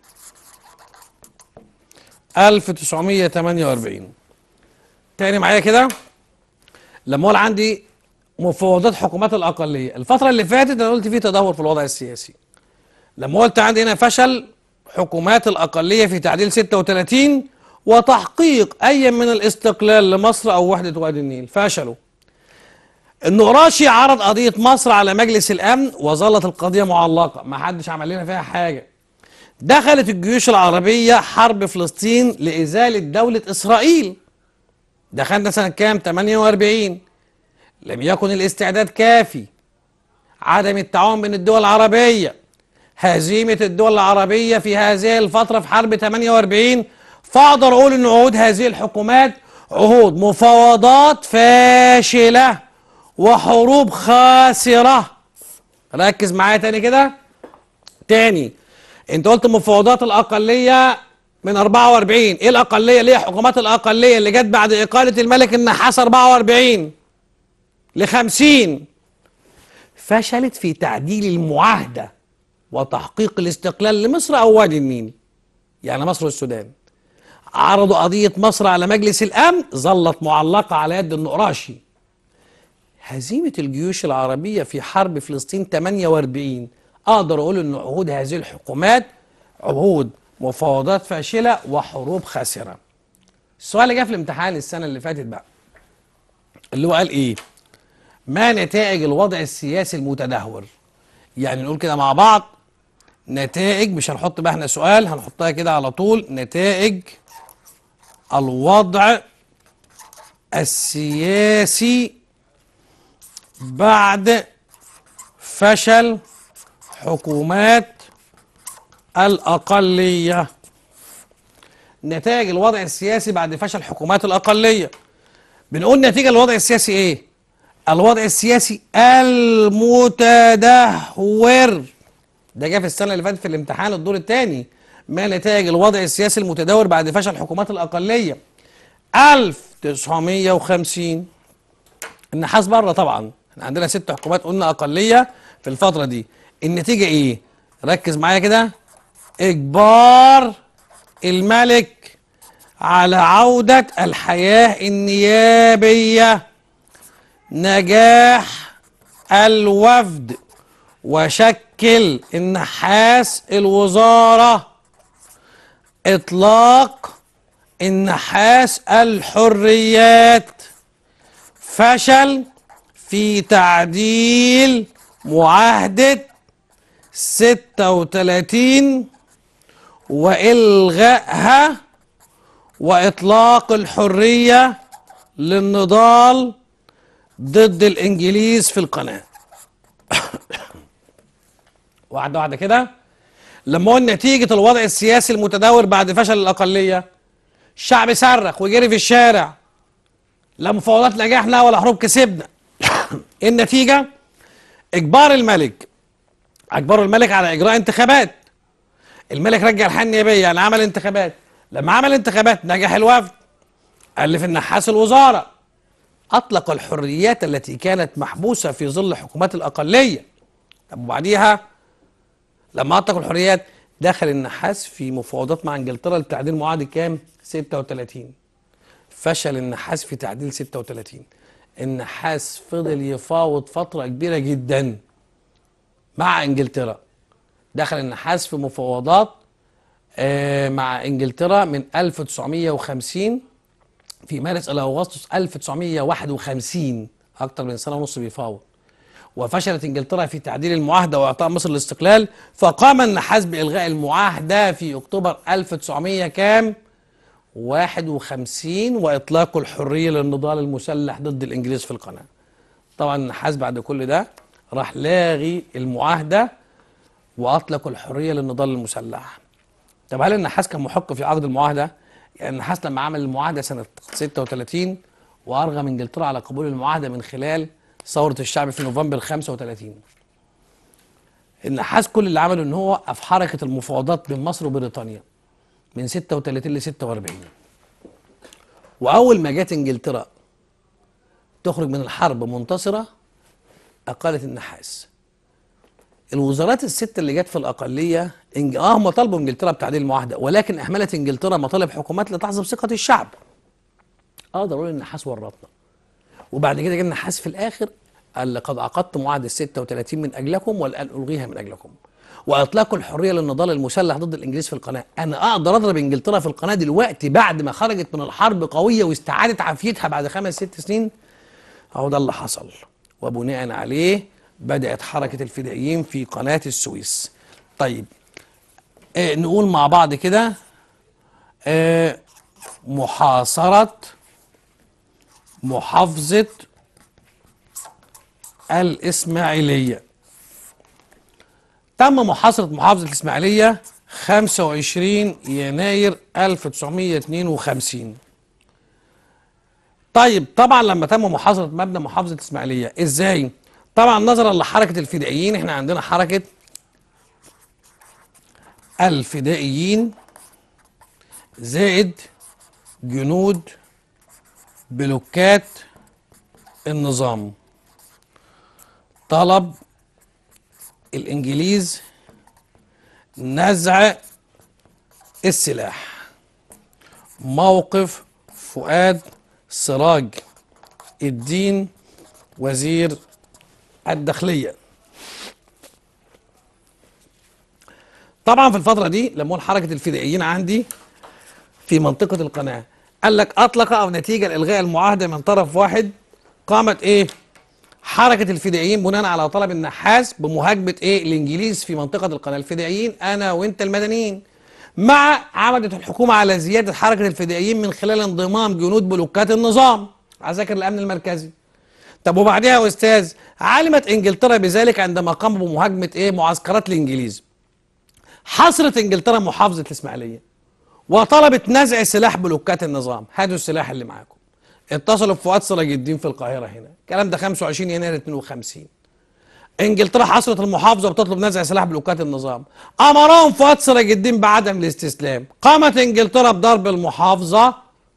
1948 تاني معايا كده لما اقول عندي مفاوضات حكومات الاقليه الفتره اللي فاتت انا قلت في تدهور في الوضع السياسي لما قلت عندي هنا فشل حكومات الاقليه في تعديل 36 وتحقيق اي من الاستقلال لمصر او وحده وادي النيل فشلوا النقراشي عرض قضيه مصر على مجلس الامن وظلت القضيه معلقه ما حدش عمل لنا فيها حاجه دخلت الجيوش العربية حرب فلسطين لإزالة دولة إسرائيل دخلنا سنة كام 48 لم يكن الاستعداد كافي عدم التعاون بين الدول العربية هزيمة الدول العربية في هذه الفترة في حرب 48 فأقدر أقول إن عهود هذه الحكومات عهود مفاوضات فاشلة وحروب خاسرة ركز معايا تاني كده تاني انت قلت مفاوضات الاقليه من 44 ايه الاقليه اللي هي حكومات الاقليه اللي جت بعد اقاله الملك النحاس 44 ل 50 فشلت في تعديل المعاهده وتحقيق الاستقلال لمصر او وادي النيل يعني مصر والسودان عرضوا قضيه مصر على مجلس الامن ظلت معلقه على يد النقراشي هزيمه الجيوش العربيه في حرب فلسطين 48 اقدر اقول ان عهود هذه الحكومات عهود مفاوضات فاشلة وحروب خاسرة السؤال اللي جه في الامتحان السنة اللي فاتت بقى اللي هو قال ايه ما نتائج الوضع السياسي المتدهور يعني نقول كده مع بعض نتائج مش هنحط بقى احنا سؤال هنحطها كده على طول نتائج الوضع السياسي بعد فشل حكومات الأقلية نتائج الوضع السياسي بعد فشل حكومات الأقلية بنقول نتيجة الوضع السياسي ايه الوضع السياسي المتدهور ده جه في السنة اللي فاتت في الامتحان الدور الثاني ما نتائج الوضع السياسي المتدهور بعد فشل حكومات الأقلية 1950 النحاس بره طبعا احنا عندنا ست حكومات قلنا أقلية في الفترة دي النتيجة ايه ركز معايا كده إجبار الملك على عودة الحياة النيابية نجاح الوفد وشكل النحاس الوزارة إطلاق النحاس الحريات فشل في تعديل معاهدة 36 وإلغائها وإطلاق الحرية للنضال ضد الإنجليز في القناة واحدة واحدة كده لما قلنا نتيجة الوضع السياسي المتدهور بعد فشل الأقلية الشعب صرخ وجري في الشارع لا مفاوضات نجحنا ولا حروب كسبنا النتيجة إجبار الملك أجبروا الملك على إجراء انتخابات الملك رجع الحياة النيابية يعني عمل انتخابات لما عمل انتخابات نجح الوفد ألف النحاس الوزارة أطلق الحريات التي كانت محبوسة في ظل حكومات الأقلية طب وبعديها لما أطلق الحريات دخل النحاس في مفاوضات مع انجلترا لتعديل معاهدة كام؟ 36 فشل النحاس في تعديل 36 النحاس فضل يفاوض فترة كبيرة جدا مع انجلترا دخل النحاس في مفاوضات آه، مع انجلترا من 1950 في مارس الى اغسطس 1951 اكتر من سنه ونص بيفاوض وفشلت انجلترا في تعديل المعاهده واعطاء مصر الاستقلال فقام النحاس بالغاء المعاهده في اكتوبر 1900 كام 51 واطلاق الحريه للنضال المسلح ضد الانجليز في القناه طبعا النحاس بعد كل ده راح لاغي المعاهده واطلق الحريه للنضال المسلح طب هل النحاس كان محق في عقد المعاهده يعني النحاس لما عمل المعاهده سنه 36 وارغم انجلترا على قبول المعاهده من خلال ثوره الشعب في نوفمبر 35 النحاس كل اللي عمله ان هو وقف حركه المفاوضات بين مصر وبريطانيا من 36 ل 46 واول ما جت انجلترا تخرج من الحرب منتصره اقالت النحاس الوزارات الست اللي جت في الاقليه إنج... اه هم طلبوا انجلترا بتعديل المعاهده ولكن اهملت انجلترا مطالب حكومات لتحظى بثقه الشعب اقدر اقول النحاس ورطنا وبعد كده جه النحاس في الاخر قال لقد عقدت معاهده 36 من اجلكم والان الغيها من اجلكم واطلاق الحريه للنضال المسلح ضد الانجليز في القناه انا اقدر اضرب انجلترا في القناه دلوقتي بعد ما خرجت من الحرب قويه واستعادت عافيتها بعد خمس ست سنين اهو ده اللي حصل وبناء عليه بدات حركه الفدائيين في قناه السويس طيب آه نقول مع بعض كده آه محاصره محافظه الاسماعيليه تم محاصرة محافظة الإسماعيلية 25 يناير 1952 طيب طبعا لما تم محاصرة مبنى محافظة الإسماعيلية إزاي؟ طبعا نظرا لحركة الفدائيين احنا عندنا حركة الفدائيين زائد جنود بلوكات النظام طلب الانجليز نزع السلاح موقف فؤاد سراج الدين وزير الداخلية طبعا في الفتره دي لما نقول حركه الفدائيين عندي في منطقه القناه قال لك اطلق او نتيجه لالغاء المعاهده من طرف واحد قامت ايه حركه الفدائيين بناء على طلب النحاس بمهاجمه ايه الانجليز في منطقه القناه الفدائيين انا وانت المدنيين مع عمدت الحكومه على زياده حركه الفدائيين من خلال انضمام جنود بلوكات النظام عساكر الامن المركزي طب وبعدها يا استاذ علمت انجلترا بذلك عندما قاموا بمهاجمه ايه معسكرات الانجليز حصرت انجلترا محافظه الاسماعيليه وطلبت نزع سلاح بلوكات النظام هاتوا السلاح اللي معاكم اتصلوا بفؤاد سراج الدين في القاهره هنا الكلام ده 25 يناير 52 انجلترا حصرت المحافظه وبتطلب نزع سلاح بلوكات النظام امرهم فؤاد سراج الدين بعدم الاستسلام قامت انجلترا بضرب المحافظه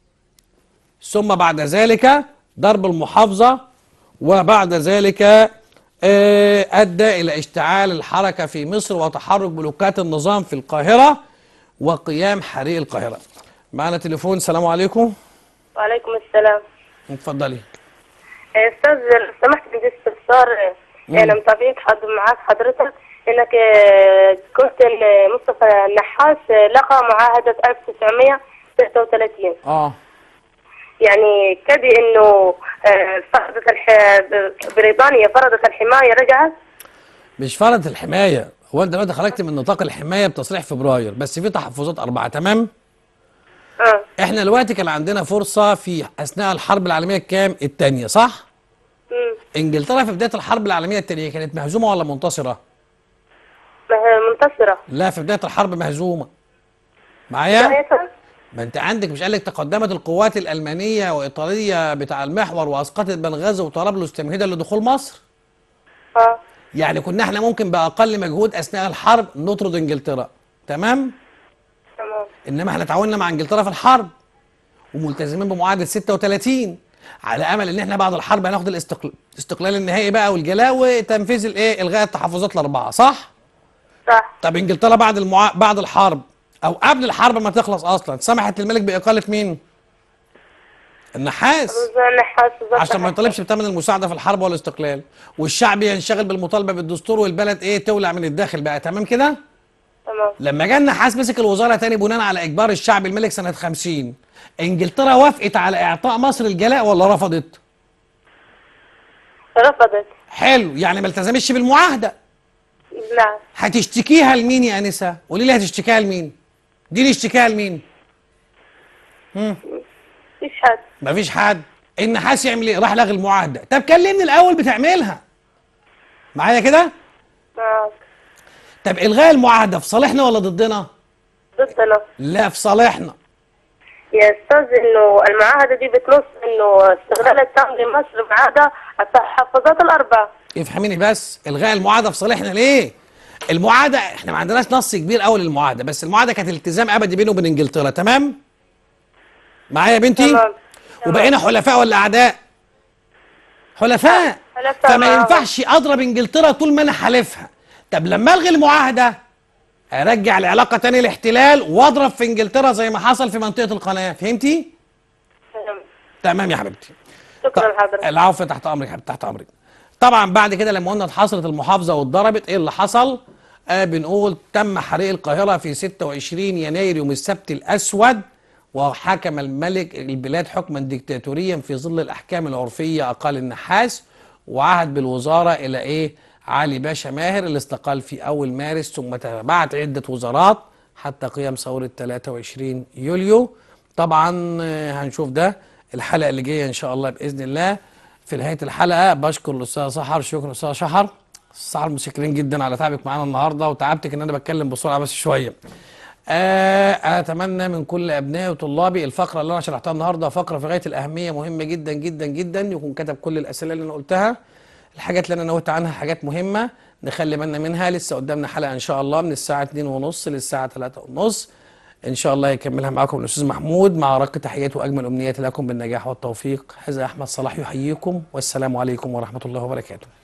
ثم بعد ذلك ضرب المحافظه وبعد ذلك آه، ادى الى اشتعال الحركه في مصر وتحرك بلوكات النظام في القاهره وقيام حريق القاهره معنا تليفون السلام عليكم وعليكم السلام اتفضلي يا استاذ لو سمحت بدي استفسار انا متابعيك حد معاك حضرتك انك آه، قلت ان مصطفى النحاس آه، لقى معاهدة 1936 اه يعني كدي انه آه، فرضت الح... بريطانيا فرضت الحماية رجعت مش فرض الحمايه هو انت دلوقتي خرجت من نطاق الحمايه بتصريح فبراير بس في تحفظات اربعه تمام اه احنا دلوقتي كان عندنا فرصه في اثناء الحرب العالميه الكام الثانيه صح مم. انجلترا في بدايه الحرب العالميه الثانيه كانت مهزومه ولا منتصره ما هي منتصرة لا في بدايه الحرب مهزومه معايا ساعتها ما انت عندك مش قال لك تقدمت القوات الالمانيه وايطاليه بتاع المحور واسقطت بنغازي وطرابلس تمهيدا لدخول مصر اه يعني كنا احنا ممكن باقل مجهود اثناء الحرب نطرد انجلترا تمام تمام انما احنا تعاوننا مع انجلترا في الحرب وملتزمين بمعاهده 36 على امل ان احنا بعد الحرب هناخد الاستقلال الاستقلال النهائي بقى والجلاء وتنفيذ الايه الغاء التحفظات الاربعه صح صح طب انجلترا بعد المعا... بعد الحرب او قبل الحرب ما تخلص اصلا سمحت للملك باقاله مين النحاس النحاس بالظبط. عشان ما يطالبش بثمن المساعده في الحرب والاستقلال والشعب ينشغل بالمطالبه بالدستور والبلد ايه تولع من الداخل بقى تمام كده تمام لما جه النحاس مسك الوزاره تاني بناء على اجبار الشعب الملك سنه 50 انجلترا وافقت على اعطاء مصر الجلاء ولا رفضت رفضت حلو يعني ما التزمتش بالمعاهده لا هتشتكيها لمين يا انسه قولي لي هتشتكيها لمين دي اشتكيها لمين فيش حد مفيش حد النحاس يعمل ايه راح لغي المعاهده طب كلمني الاول بتعملها معايا كده معاك طب الغاء المعاهده في صالحنا ولا ضدنا ضدنا لا في صالحنا يا استاذ انه المعاهده دي بتنص انه استغلال التام لمصر معاهده التحفظات الاربع افهميني بس الغاء المعاهده في صالحنا ليه المعاهده احنا ما عندناش نص كبير قوي للمعاهده بس المعاهده كانت التزام ابدي بينه وبين انجلترا تمام معايا يا بنتي تمام وبقينا حلفاء ولا اعداء حلفاء حلفاء فما معاهم. ينفعش اضرب انجلترا طول ما انا حالفها طب لما الغي المعاهده ارجع العلاقه تاني الاحتلال واضرب في انجلترا زي ما حصل في منطقه القناه فهمتي تمام. تمام يا حبيبتي شكرا حضرتك العفو تحت امرك يا حبيبتي تحت امرك طبعا بعد كده لما قلنا اتحصرت المحافظه واتضربت ايه اللي حصل آه بنقول تم حريق القاهره في 26 يناير يوم السبت الاسود وحكم الملك البلاد حكما ديكتاتوريا في ظل الاحكام العرفيه اقال النحاس وعهد بالوزاره الى ايه علي باشا ماهر اللي استقال في اول مارس ثم تبعت عده وزارات حتى قيام ثوره 23 يوليو طبعا آه، هنشوف ده الحلقه اللي جايه ان شاء الله باذن الله في نهايه الحلقه بشكر الاستاذ سحر شكرا استاذ شحر سحر متشكرين جدا على تعبك معانا النهارده وتعبتك ان انا بتكلم بسرعه بس شويه آه اتمنى من كل ابنائي وطلابي الفقره اللي انا شرحتها النهارده فقره في غايه الاهميه مهمه جدا جدا جدا يكون كتب كل الاسئله اللي انا قلتها الحاجات اللي انا نوهت عنها حاجات مهمه نخلي بالنا منها لسه قدامنا حلقه ان شاء الله من الساعه 2:30 للساعه 3:30 ان شاء الله يكملها معكم الاستاذ محمود مع رق تحياتي واجمل امنياتي لكم بالنجاح والتوفيق هذا احمد صلاح يحييكم والسلام عليكم ورحمه الله وبركاته